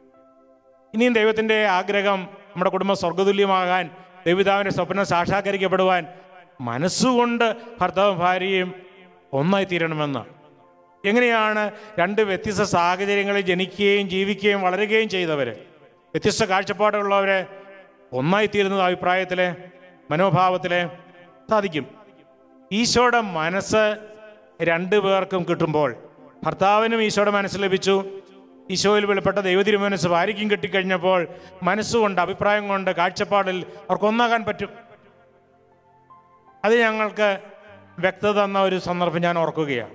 ഇനിയും ദൈവത്തിൻ്റെ ആഗ്രഹം നമ്മുടെ കുടുംബം സ്വർഗതുല്യമാകാൻ ദൈവപിതാവിൻ്റെ സ്വപ്നം സാക്ഷാത്കരിക്കപ്പെടുവാൻ മനസ്സുകൊണ്ട് ഭർത്താവും ഭാര്യയും ഒന്നായി തീരണമെന്ന് എങ്ങനെയാണ് രണ്ട് വ്യത്യസ്ത സാഹചര്യങ്ങളിൽ ജനിക്കുകയും ജീവിക്കുകയും വളരുകയും ചെയ്തവർ വ്യത്യസ്ത കാഴ്ചപ്പാടുള്ളവരെ ഒന്നായി തീരുന്നത് അഭിപ്രായത്തിലെ മനോഭാവത്തിലെ സാധിക്കും ഈശോയുടെ മനസ്സ് രണ്ടു പേർക്കും കിട്ടുമ്പോൾ ഭർത്താവിനും ഈശോയുടെ മനസ്സ് ലഭിച്ചു ഈശോയിൽ വെളിപ്പെട്ട ദൈവതിരു മനസ്സ് ഭാര്യയ്ക്കും കിട്ടിക്കഴിഞ്ഞപ്പോൾ മനസ്സുകൊണ്ട് അഭിപ്രായം കൊണ്ട് കാഴ്ചപ്പാടിൽ അവർക്ക് ഒന്നാകാൻ പറ്റും അത് ഞങ്ങൾക്ക് വ്യക്തത തന്ന ഒരു സന്ദർഭം ഞാൻ ഓർക്കുകയാണ്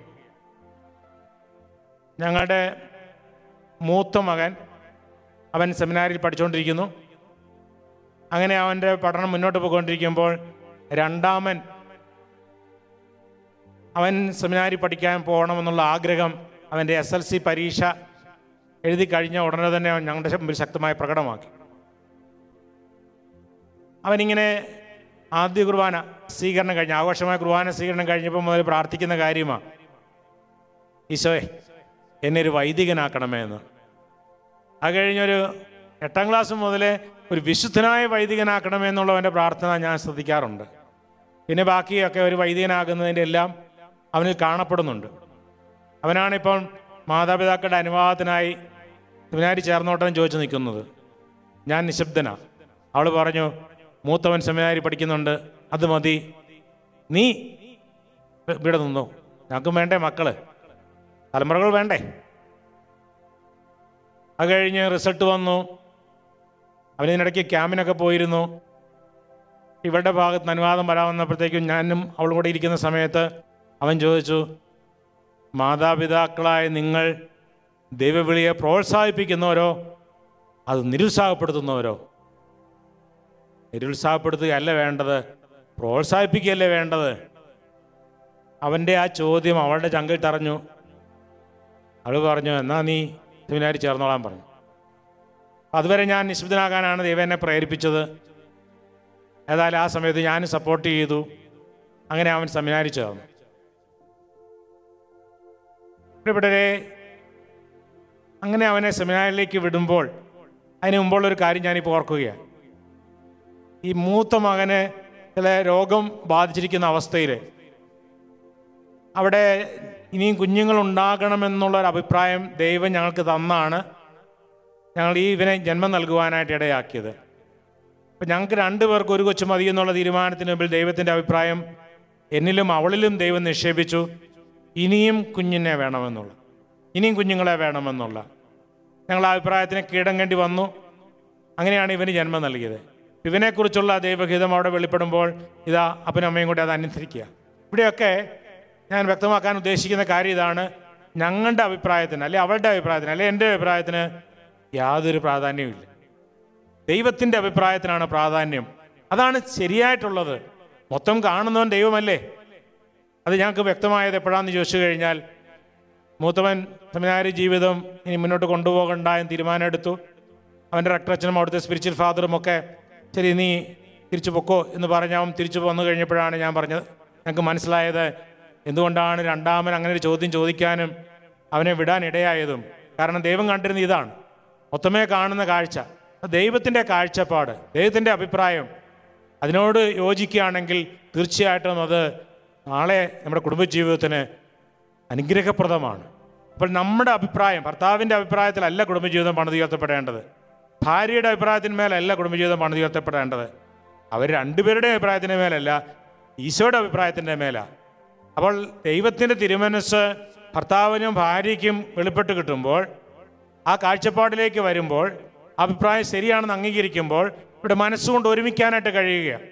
ഞങ്ങളുടെ മൂത്ത മകൻ അവൻ സെമിനാരിൽ പഠിച്ചുകൊണ്ടിരിക്കുന്നു അങ്ങനെ അവൻ്റെ പഠനം മുന്നോട്ട് പോയിക്കൊണ്ടിരിക്കുമ്പോൾ രണ്ടാമൻ അവൻ സെമിനാരി പഠിക്കാൻ പോകണമെന്നുള്ള ആഗ്രഹം അവൻ്റെ എസ് എൽ സി പരീക്ഷ എഴുതി കഴിഞ്ഞ ഉടനെ തന്നെ അവൻ ഞങ്ങളുടെ മുമ്പിൽ ശക്തമായി പ്രകടമാക്കി അവനിങ്ങനെ ആദ്യ കുർബാന സ്വീകരണം കഴിഞ്ഞ് ആഘോഷമായ കുർബാന സ്വീകരണം കഴിഞ്ഞപ്പോൾ മുതൽ പ്രാർത്ഥിക്കുന്ന കാര്യമാണ് ഈശോയെ എന്നെ ഒരു വൈദികനാക്കണമേ എന്ന് അത് കഴിഞ്ഞൊരു എട്ടാം ക്ലാസ് മുതൽ ഒരു വിശുദ്ധനായ വൈദികനാക്കണമേ എന്നുള്ളവൻ്റെ പ്രാർത്ഥന ഞാൻ ശ്രദ്ധിക്കാറുണ്ട് പിന്നെ ബാക്കിയൊക്കെ ഒരു വൈദികനാകുന്നതിൻ്റെ എല്ലാം അവനിൽ കാണപ്പെടുന്നുണ്ട് അവനാണിപ്പം മാതാപിതാക്കളുടെ അനുവാദത്തിനായി സെമിനാരി ചേർന്നോട്ടെന്ന് ചോദിച്ചു നിൽക്കുന്നത് ഞാൻ നിശബ്ദനാ അവൾ പറഞ്ഞു മൂത്തവൻ സെമിനാരി പഠിക്കുന്നുണ്ട് അത് മതി നീ ഇവിടെ നിന്നോ ഞങ്ങൾക്കും വേണ്ടേ മക്കള് തലമുറകൾ വേണ്ടേ അത് കഴിഞ്ഞ് റിസൾട്ട് വന്നു അവനിതിനിടയ്ക്ക് ക്യാമ്പിനൊക്കെ പോയിരുന്നു ഇവരുടെ ഭാഗത്ത് നിന്ന് അനുവാദം വരാൻ വന്നപ്പോഴത്തേക്കും ഞാനും അവളും കൂടെ ഇരിക്കുന്ന സമയത്ത് അവൻ ചോദിച്ചു മാതാപിതാക്കളായ നിങ്ങൾ ദൈവവിളിയെ പ്രോത്സാഹിപ്പിക്കുന്നവരോ അത് നിരുത്സാഹപ്പെടുത്തുന്നവരോ നിരുത്സാഹപ്പെടുത്തുകയല്ല വേണ്ടത് പ്രോത്സാഹിപ്പിക്കുകയല്ലേ വേണ്ടത് അവൻ്റെ ആ ചോദ്യം അവളുടെ ചങ്കിൽ തറഞ്ഞു അവൾ പറഞ്ഞു എന്നാ നീ സെമിനാരി ചേർന്നോളാൻ പറഞ്ഞു അതുവരെ ഞാൻ നിശബ്ദനാകാനാണ് ദൈവം എന്നെ പ്രേരിപ്പിച്ചത് ഏതായാലും ആ സമയത്ത് ഞാനും സപ്പോർട്ട് ചെയ്തു അങ്ങനെ അവൻ സെമിനാരി ചേർന്നു പ്രിയപ്പെട്ടവരെ അങ്ങനെ അവനെ സെമിനാരിലേക്ക് വിടുമ്പോൾ അതിന് മുമ്പുള്ള ഒരു കാര്യം ഞാനിപ്പോൾ ഓർക്കുകയാണ് ഈ മൂത്ത മകന് ചില രോഗം ബാധിച്ചിരിക്കുന്ന അവസ്ഥയിൽ അവിടെ ഇനിയും കുഞ്ഞുങ്ങൾ ഉണ്ടാകണമെന്നുള്ള ഒരു അഭിപ്രായം ദൈവം ഞങ്ങൾക്ക് തന്നാണ് ഞങ്ങൾ ഈ ഇവനെ ജന്മം നൽകുവാനായിട്ട് ഇടയാക്കിയത് അപ്പം ഞങ്ങൾക്ക് രണ്ടു പേർക്ക് ഒരു കൊച്ചു മതി എന്നുള്ള തീരുമാനത്തിന് മുമ്പിൽ ദൈവത്തിൻ്റെ അഭിപ്രായം എന്നിലും അവളിലും ദൈവം നിക്ഷേപിച്ചു ഇനിയും കുഞ്ഞിനെ വേണമെന്നുള്ള ഇനിയും കുഞ്ഞുങ്ങളെ വേണമെന്നുള്ള ഞങ്ങൾ ആ അഭിപ്രായത്തിന് കീഴടങ്ങേണ്ടി വന്നു അങ്ങനെയാണ് ഇവന് ജന്മം നൽകിയത് ഇവനെക്കുറിച്ചുള്ള ദൈവഹിതം അവിടെ വെളിപ്പെടുമ്പോൾ ഇതാ അപ്പനും അമ്മയും കൂടി അത് അനുസരിക്കുക ഇവിടെയൊക്കെ ഞാൻ വ്യക്തമാക്കാൻ ഉദ്ദേശിക്കുന്ന കാര്യം ഇതാണ് ഞങ്ങളുടെ അഭിപ്രായത്തിന് അല്ലെ അവളുടെ അഭിപ്രായത്തിന് അല്ലെ എൻ്റെ അഭിപ്രായത്തിന് യാതൊരു പ്രാധാന്യവുമില്ല ദൈവത്തിൻ്റെ അഭിപ്രായത്തിനാണ് പ്രാധാന്യം അതാണ് ശരിയായിട്ടുള്ളത് മൊത്തം കാണുന്നവൻ ദൈവമല്ലേ അത് ഞങ്ങൾക്ക് വ്യക്തമായത് എപ്പോഴാണെന്ന് ചോദിച്ചു കഴിഞ്ഞാൽ മൂത്തവൻ സെമിനാരി ജീവിതം ഇനി മുന്നോട്ട് കൊണ്ടുപോകണ്ട എന്ന് തീരുമാനമെടുത്തു അവൻ്റെ റക്ടറച്ചനും അവിടുത്തെ സ്പിരിച്വൽ ഫാദറും ഒക്കെ ശരി നീ തിരിച്ചു പൊക്കോ എന്ന് പറഞ്ഞ് അവൻ തിരിച്ചു വന്നു കഴിഞ്ഞപ്പോഴാണ് ഞാൻ പറഞ്ഞത് ഞങ്ങൾക്ക് മനസ്സിലായത് എന്തുകൊണ്ടാണ് രണ്ടാമൻ അങ്ങനെ ഒരു ചോദ്യം ചോദിക്കാനും അവനെ വിടാൻ ഇടയായതും കാരണം ദൈവം കണ്ടിരുന്ന ഇതാണ് മൊത്തമേ കാണുന്ന കാഴ്ച ദൈവത്തിൻ്റെ കാഴ്ചപ്പാട് ദൈവത്തിൻ്റെ അഭിപ്രായം അതിനോട് യോജിക്കുകയാണെങ്കിൽ തീർച്ചയായിട്ടും അത് നാളെ നമ്മുടെ കുടുംബജീവിതത്തിന് അനുഗ്രഹപ്രദമാണ് അപ്പോൾ നമ്മുടെ അഭിപ്രായം ഭർത്താവിൻ്റെ അഭിപ്രായത്തിലല്ല കുടുംബജീവിതം പണിതുയർത്തപ്പെടേണ്ടത് ഭാര്യയുടെ അഭിപ്രായത്തിന്മേലല്ല കുടുംബജീവിതം പണിതുയർത്തപ്പെടേണ്ടത് അവർ രണ്ടുപേരുടെ അഭിപ്രായത്തിൻ്റെ മേലല്ല ഈശോയുടെ അഭിപ്രായത്തിൻ്റെ മേലാണ് അപ്പോൾ ദൈവത്തിൻ്റെ തിരുമനസ് ഭർത്താവിനും ഭാര്യയ്ക്കും വെളിപ്പെട്ട് കിട്ടുമ്പോൾ ആ കാഴ്ചപ്പാടിലേക്ക് വരുമ്പോൾ അഭിപ്രായം ശരിയാണെന്ന് അംഗീകരിക്കുമ്പോൾ ഇവിടെ മനസ്സുകൊണ്ട് ഒരുമിക്കാനായിട്ട് കഴിയുകയാണ്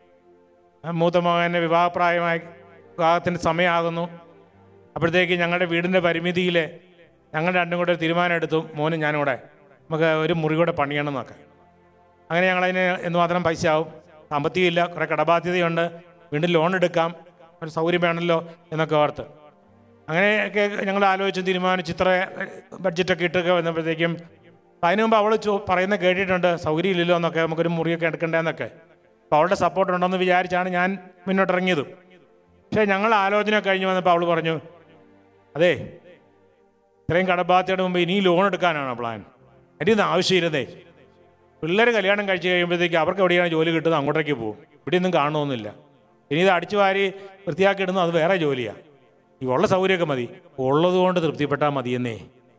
മൂത്ത മകൻ്റെ വിവാഹപ്രായമായി വിവാഹത്തിൻ്റെ സമയമാകുന്നു അപ്പോഴത്തേക്ക് ഞങ്ങളുടെ വീടിൻ്റെ പരിമിതിയിൽ ഞങ്ങൾ രണ്ടും കൂടെ ഒരു തീരുമാനം എടുത്തു മോനും ഞാനും കൂടെ നമുക്ക് ഒരു മുറി കൂടെ പണിയണം എന്നൊക്കെ അങ്ങനെ ഞങ്ങളതിന് എന്തുമാത്രം പൈസ ആവും സാമ്പത്തികമില്ല കുറേ കടബാധ്യതയുണ്ട് വീണ്ടും ലോൺ എടുക്കാം ഒരു സൗകര്യം വേണമല്ലോ എന്നൊക്കെ ഓർത്ത് അങ്ങനെയൊക്കെ ഞങ്ങൾ ആലോചിച്ച് തീരുമാനിച്ച് ഇത്ര ബഡ്ജറ്റൊക്കെ ഇട്ടൊക്കെ വന്നപ്പോഴത്തേക്കും അതിനു മുമ്പ് അവൾ ചോ പറയുന്ന കേട്ടിട്ടുണ്ട് സൗകര്യമില്ലല്ലോ എന്നൊക്കെ നമുക്കൊരു മുറിയൊക്കെ എടുക്കണ്ടേന്നൊക്കെ അപ്പോൾ അവളുടെ സപ്പോർട്ട് ഉണ്ടെന്ന് വിചാരിച്ചാണ് ഞാൻ മുന്നോട്ടിറങ്ങിയത് പക്ഷേ ഞങ്ങൾ ആലോചന കഴിഞ്ഞ് വന്നപ്പോൾ അവൾ പറഞ്ഞു അതെ ഇത്രയും കടബാധ്യതയുടെ മുമ്പ് ഇനി ലോൺ എടുക്കാനാണ് പ്ലാൻ എൻ്റെ ഒന്നും ആവശ്യമില്ലതേ പിള്ളേർ കല്യാണം കഴിച്ച് കഴിയുമ്പോഴത്തേക്ക് അവർക്ക് എവിടെയാണ് ജോലി കിട്ടുന്നത് അങ്ങോട്ടേക്ക് പോകും ഇവിടെയൊന്നും കാണുമൊന്നുമില്ല ഇനി ഇത് അടിച്ചു വാരി വൃത്തിയാക്കി ഇടുന്നത് അത് വേറെ ജോലിയാണ് ഈ ഉള്ള സൗകര്യമൊക്കെ മതി ഉള്ളത് കൊണ്ട് തൃപ്തിപ്പെട്ടാൽ മതിയെന്നേ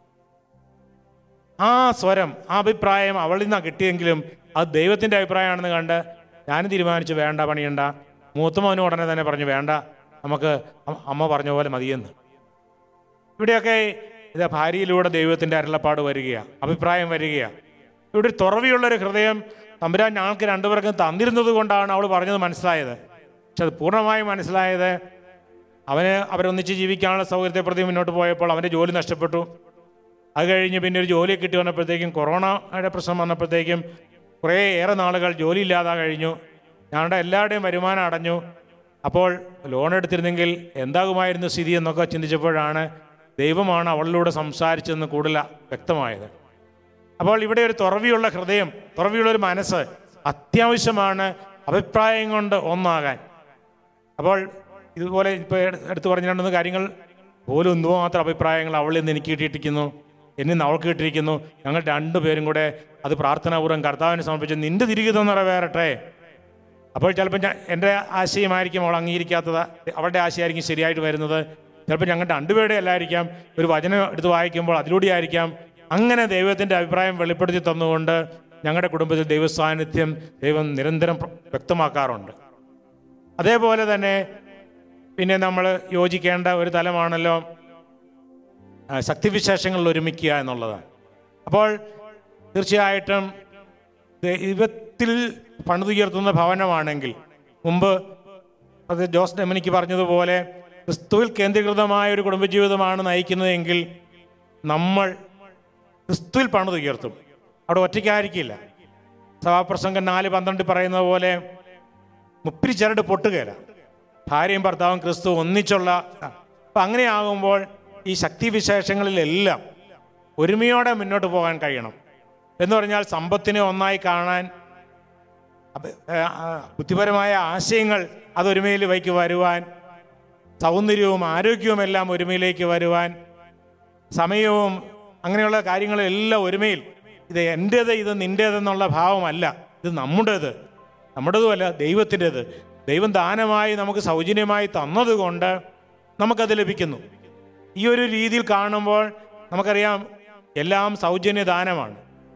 ആ സ്വരം ആ അഭിപ്രായം അവളിൽ നിന്നാണ് കിട്ടിയെങ്കിലും അത് ദൈവത്തിൻ്റെ അഭിപ്രായമാണെന്ന് കണ്ട് ഞാനും തീരുമാനിച്ചു വേണ്ട പണിയണ്ട മൂത്തമോനും ഉടനെ തന്നെ പറഞ്ഞു വേണ്ട നമുക്ക് അ- അമ്മ പറഞ്ഞ പോലെ മതിയെന്ന് ഇവിടെയൊക്കെ ഇത് ഭാര്യയിലൂടെ ദൈവത്തിൻ്റെ അരുളപ്പാട് വരികയാണ് അഭിപ്രായം വരികയാണ് ഇവിടെ ഒരു തുറവിയുള്ളൊരു ഹൃദയം തമ്പുരാൻ ഞങ്ങൾക്ക് രണ്ടുപേർക്കും തന്നിരുന്നത് കൊണ്ടാണ് അവൾ പറഞ്ഞത് മനസ്സിലായത് പക്ഷെ അത് പൂർണ്ണമായും മനസ്സിലായത് അവന് അവരൊന്നിച്ച് ജീവിക്കാനുള്ള സൗകര്യത്തെ പ്രതി മുന്നോട്ട് പോയപ്പോൾ അവൻ്റെ ജോലി നഷ്ടപ്പെട്ടു അത് കഴിഞ്ഞ് പിന്നെ ഒരു ജോലി കിട്ടി വന്നപ്പോഴത്തേക്കും കൊറോണയുടെ പ്രശ്നം വന്നപ്പോഴത്തേക്കും കുറേ ഏറെ നാളുകൾ ജോലി ഇല്ലാതെ കഴിഞ്ഞു ഞങ്ങളുടെ എല്ലാവരുടെയും വരുമാനം അടഞ്ഞു അപ്പോൾ ലോൺ എടുത്തിരുന്നെങ്കിൽ എന്താകുമായിരുന്നു സ്ഥിതി എന്നൊക്കെ ചിന്തിച്ചപ്പോഴാണ് ദൈവമാണ് അവളിലൂടെ സംസാരിച്ചതെന്ന് കൂടുതൽ വ്യക്തമായത് അപ്പോൾ ഇവിടെ ഒരു തുറവിയുള്ള ഹൃദയം തുറവിയുള്ള ഒരു മനസ്സ് അത്യാവശ്യമാണ് അഭിപ്രായം കൊണ്ട് ഒന്നാകാൻ അപ്പോൾ ഇതുപോലെ ഇപ്പോൾ എടുത്തു പറഞ്ഞ രണ്ട് മൂന്ന് കാര്യങ്ങൾ പോലും എന്തുമാത്രം അഭിപ്രായങ്ങൾ അവളിൽ നിന്ന് എനിക്ക് കിട്ടിയിരിക്കുന്നു എന്നിൽ നിന്ന് അവൾക്ക് കിട്ടിയിരിക്കുന്നു ഞങ്ങൾ രണ്ടുപേരും കൂടെ അത് പ്രാർത്ഥനാപൂർവ്വം കർത്താവിനെ സമർപ്പിച്ച് നിന്റെ തിരികെ നിറവേറട്ടെ അപ്പോൾ ചിലപ്പോൾ ഞാൻ എൻ്റെ ആശയമായിരിക്കും അവൾ അംഗീകരിക്കാത്തത് അവളുടെ ആശയമായിരിക്കും ശരിയായിട്ട് വരുന്നത് ചിലപ്പോൾ ഞങ്ങളുടെ രണ്ടുപേരുടെ അല്ലായിരിക്കാം ഒരു വചനം എടുത്ത് വായിക്കുമ്പോൾ അതിലൂടെ ആയിരിക്കാം അങ്ങനെ ദൈവത്തിൻ്റെ അഭിപ്രായം വെളിപ്പെടുത്തി തന്നുകൊണ്ട് ഞങ്ങളുടെ കുടുംബത്തിൽ ദൈവ സാന്നിധ്യം ദൈവം നിരന്തരം പ്ര- വ്യക്തമാക്കാറുണ്ട് അതേപോലെ തന്നെ പിന്നെ നമ്മൾ യോജിക്കേണ്ട ഒരു തലമാണല്ലോ ആ, ശക്തിവിശേഷങ്ങളിൽ ഒരുമിക്കുക എന്നുള്ളതാണ് അപ്പോൾ തീർച്ചയായിട്ടും ദൈവത്തിൽ പണിതുയർത്തുന്ന ഭവനമാണെങ്കിൽ മുമ്പ് അത് ജോസ് ഡെമനിക്ക് പറഞ്ഞതുപോലെ ക്രിസ്തുവിൽ കേന്ദ്രീകൃതമായ ഒരു കുടുംബജീവിതമാണ് നയിക്കുന്നതെങ്കിൽ നമ്മൾ ക്രിസ്തുവിൽ പണിതുയർത്തും അവിടെ ഒറ്റയ്ക്കായിരിക്കില്ല സഭാപ്രസംഗം നാല് പന്ത്രണ്ട് പറയുന്നത് പോലെ മുപ്പിരി ചരട് പൊട്ടുകയില്ല ഭാര്യയും ഭർത്താവും ക്രിസ്തു ഒന്നിച്ചുള്ള അപ്പം അങ്ങനെയാകുമ്പോൾ ഈ ശക്തിവിശേഷങ്ങളിലെല്ലാം ഒരുമയോടെ മുന്നോട്ട് പോകാൻ കഴിയണം എന്ന് പറഞ്ഞാൽ സമ്പത്തിനെ ഒന്നായി കാണാൻ അപ്പ- ഏ, ആ, ബുദ്ധിപരമായ ആശയങ്ങൾ അത് ഒരുമയിലേക്ക് വരുവാൻ സൗന്ദര്യവും ആരോഗ്യവും എല്ലാം ഒരുമയിലേക്ക് വരുവാൻ സമയവും അങ്ങനെയുള്ള കാര്യങ്ങളെല്ലാം ഒരുമയിൽ ഇത് എൻ്റേത് ഇത് നിൻ്റേതെന്നുള്ള ഭാവമല്ല ഇത് നമ്മുടേത് നമ്മുടേതുമല്ല ദൈവത്തിൻ്റേത് ദൈവം ദാനമായി നമുക്ക് സൗജന്യമായി തന്നതുകൊണ്ട് നമുക്കത് ലഭിക്കുന്നു ഈ ഒരു രീതിയിൽ കാണുമ്പോൾ നമുക്കറിയാം എല്ലാം സൗജന്യ ദാനമാണ്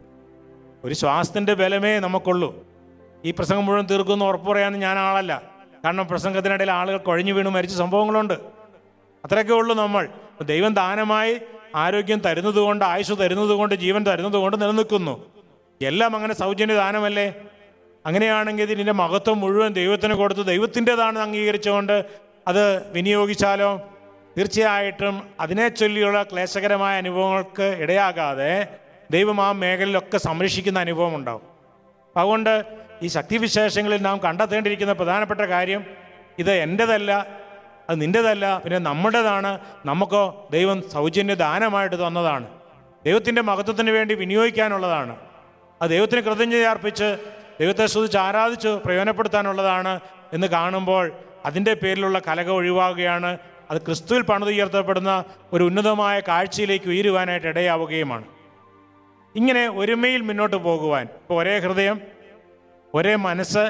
ഒരു ശ്വാസത്തിൻ്റെ ബലമേ നമുക്കുള്ളൂ ഈ പ്രസംഗം മുഴുവൻ തീർക്കുമെന്ന് ഉറപ്പ് പറയാൻ ഞാൻ ആളല്ല കാരണം പ്രസംഗത്തിനിടയിൽ ആളുകൾ കുഴഞ്ഞു വീണ് മരിച്ച സംഭവങ്ങളുണ്ട് അത്രയൊക്കെ ഉള്ളൂ നമ്മൾ ദൈവം ദാനമായി ആരോഗ്യം തരുന്നത് കൊണ്ട് ആയുസ് തരുന്നത് കൊണ്ട് ജീവൻ തരുന്നത് കൊണ്ട് നിലനിൽക്കുന്നു എല്ലാം അങ്ങനെ സൗജന്യ ദാനമല്ലേ അങ്ങനെയാണെങ്കിൽ ഇതിൻ്റെ മഹത്വം മുഴുവൻ ദൈവത്തിന് കൊടുത്ത് ദൈവത്തിൻ്റെതാണെന്ന് അംഗീകരിച്ചുകൊണ്ട് അത് വിനിയോഗിച്ചാലോ തീർച്ചയായിട്ടും അതിനെ ചൊല്ലിയുള്ള ക്ലേശകരമായ അനുഭവങ്ങൾക്ക് ഇടയാകാതെ ദൈവം ആ മേഖലയിലൊക്കെ സംരക്ഷിക്കുന്ന അനുഭവം ഉണ്ടാവും അതുകൊണ്ട് ഈ ശക്തിവിശേഷങ്ങളിൽ നാം കണ്ടെത്തേണ്ടിയിരിക്കുന്ന പ്രധാനപ്പെട്ട കാര്യം ഇത് എൻ്റെതല്ല അത് നിൻ്റെതല്ല പിന്നെ നമ്മുടേതാണ് നമുക്കോ ദൈവം സൗജന്യ ദാനമായിട്ട് തന്നതാണ് ദൈവത്തിൻ്റെ മഹത്വത്തിന് വേണ്ടി വിനിയോഗിക്കാനുള്ളതാണ് അത് ദൈവത്തിന് കൃതജ്ഞത അർപ്പിച്ച് ദൈവത്തെ സ്തുതിച്ച് ആരാധിച്ച് പ്രയോജനപ്പെടുത്താനുള്ളതാണ് എന്ന് കാണുമ്പോൾ അതിൻ്റെ പേരിലുള്ള കലക ഒഴിവാകുകയാണ് അത് ക്രിസ്തുവിൽ പണിതുയർത്തപ്പെടുന്ന ഒരു ഉന്നതമായ കാഴ്ചയിലേക്ക് ഉയരുവാനായിട്ട് ഇടയാവുകയുമാണ് ഇങ്ങനെ ഒരുമയിൽ മുന്നോട്ട് പോകുവാൻ ഇപ്പോൾ ഒരേ ഹൃദയം ഒരേ മനസ്സ്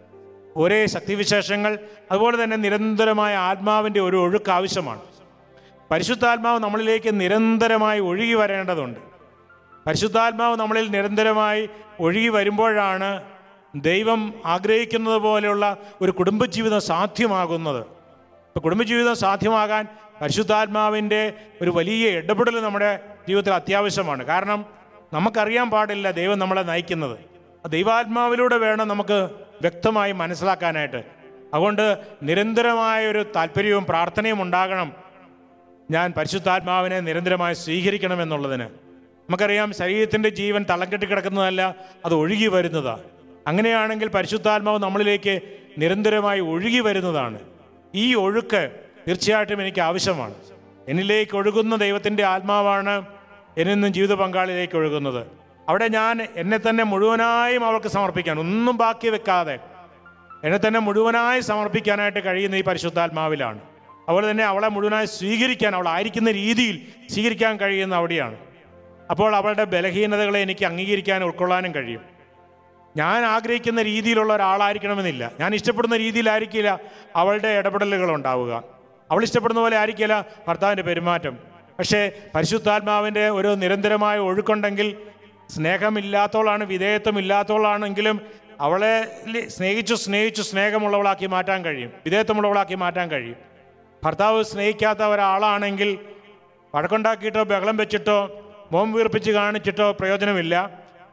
ഒരേ ശക്തിവിശേഷങ്ങൾ അതുപോലെ തന്നെ നിരന്തരമായ ആത്മാവിൻ്റെ ഒരു ഒഴുക്ക് ആവശ്യമാണ് പരിശുദ്ധാത്മാവ് നമ്മളിലേക്ക് നിരന്തരമായി ഒഴുകി വരേണ്ടതുണ്ട് പരിശുദ്ധാത്മാവ് നമ്മളിൽ നിരന്തരമായി ഒഴുകി വരുമ്പോഴാണ് ദൈവം ആഗ്രഹിക്കുന്നത് പോലെയുള്ള ഒരു കുടുംബജീവിതം സാധ്യമാകുന്നത് ഇപ്പോൾ കുടുംബജീവിതം സാധ്യമാകാൻ പരിശുദ്ധാത്മാവിൻ്റെ ഒരു വലിയ ഇടപെടൽ നമ്മുടെ ജീവിതത്തിൽ അത്യാവശ്യമാണ് കാരണം നമുക്കറിയാൻ പാടില്ല ദൈവം നമ്മളെ നയിക്കുന്നത് ആ ദൈവാത്മാവിലൂടെ വേണം നമുക്ക് വ്യക്തമായി മനസ്സിലാക്കാനായിട്ട് അതുകൊണ്ട് നിരന്തരമായ ഒരു താല്പര്യവും പ്രാർത്ഥനയും ഉണ്ടാകണം ഞാൻ പരിശുദ്ധാത്മാവിനെ നിരന്തരമായി സ്വീകരിക്കണം എന്നുള്ളതിന് നമുക്കറിയാം ശരീരത്തിൻ്റെ ജീവൻ തളം കെട്ടി കിടക്കുന്നതല്ല അത് ഒഴുകി വരുന്നതാണ് അങ്ങനെയാണെങ്കിൽ പരിശുദ്ധാത്മാവ് നമ്മളിലേക്ക് നിരന്തരമായി ഒഴുകി വരുന്നതാണ് ഈ ഒഴുക്ക് തീർച്ചയായിട്ടും എനിക്ക് ആവശ്യമാണ് എന്നിലേക്ക് ഒഴുകുന്ന ദൈവത്തിൻ്റെ ആത്മാവാണ് എന്നിൽ നിന്നും ജീവിത പങ്കാളിയിലേക്ക് ഒഴുകുന്നത് അവിടെ ഞാൻ എന്നെ തന്നെ മുഴുവനായും അവൾക്ക് സമർപ്പിക്കാൻ ഒന്നും ബാക്കി വെക്കാതെ എന്നെ തന്നെ മുഴുവനായി സമർപ്പിക്കാനായിട്ട് കഴിയുന്ന ഈ പരിശുദ്ധാത്മാവിലാണ് അതുപോലെ തന്നെ അവളെ മുഴുവനായി സ്വീകരിക്കാൻ അവൾ ആയിരിക്കുന്ന രീതിയിൽ സ്വീകരിക്കാൻ കഴിയുന്ന അവിടെയാണ് അപ്പോൾ അവളുടെ ബലഹീനതകളെ എനിക്ക് അംഗീകരിക്കാൻ ഉൾക്കൊള്ളാനും കഴിയും ഞാൻ ആഗ്രഹിക്കുന്ന രീതിയിലുള്ള ഒരാളായിരിക്കണമെന്നില്ല ഞാൻ ഇഷ്ടപ്പെടുന്ന രീതിയിലായിരിക്കില്ല അവളുടെ ഇടപെടലുകൾ ഉണ്ടാവുക അവൾ ഇഷ്ടപ്പെടുന്ന പോലെ ആയിരിക്കില്ല ഭർത്താവിൻ്റെ പെരുമാറ്റം പക്ഷേ പരിശുദ്ധാത്മാവിൻ്റെ ഒരു നിരന്തരമായ ഒഴുക്കുണ്ടെങ്കിൽ സ്നേഹമില്ലാത്തവളാണ് വിധേയത്വമില്ലാത്തവളാണെങ്കിലും അവളെ ലി- സ്നേഹിച്ചു സ്നേഹിച്ചു സ്നേഹമുള്ളവളാക്കി മാറ്റാൻ കഴിയും വിധേയത്വമുള്ളവളാക്കി മാറ്റാൻ കഴിയും ഭർത്താവ് സ്നേഹിക്കാത്ത ഒരാളാണെങ്കിൽ വഴക്കുണ്ടാക്കിയിട്ടോ ബഹളം വെച്ചിട്ടോ മോം വീർപ്പിച്ച് കാണിച്ചിട്ടോ പ്രയോജനമില്ല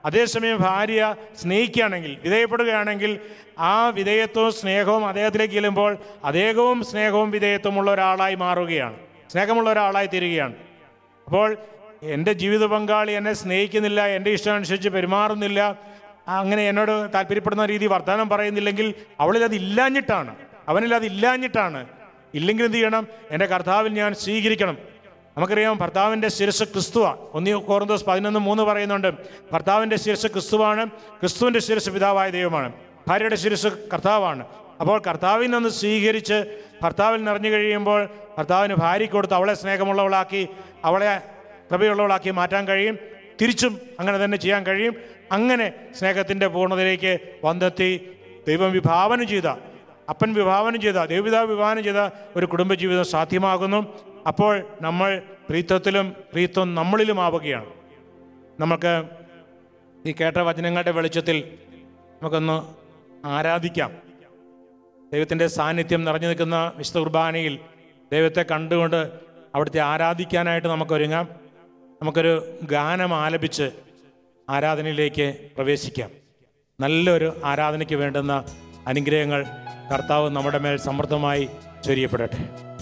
അതേസമയം ഭാര്യ സ്നേഹിക്കുകയാണെങ്കിൽ വിധേയപ്പെടുകയാണെങ്കിൽ ആ വിധേയത്വവും സ്നേഹവും അദ്ദേഹത്തിലേക്ക് ചെല്ലുമ്പോൾ അദ്ദേഹവും സ്നേഹവും വിധേയത്വവും ഉള്ള ഒരാളായി മാറുകയാണ് സ്നേഹമുള്ള ഒരാളായി തീരുകയാണ് അപ്പോൾ എൻ്റെ ജീവിത പങ്കാളി എന്നെ സ്നേഹിക്കുന്നില്ല എൻ്റെ ഇഷ്ടമനുസരിച്ച് പെരുമാറുന്നില്ല അങ്ങനെ എന്നോട് താല്പര്യപ്പെടുന്ന രീതി വർത്തമാനം പറയുന്നില്ലെങ്കിൽ അവളിൽ അത് ഇല്ലാഞ്ഞിട്ടാണ് അവനിൽ അത് ഇല്ലാഞ്ഞിട്ടാണ് ഇല്ലെങ്കിൽ എന്ത് ചെയ്യണം എൻ്റെ കർത്താവിൽ ഞാൻ സ്വീകരിക്കണം നമുക്കറിയാം ഭർത്താവിൻ്റെ ശിരസ് ക്രിസ്തുവാണ് ഒന്നി കോർന്തോസ് പതിനൊന്ന് മൂന്ന് പറയുന്നുണ്ട് ഭർത്താവിൻ്റെ ശിരസ് ക്രിസ്തുവാണ് ക്രിസ്തുവിൻ്റെ ശിരസ് പിതാവായ ദൈവമാണ് ഭാര്യയുടെ ശിരസ് കർത്താവാണ് അപ്പോൾ കർത്താവിൽ നിന്ന് സ്വീകരിച്ച് ഭർത്താവിൽ നിറഞ്ഞു കഴിയുമ്പോൾ ഭർത്താവിന് ഭാര്യയ്ക്ക് കൊടുത്ത് അവളെ സ്നേഹമുള്ളവളാക്കി അവളെ കൃപയുള്ളവളാക്കി മാറ്റാൻ കഴിയും തിരിച്ചും അങ്ങനെ തന്നെ ചെയ്യാൻ കഴിയും അങ്ങനെ സ്നേഹത്തിൻ്റെ പൂർണ്ണതയിലേക്ക് വന്നെത്തി ദൈവം വിഭാവനം ചെയ്ത അപ്പൻ വിഭാവനം ചെയ്ത ദൈവപിതാവ് വിഭാവനം ചെയ്ത ഒരു കുടുംബജീവിതം സാധ്യമാകുന്നു അപ്പോൾ നമ്മൾ പ്രീത്വത്തിലും പ്രീത്വം നമ്മളിലുമാവുകയാണ് നമുക്ക് ഈ കേട്ട വചനങ്ങളുടെ വെളിച്ചത്തിൽ നമുക്കൊന്ന് ആരാധിക്കാം ദൈവത്തിൻ്റെ സാന്നിധ്യം നിറഞ്ഞു നിൽക്കുന്ന വിശുദ്ധ കുർബാനയിൽ ദൈവത്തെ കണ്ടുകൊണ്ട് അവിടുത്തെ ആരാധിക്കാനായിട്ട് നമുക്കൊരുങ്ങാം നമുക്കൊരു ഗാനം ആലപിച്ച് ആരാധനയിലേക്ക് പ്രവേശിക്കാം നല്ലൊരു ആരാധനയ്ക്ക് വേണ്ടുന്ന അനുഗ്രഹങ്ങൾ കർത്താവ് നമ്മുടെ മേൽ സമൃദ്ധമായി ചൊരിയപ്പെടട്ടെ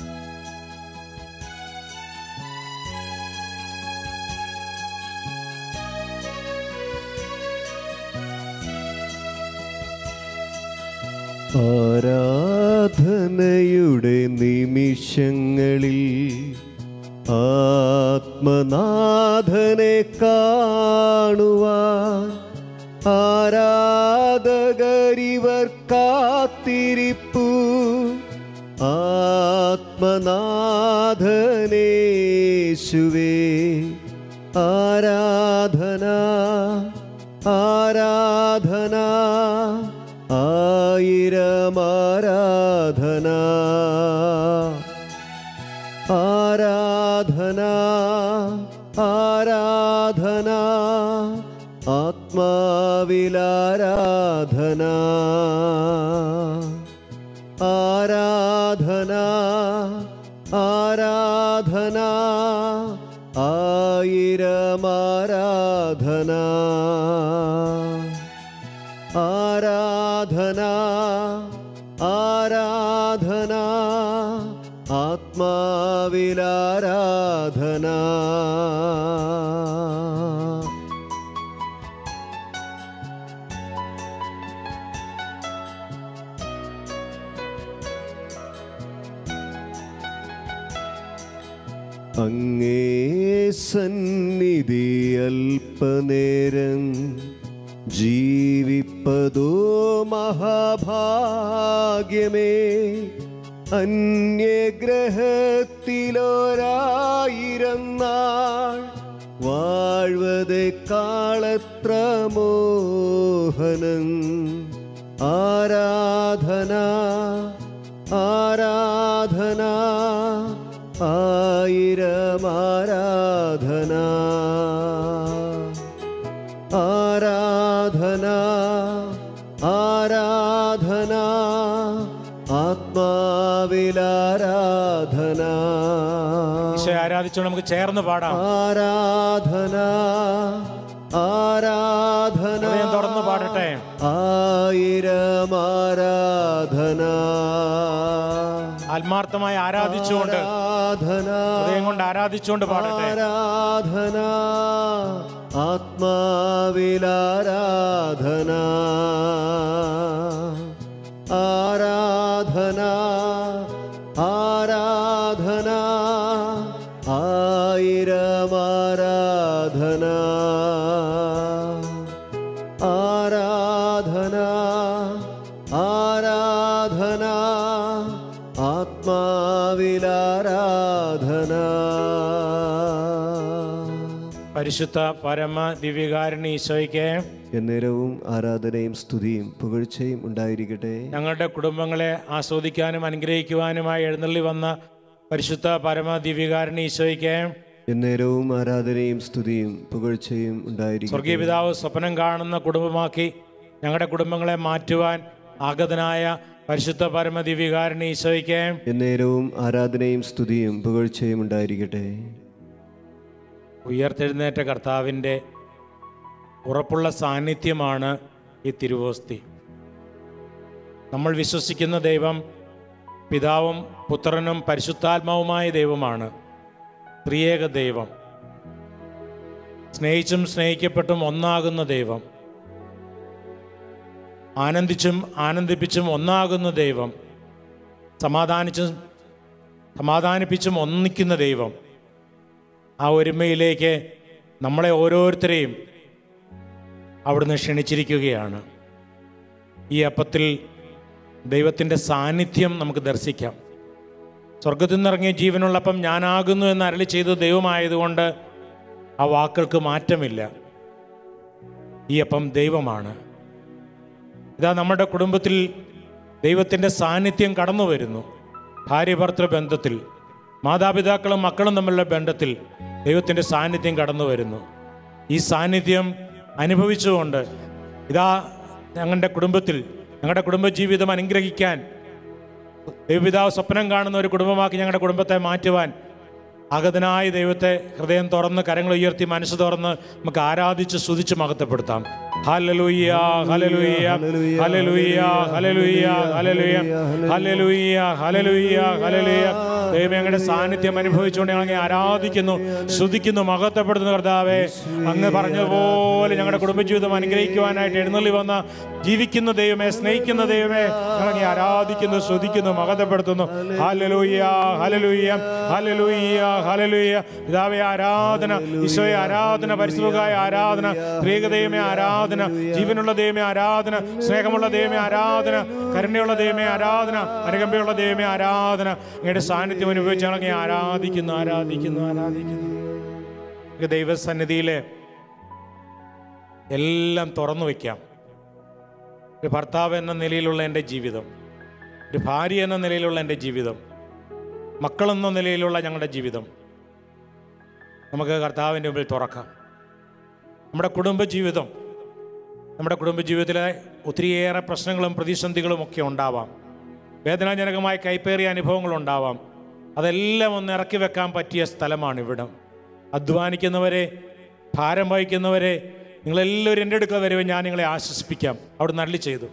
ആരാധനയുടെ നിമിഷങ്ങളിൽ ആത്മനാഥനെ കാണുവാൻ ആരാധകരിവർ കാത്തിരിപ്പു ആത്മനാഥനേശുവേ ആരാധന ആരാധന ആയിരം ആരാധന ആരാധന ആരാധന ആത്മാവിലാരാധന ആരാധന ആരാധന ആയിരം ആരാധന ആരാധന ആരാധന ആത്മാവിലാരാധന അങ്ങേ സന്നിധി അല്പനേരം ജീവിപ്പതോ മഹാഭാഗ്യമേ അന്യഗ്രഹത്തിലൊരായിരം നാൾ വാഴ്വതെ കാളത്ര മോഹനം ആരാധന ആരാധന ആയിരം ആരാധന ആരാധന ആരാധന ആത്മാവിലാരാധന ഈശോയെ ആരാധിച്ചുകൊണ്ട് നമുക്ക് ചേർന്ന് പാടാം ആരാധന ആരാധന ഹൃദയം തുറന്ന് പാടട്ടെ ആയിരം ആരാധന ആത്മാർത്ഥമായി ആരാധിച്ചുകൊണ്ട് ആരാധന ഹൃദയം കൊണ്ട് ആരാധിച്ചുകൊണ്ട് പാടട്ടെ ആരാധന ആത്മാവിലാരാധന ആരാധന ആരാധന ആയിരം ആരാധന ആരാധന ആരാധന ആത്മാവിലാരാധന പരിശുദ്ധ പരമ ദിവ്യകാരുണി ഈശോയ്ക്ക് എന്നേരവും ആരാധനയും സ്തുതിയും പുകഴ്ചയും ഉണ്ടായിരിക്കട്ടെ ഞങ്ങളുടെ കുടുംബങ്ങളെ ആസ്വദിക്കാനും അനുഗ്രഹിക്കുവാനുമായി എഴുന്നള്ളി വന്ന പരിശുദ്ധ പരമ ദിവ്യകാരുണി ഈശോയ്ക്ക് എന്നേരവും ആരാധനയും സ്തുതിയും പുകഴ്ചയും സ്വർഗീയ ഉണ്ടായിരിക്കട്ടെ പിതാവ് സ്വപ്നം കാണുന്ന കുടുംബമാക്കി ഞങ്ങളുടെ കുടുംബങ്ങളെ മാറ്റുവാൻ ആഗതനായ പരിശുദ്ധ പരമ ദിവ്യകാരുണി ഈശോയ്ക്ക് എന്നേരവും ആരാധനയും സ്തുതിയും പുകഴ്ചയും ഉണ്ടായിരിക്കട്ടെ ഉയർത്തെഴുന്നേറ്റ കർത്താവിൻ്റെ ഉറപ്പുള്ള സാന്നിധ്യമാണ് ഈ തിരുവോസ്തി നമ്മൾ വിശ്വസിക്കുന്ന ദൈവം പിതാവും പുത്രനും പരിശുദ്ധാത്മാവുമായ ദൈവമാണ് ത്രിയേക ദൈവം സ്നേഹിച്ചും സ്നേഹിക്കപ്പെട്ടും ഒന്നാകുന്ന ദൈവം ആനന്ദിച്ചും ആനന്ദിപ്പിച്ചും ഒന്നാകുന്ന ദൈവം സമാധാനിച്ചും സമാധാനിപ്പിച്ചും ഒന്നിക്കുന്ന ദൈവം ആ ഒരുമയിലേക്ക് നമ്മളെ ഓരോരുത്തരെയും അവിടുന്ന് ക്ഷണിച്ചിരിക്കുകയാണ് ഈ അപ്പത്തിൽ ദൈവത്തിൻ്റെ സാന്നിധ്യം നമുക്ക് ദർശിക്കാം സ്വർഗത്തിൽ നിന്നിറങ്ങിയ ജീവനുള്ളപ്പം ഞാനാകുന്നു എന്ന് അരളി ചെയ്ത ദൈവമായതുകൊണ്ട് ആ വാക്കുകൾക്ക് മാറ്റമില്ല ഈ അപ്പം ദൈവമാണ് ഇതാ നമ്മുടെ കുടുംബത്തിൽ ദൈവത്തിൻ്റെ സാന്നിധ്യം കടന്നു വരുന്നു ഭാര്യ ഭർത്തൃ ബന്ധത്തിൽ മാതാപിതാക്കളും മക്കളും തമ്മിലുള്ള ബന്ധത്തിൽ ദൈവത്തിൻ്റെ സാന്നിധ്യം കടന്നു വരുന്നു ഈ സാന്നിധ്യം അനുഭവിച്ചുകൊണ്ട് ഇതാ ഞങ്ങളുടെ കുടുംബത്തിൽ ഞങ്ങളുടെ കുടുംബജീവിതം അനുഗ്രഹിക്കാൻ ദൈവപിതാവ് സ്വപ്നം കാണുന്ന ഒരു കുടുംബമാക്കി ഞങ്ങളുടെ കുടുംബത്തെ മാറ്റുവാൻ അഗതനായ ദൈവത്തെ ഹൃദയം തുറന്ന് കരങ്ങൾ ഉയർത്തി മനസ്സ് തുറന്ന് നമുക്ക് ആരാധിച്ച് സ്തുതിച്ച് മഹത്വപ്പെടുത്താം hallelujah hallelujah hallelujah hallelujah hallelujah hallelujah hallelujah hallelujah ദൈവം ഞങ്ങളുടെ സാന്നിധ്യം അനുഭവിച്ചുകൊണ്ട് ഞങ്ങൾ അങ്ങേ ആരാധിക്കുന്നു സ്തുതിക്കുന്നു മഹത്വപ്പെടുന്നു കർത്താവേ അങ്ങ് പറഞ്ഞതുപോലെ ഞങ്ങളുടെ കുടുംബജീവിതം അനുഗ്രഹിക്കുവാനായിട്ട് എഴുന്നള്ളി വന്ന ജീവിക്കുന്ന ദൈവമേ സ്നേഹിക്കുന്ന ദൈവമേ ഞങ്ങളെ ആരാധിക്കുന്നു സ്തുതിക്കുന്നു മഹത്വപ്പെടുത്തുന്നു ഹല്ലേലൂയ ഹല്ലേലൂയ ഹല്ലേലൂയ ഹല്ലേലൂയ പിതാവേ ആരാധന ഈശോയെ ആരാധന പരിശുദ്ധമായ ആരാധന ത്രിയേക ദൈവമേ ആരാധന ജീവനുള്ള ദൈവമേ ആരാധന സ്നേഹമുള്ള ദൈവമേ ആരാധന കരുണയുള്ള ദൈവമേ ആരാധന അനുകമ്പയുള്ള ദൈവമേ ആരാധന അങ്ങയുടെ സാന്നിധ്യം അനുഭവിച്ച് ഞങ്ങളെ ആരാധിക്കുന്നു ആരാധിക്കുന്നു ആരാധിക്കുന്നു നമുക്ക് ദൈവസന്നിധിയിലെ എല്ലാം തുറന്നു വയ്ക്കാം ഒരു ഭർത്താവ് എന്ന നിലയിലുള്ള എൻ്റെ ജീവിതം ഒരു ഭാര്യ എന്ന നിലയിലുള്ള എൻ്റെ ജീവിതം മക്കളെന്ന നിലയിലുള്ള ഞങ്ങളുടെ ജീവിതം നമുക്ക് കർത്താവിൻ്റെ മുമ്പിൽ തുറക്കാം നമ്മുടെ കുടുംബജീവിതം നമ്മുടെ കുടുംബജീവിതത്തിലെ ഒത്തിരിയേറെ പ്രശ്നങ്ങളും പ്രതിസന്ധികളും ഒക്കെ ഉണ്ടാവാം വേദനാജനകമായ കൈപ്പേറിയ അനുഭവങ്ങൾ ഉണ്ടാവാം അതെല്ലാം ഒന്ന് ഇറക്കി വെക്കാൻ പറ്റിയ സ്ഥലമാണ് ഇവിടം അധ്വാനിക്കുന്നവരെ ഭാരം വഹിക്കുന്നവരെ നിങ്ങളെല്ലാവരും എൻ്റെ അടുക്കൽ വരുമ്പോൾ ഞാൻ നിങ്ങളെ ആശ്വസിപ്പിക്കാം അവിടെ നല്ലി ചെയ്തു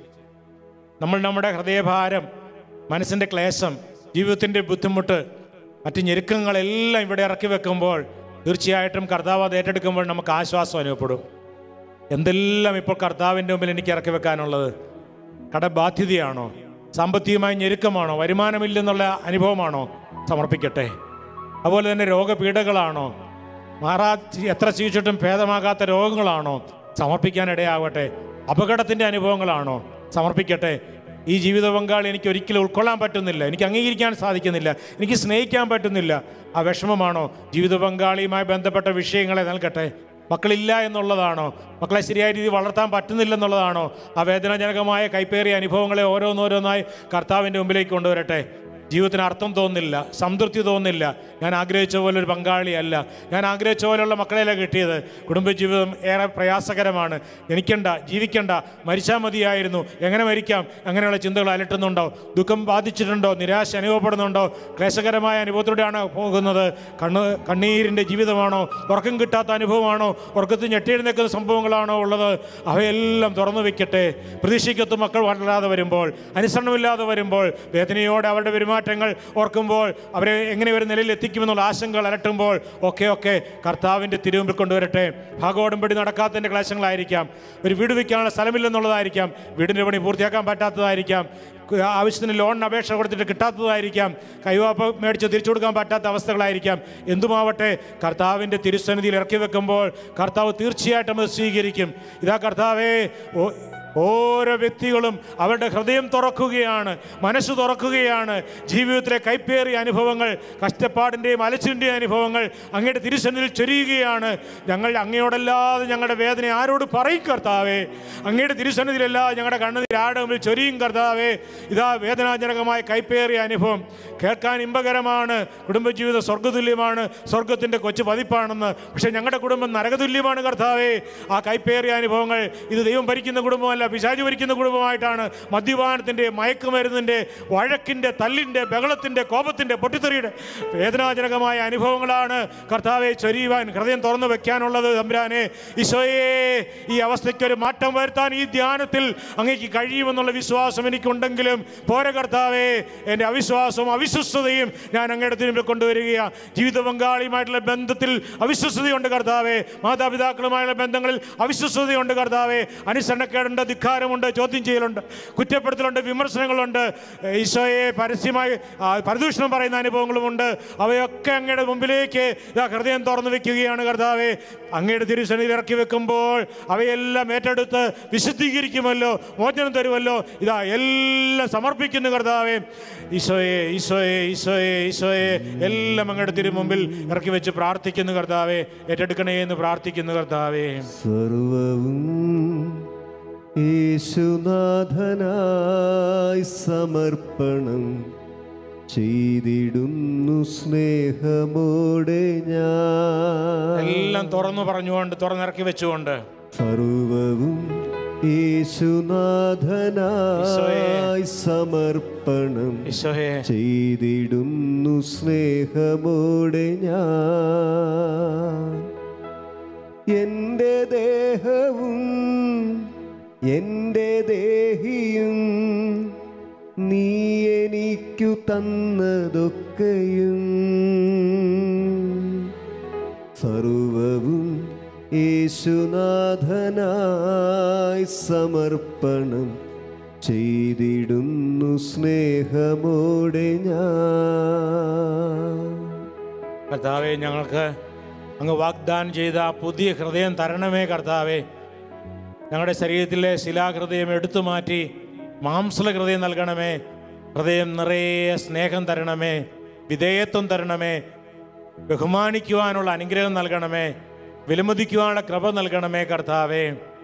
നമ്മൾ നമ്മുടെ ഹൃദയഭാരം മനസ്സിൻ്റെ ക്ലേശം ജീവിതത്തിൻ്റെ ബുദ്ധിമുട്ട് മറ്റ് ഞെരുക്കങ്ങളെല്ലാം ഇവിടെ ഇറക്കി വെക്കുമ്പോൾ തീർച്ചയായിട്ടും കർത്താവ് അത് ഏറ്റെടുക്കുമ്പോൾ നമുക്ക് ആശ്വാസം അനുഭവപ്പെടും എന്തെല്ലാം ഇപ്പോൾ കർത്താവിൻ്റെ മുമ്പിൽ എനിക്ക് ഇറക്കി വെക്കാനുള്ളത് കടബാധ്യതയാണോ സാമ്പത്തികമായ ഞെരുക്കമാണോ വരുമാനമില്ലെന്നുള്ള അനുഭവമാണോ സമർപ്പിക്കട്ടെ അതുപോലെ തന്നെ രോഗപീഠകളാണോ മാറാ എത്ര ചികിത്സിച്ചിട്ടും ഭേദമാകാത്ത രോഗങ്ങളാണോ സമർപ്പിക്കാനിടയാവട്ടെ അപകടത്തിൻ്റെ അനുഭവങ്ങളാണോ സമർപ്പിക്കട്ടെ ഈ ജീവിത പങ്കാളി എനിക്ക് ഒരിക്കലും ഉൾക്കൊള്ളാൻ പറ്റുന്നില്ല എനിക്ക് അംഗീകരിക്കാൻ സാധിക്കുന്നില്ല എനിക്ക് സ്നേഹിക്കാൻ പറ്റുന്നില്ല ആ വിഷമമാണോ ജീവിത പങ്കാളിയുമായി ബന്ധപ്പെട്ട വിഷയങ്ങളെ നൽകട്ടെ മക്കളില്ല എന്നുള്ളതാണോ മക്കളെ ശരിയായ രീതിയിൽ വളർത്താൻ പറ്റുന്നില്ലെന്നുള്ളതാണോ ആ വേദനാജനകമായ കൈപ്പേറിയ അനുഭവങ്ങളെ ഓരോന്നോരോന്നായി കർത്താവിൻ്റെ മുമ്പിലേക്ക് കൊണ്ടുവരട്ടെ ജീവിതത്തിന് അർത്ഥം തോന്നുന്നില്ല സംതൃപ്തി തോന്നുന്നില്ല ഞാൻ ആഗ്രഹിച്ച പോലെ ഒരു പങ്കാളിയല്ല ഞാൻ ആഗ്രഹിച്ച പോലെയുള്ള മക്കളെയല്ല കിട്ടിയത് കുടുംബജീവിതം ഏറെ പ്രയാസകരമാണ് എനിക്കണ്ട ജീവിക്കണ്ട മരിച്ചാൽ മതിയായിരുന്നു എങ്ങനെ മരിക്കാം അങ്ങനെയുള്ള ചിന്തകൾ അലട്ടുന്നുണ്ടോ ദുഃഖം ബാധിച്ചിട്ടുണ്ടോ നിരാശ അനുഭവപ്പെടുന്നുണ്ടോ ക്ലേശകരമായ അനുഭവത്തിലൂടെയാണ് പോകുന്നത് കണ്ണ് കണ്ണീരിൻ്റെ ജീവിതമാണോ ഉറക്കം കിട്ടാത്ത അനുഭവമാണോ ഉറക്കത്തിൽ ഞെട്ടിയെഴുന്നേക്കുന്ന സംഭവങ്ങളാണോ ഉള്ളത് അവയെല്ലാം തുറന്നു വെക്കട്ടെ പ്രതീക്ഷിക്കത്ത് മക്കൾ വളരാതെ വരുമ്പോൾ അനുസരണമില്ലാതെ വരുമ്പോൾ വേദനയോടെ അവരുടെ പെരുമാറ്റങ്ങൾ ഓർക്കുമ്പോൾ അവരെ എങ്ങനെ ഒരു നിലയിൽ എത്തിക്കുമെന്നുള്ള ആശങ്കകൾ അലട്ടുമ്പോൾ ഒക്കെ ഒക്കെ കർത്താവിൻ്റെ തിരുമുമ്പിൽ കൊണ്ടുവരട്ടെ ഭാഗോടമ്പടി നടക്കാത്തതിൻ്റെ ക്ലേശങ്ങളായിരിക്കാം ഒരു വീട് വയ്ക്കാനുള്ള സ്ഥലമില്ലെന്നുള്ളതായിരിക്കാം വീടിൻ്റെ പണി പൂർത്തിയാക്കാൻ പറ്റാത്തതായിരിക്കാം കു- ആവശ്യത്തിന് ലോണിന് അപേക്ഷ കൊടുത്തിട്ട് കിട്ടാത്തതായിരിക്കാം കൈവാപ്പ് മേടിച്ച് തിരിച്ചു കൊടുക്കാൻ പറ്റാത്ത അവസ്ഥകളായിരിക്കാം എന്തുമാവട്ടെ കർത്താവിൻ്റെ തിരുസന്നിധിയിൽ ഇറക്കി വെക്കുമ്പോൾ കർത്താവ് തീർച്ചയായിട്ടും അത് സ്വീകരിക്കും ഇതാ കർത്താവേ ഓ- ഓരോ വ്യക്തികളും അവരുടെ ഹൃദയം തുറക്കുകയാണ് മനസ്സ് തുറക്കുകയാണ് ജീവിതത്തിലെ കൈപ്പേറിയ അനുഭവങ്ങൾ കഷ്ടപ്പാടിൻ്റെയും അലച്ചിൻ്റെയും അനുഭവങ്ങൾ അങ്ങയുടെ തിരുസന്നിധിയിൽ ചൊരിയുകയാണ് ഞങ്ങൾ അങ്ങയോടല്ലാതെ ഞങ്ങളുടെ വേദന ആരോട് പറയും കർത്താവേ അങ്ങയുടെ തിരുസന്നിധിയിലല്ലാതെ ഞങ്ങളുടെ കണ്ണുനീർ ആരുടെ മുമ്പിൽ ചൊരിയും കർത്താവേ ഇതാ വേദനാജനകമായ കൈപ്പേറിയ അനുഭവം കേൾക്കാൻ ഇമ്പകരമാണ് കുടുംബജീവിതം സ്വർഗതുല്യമാണ് സ്വർഗത്തിൻ്റെ കൊച്ചു പതിപ്പാണെന്ന് പക്ഷേ ഞങ്ങളുടെ കുടുംബം നരകതുല്യമാണ് കർത്താവേ ആ കൈപ്പേറിയ അനുഭവങ്ങൾ ഇത് ദൈവം ഭരിക്കുന്ന കുടുംബമല്ല മാത്രമല്ല പിശാചു ഭരിക്കുന്ന കുടുംബമായിട്ടാണ് മദ്യപാനത്തിൻ്റെ മയക്കുമരുന്നിൻ്റെ വഴക്കിൻ്റെ തല്ലിൻ്റെ ബഹളത്തിൻ്റെ കോപത്തിൻ്റെ പൊട്ടിത്തെറിയുടെ വേദനാജനകമായ അനുഭവങ്ങളാണ് കർത്താവെ ചൊരിയുവാൻ ഹൃദയം തുറന്നു വെക്കാനുള്ളത് തമ്പുരാനെ ഈശോയെ ഈ അവസ്ഥയ്ക്ക് ഒരു മാറ്റം വരുത്താൻ ഈ ധ്യാനത്തിൽ അങ്ങേക്ക് കഴിയുമെന്നുള്ള വിശ്വാസം എനിക്കുണ്ടെങ്കിലും പോര കർത്താവെ എൻ്റെ അവിശ്വാസവും അവിശ്വസ്തതയും ഞാൻ അങ്ങയുടെ മുമ്പിൽ കൊണ്ടുവരികയാണ് ജീവിത പങ്കാളിയുമായിട്ടുള്ള ബന്ധത്തിൽ അവിശ്വസ്തതയുണ്ട് കർത്താവെ മാതാപിതാക്കളുമായുള്ള ബന്ധങ്ങളിൽ അവിശ്വസ്തതയുണ്ട് കർത്താവെ അനുസരണക്കേടുണ്ട് ധിക്കാരമുണ്ട് ചോദ്യം ചെയ്യലുണ്ട് കുറ്റപ്പെടുത്തലുണ്ട് വിമർശനങ്ങളുണ്ട് ഈശോയെ പരസ്യമായി ആ, പരദൂഷണം പറയുന്ന അനുഭവങ്ങളുമുണ്ട് അവയൊക്കെ അങ്ങയുടെ മുമ്പിലേക്ക് ഇതാ ഹൃദയം തുറന്നു വെക്കുകയാണ് കർത്താവെ അങ്ങയുടെ തിരുസന്നിധി ഇറക്കി വെക്കുമ്പോൾ അവയെല്ലാം ഏറ്റെടുത്ത് വിശുദ്ധീകരിക്കുമല്ലോ മോചനം തരുമല്ലോ ഇതാ എല്ലാം സമർപ്പിക്കുന്നു കർത്താവെ ഈശോയെ ഈശോയെ ഈശോയെ ഈശോയെ എല്ലാം അങ്ങയുടെ തിരു മുമ്പിൽ ഇറക്കി വെച്ച് പ്രാർത്ഥിക്കുന്നു കർത്താവെ ഏറ്റെടുക്കണേ എന്ന് പ്രാർത്ഥിക്കുന്നു കർത്താവേ സർവവും യേശുനാഥനായി സമർപ്പണം ചെയ്തിടുന്നു സ്നേഹമോടെ ഞാൻ എല്ലാം തുറന്നു പറഞ്ഞുകൊണ്ട് തുറന്നിറക്കി വെച്ചുകൊണ്ട് സർവവും യേശുനാഥനായി സമർപ്പണം ഈശോയെ ചെയ്തിടുന്നു സ്നേഹമോടെ ഞാൻ എൻ്റെ ദേഹവും എൻ്റെ ദേഹിയും നീ എനിക്കു തന്നതൊക്കെയും സർവവും യേശുനാഥനായി സമർപ്പണം ചെയ്തിടുന്നു സ്നേഹമോടെ ഞാൻ കർത്താവെ ഞങ്ങൾക്ക് അങ്ങ് വാഗ്ദാനം ചെയ്ത ആ പുതിയ ഹൃദയം തരണമേ കർത്താവെ ഞങ്ങളുടെ ശരീരത്തിലെ ശിലാഹൃദയം എടുത്തു മാറ്റി മാംസല ഹൃദയം നൽകണമേ ഹൃദയം നിറയെ സ്നേഹം തരണമേ വിധേയത്വം തരണമേ ബഹുമാനിക്കുവാനുള്ള അനുഗ്രഹം നൽകണമേ വിലമതിക്കുവാനുള്ള കൃപ നൽകണമേ കർത്താവേ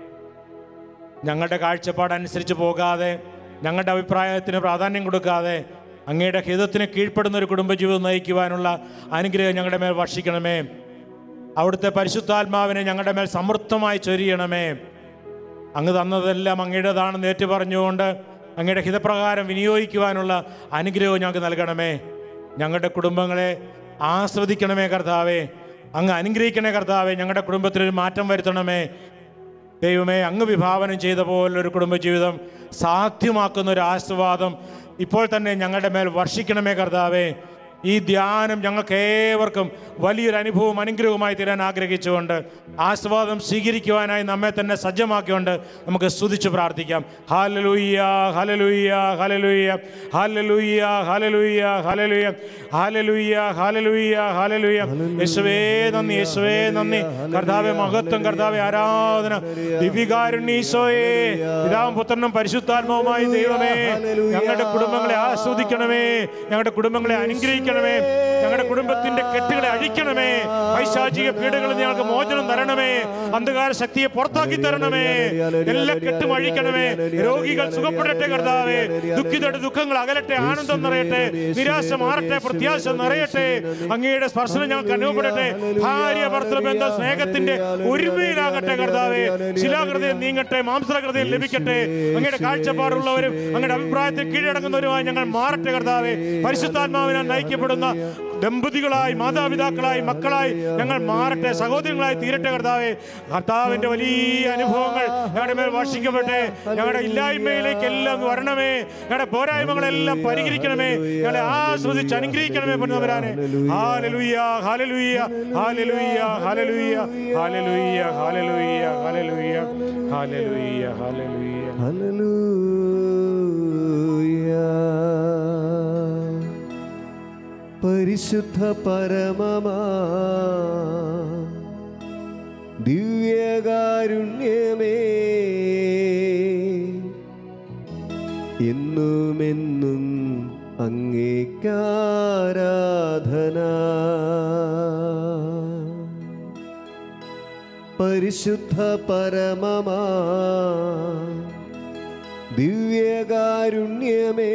ഞങ്ങളുടെ കാഴ്ചപ്പാടനുസരിച്ച് പോകാതെ ഞങ്ങളുടെ അഭിപ്രായത്തിന് പ്രാധാന്യം കൊടുക്കാതെ അങ്ങയുടെ ഹിതത്തിന് കീഴ്പ്പെടുന്ന ഒരു കുടുംബജീവിതം നയിക്കുവാനുള്ള അനുഗ്രഹം ഞങ്ങളുടെ മേൽ വർഷിക്കണമേ അവിടുത്തെ പരിശുദ്ധാത്മാവിനെ ഞങ്ങളുടെ മേൽ സമൃദ്ധമായി ചൊരിയണമേ അങ്ങ് തന്നതെല്ലാം അങ്ങയുടേതാണെന്ന് ഏറ്റു പറഞ്ഞുകൊണ്ട് അങ്ങയുടെ ഹിതപ്രകാരം വിനിയോഗിക്കുവാനുള്ള അനുഗ്രഹവും ഞങ്ങൾക്ക് നൽകണമേ ഞങ്ങളുടെ കുടുംബങ്ങളെ ആസ്വദിക്കണമേ കർത്താവേ അങ്ങ് അനുഗ്രഹിക്കണേ കർത്താവേ ഞങ്ങളുടെ കുടുംബത്തിലൊരു മാറ്റം വരുത്തണമേ ദൈവമേ അങ്ങ് വിഭാവനം ചെയ്ത പോലൊരു കുടുംബജീവിതം സാധ്യമാക്കുന്ന ഒരു ആശീർവാദം ഇപ്പോൾ തന്നെ ഞങ്ങളുടെ മേൽ വർഷിക്കണമേ കർത്താവേ ഈ ധ്യാനം ഞങ്ങൾക്ക് ഏവർക്കും വലിയൊരു അനുഭവവും അനുഗ്രഹവുമായി തീരാൻ ആഗ്രഹിച്ചുകൊണ്ട് ആസ്വാദം സ്വീകരിക്കുവാനായി നമ്മെ തന്നെ സജ്ജമാക്കിക്കൊണ്ട് നമുക്ക് സ്തുതിച്ച് പ്രാർത്ഥിക്കാം hallelujah hallelujah hallelujah hallelujah hallelujah hallelujah hallelujah hallelujah hallelujah യേശുവേ നന്ദി യേശുവേ നന്ദി കർത്താവെ മഹത്വം കർത്താവെ ആരാധന ദിവ്യകാരുണ്യീശോയെ പിതാവും പുത്രനും പരിശുദ്ധാത്മാവുമായി ദൈവമേ ഞങ്ങളുടെ കുടുംബങ്ങളെ ആസ്വദിക്കണമേ ഞങ്ങളുടെ കുടുംബങ്ങളെ അനുഗ്രഹിക്കണമേ ഞങ്ങളുടെ കുടുംബത്തിന്റെ കെട്ടുകളെ അഴിക്കണമേ പൈശാചിക പീഡകളിൽ ഞങ്ങൾക്ക് മോചനം തരണമേ അന്ധകാര ശക്തിയെ പുറത്താക്കി തരണമേ എല്ലാ കെട്ടും അഴിക്കണമേ രോഗികൾ സുഖപ്പെടട്ടെ കർത്താവേ ദുഃഖിതരുടെ ദുഃഖങ്ങൾ അകലട്ടെ ആനന്ദം നിറയട്ടെ നിരാശ മാറട്ടെ പ്രത്യാശ നിറയട്ടെ അങ്ങയുടെ സ്പർശനം ഞങ്ങൾക്ക് അനുഭവപ്പെടട്ടെ ഭാര്യ ഭർത്തൃ ബന്ധം സ്നേഹത്തിന്റെ ഒരുമയിലാകട്ടെ കർത്താവേ ശിലാകൃതയം നീങ്ങട്ടെ മാംസകൃതയം ലഭിക്കട്ടെ അങ്ങയുടെ കാഴ്ചപ്പാടുള്ളവരും അങ്ങയുടെ അഭിപ്രായത്തിൽ കീഴടങ്ങുന്നവരുമായി ഞങ്ങൾ മാറട്ടെ കർത്താവേ പരിശുദ്ധാത്മാവിനാൽ നയിക്കപ്പെടുന്ന ദമ്പതികളായി മാതാപിതാക്കളായി മക്കളായി ഞങ്ങൾ മാറട്ടെ സഹോദരങ്ങളായി തീരട്ടെ കർത്താവേ കർത്താവിന്റെ വലിയ അനുഭവങ്ങൾ ഞങ്ങളുടെ മേൽ വർഷിക്കപ്പെട്ടെ ഞങ്ങളുടെ ഇല്ലായ്മയിലേക്ക് എല്ലാം വരണമേ ഞങ്ങളുടെ പോരായ്മകളെല്ലാം പരിഹരിക്കണമേ ഞങ്ങളെ ആസ്വദിച്ച് അനുഗ്രഹിക്കണമേ പൊന്നവരാനെ ഹാലലുയ്യ ഹാലലുയ്യ ഹാലലുയ്യ ഹാലലുയ്യ ഹാലലുയ്യ ഹാലലുയ്യ ഹാലലുയ്യ ഹാലലുയ്യ ഹാലലുയ്യ ഹല്ലേലൂയ പരിശുദ്ധ പരമമാ ദിവ്യകാരുണ്യമേ എന്നുമെന്നും അങ്ങേക്കാരാധന പരിശുദ്ധ പരമമാ ദിവ്യകാരുണ്യമേ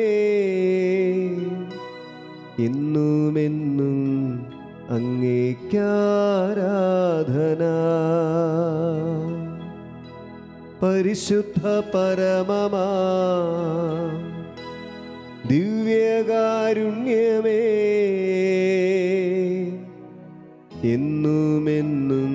എന്നുമെന്നും അങ്ങേക്കാരാധന പരിശുദ്ധ പരമമാ ദിവ്യകാരുണ്യമേ എന്നുമെന്നും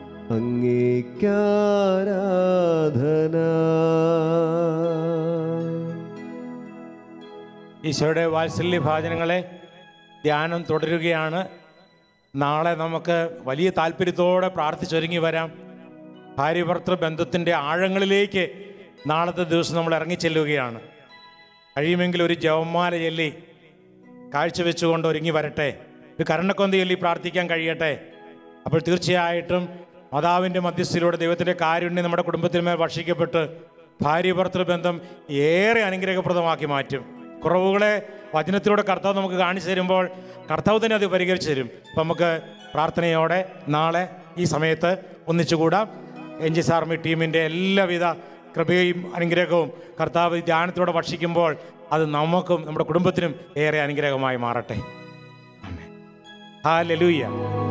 അങ്ങേക്കാരാധന ഈശോയുടെ വാത്സല്യ ഭാചനങ്ങളെ ധ്യാനം തുടരുകയാണ് നാളെ നമുക്ക് വലിയ താല്പര്യത്തോടെ പ്രാർത്ഥിച്ചൊരുങ്ങി വരാം ഭാര്യ ഭർത്തൃ ബന്ധത്തിൻ്റെ ആഴങ്ങളിലേക്ക് നാളത്തെ ദിവസം നമ്മൾ ഇറങ്ങിച്ചെല്ലുകയാണ് കഴിയുമെങ്കിൽ ഒരു ജവമാല ചൊല്ലി കാഴ്ചവെച്ചുകൊണ്ട് ഒരുങ്ങി വരട്ടെ ഒരു കരണക്കൊന്ത ചൊല്ലി പ്രാർത്ഥിക്കാൻ കഴിയട്ടെ അപ്പോൾ തീർച്ചയായിട്ടും മാതാവിൻ്റെ മധ്യസ്ഥയിലൂടെ ദൈവത്തിൻ്റെ കാരുണ്യം നമ്മുടെ കുടുംബത്തിന്മേൽ വർഷിക്കപ്പെട്ട് ഭാര്യ ഭർത്തൃ ബന്ധം ഏറെ അനുഗ്രഹപ്രദമാക്കി മാറ്റും കുറവുകളെ വചനത്തിലൂടെ കർത്താവ് നമുക്ക് കാണിച്ചു തരുമ്പോൾ കർത്താവ് തന്നെ അത് പരിഹരിച്ചു തരും അപ്പം നമുക്ക് പ്രാർത്ഥനയോടെ നാളെ ഈ സമയത്ത് ഒന്നിച്ചുകൂടാം എൻ ജി ആർമി ടീമിൻ്റെ എല്ലാവിധ കൃപയും അനുഗ്രഹവും കർത്താവ് ഈ ധ്യാനത്തിലൂടെ വർഷിക്കുമ്പോൾ അത് നമുക്കും നമ്മുടെ കുടുംബത്തിനും ഏറെ അനുഗ്രഹമായി മാറട്ടെ ഹാലലൂയ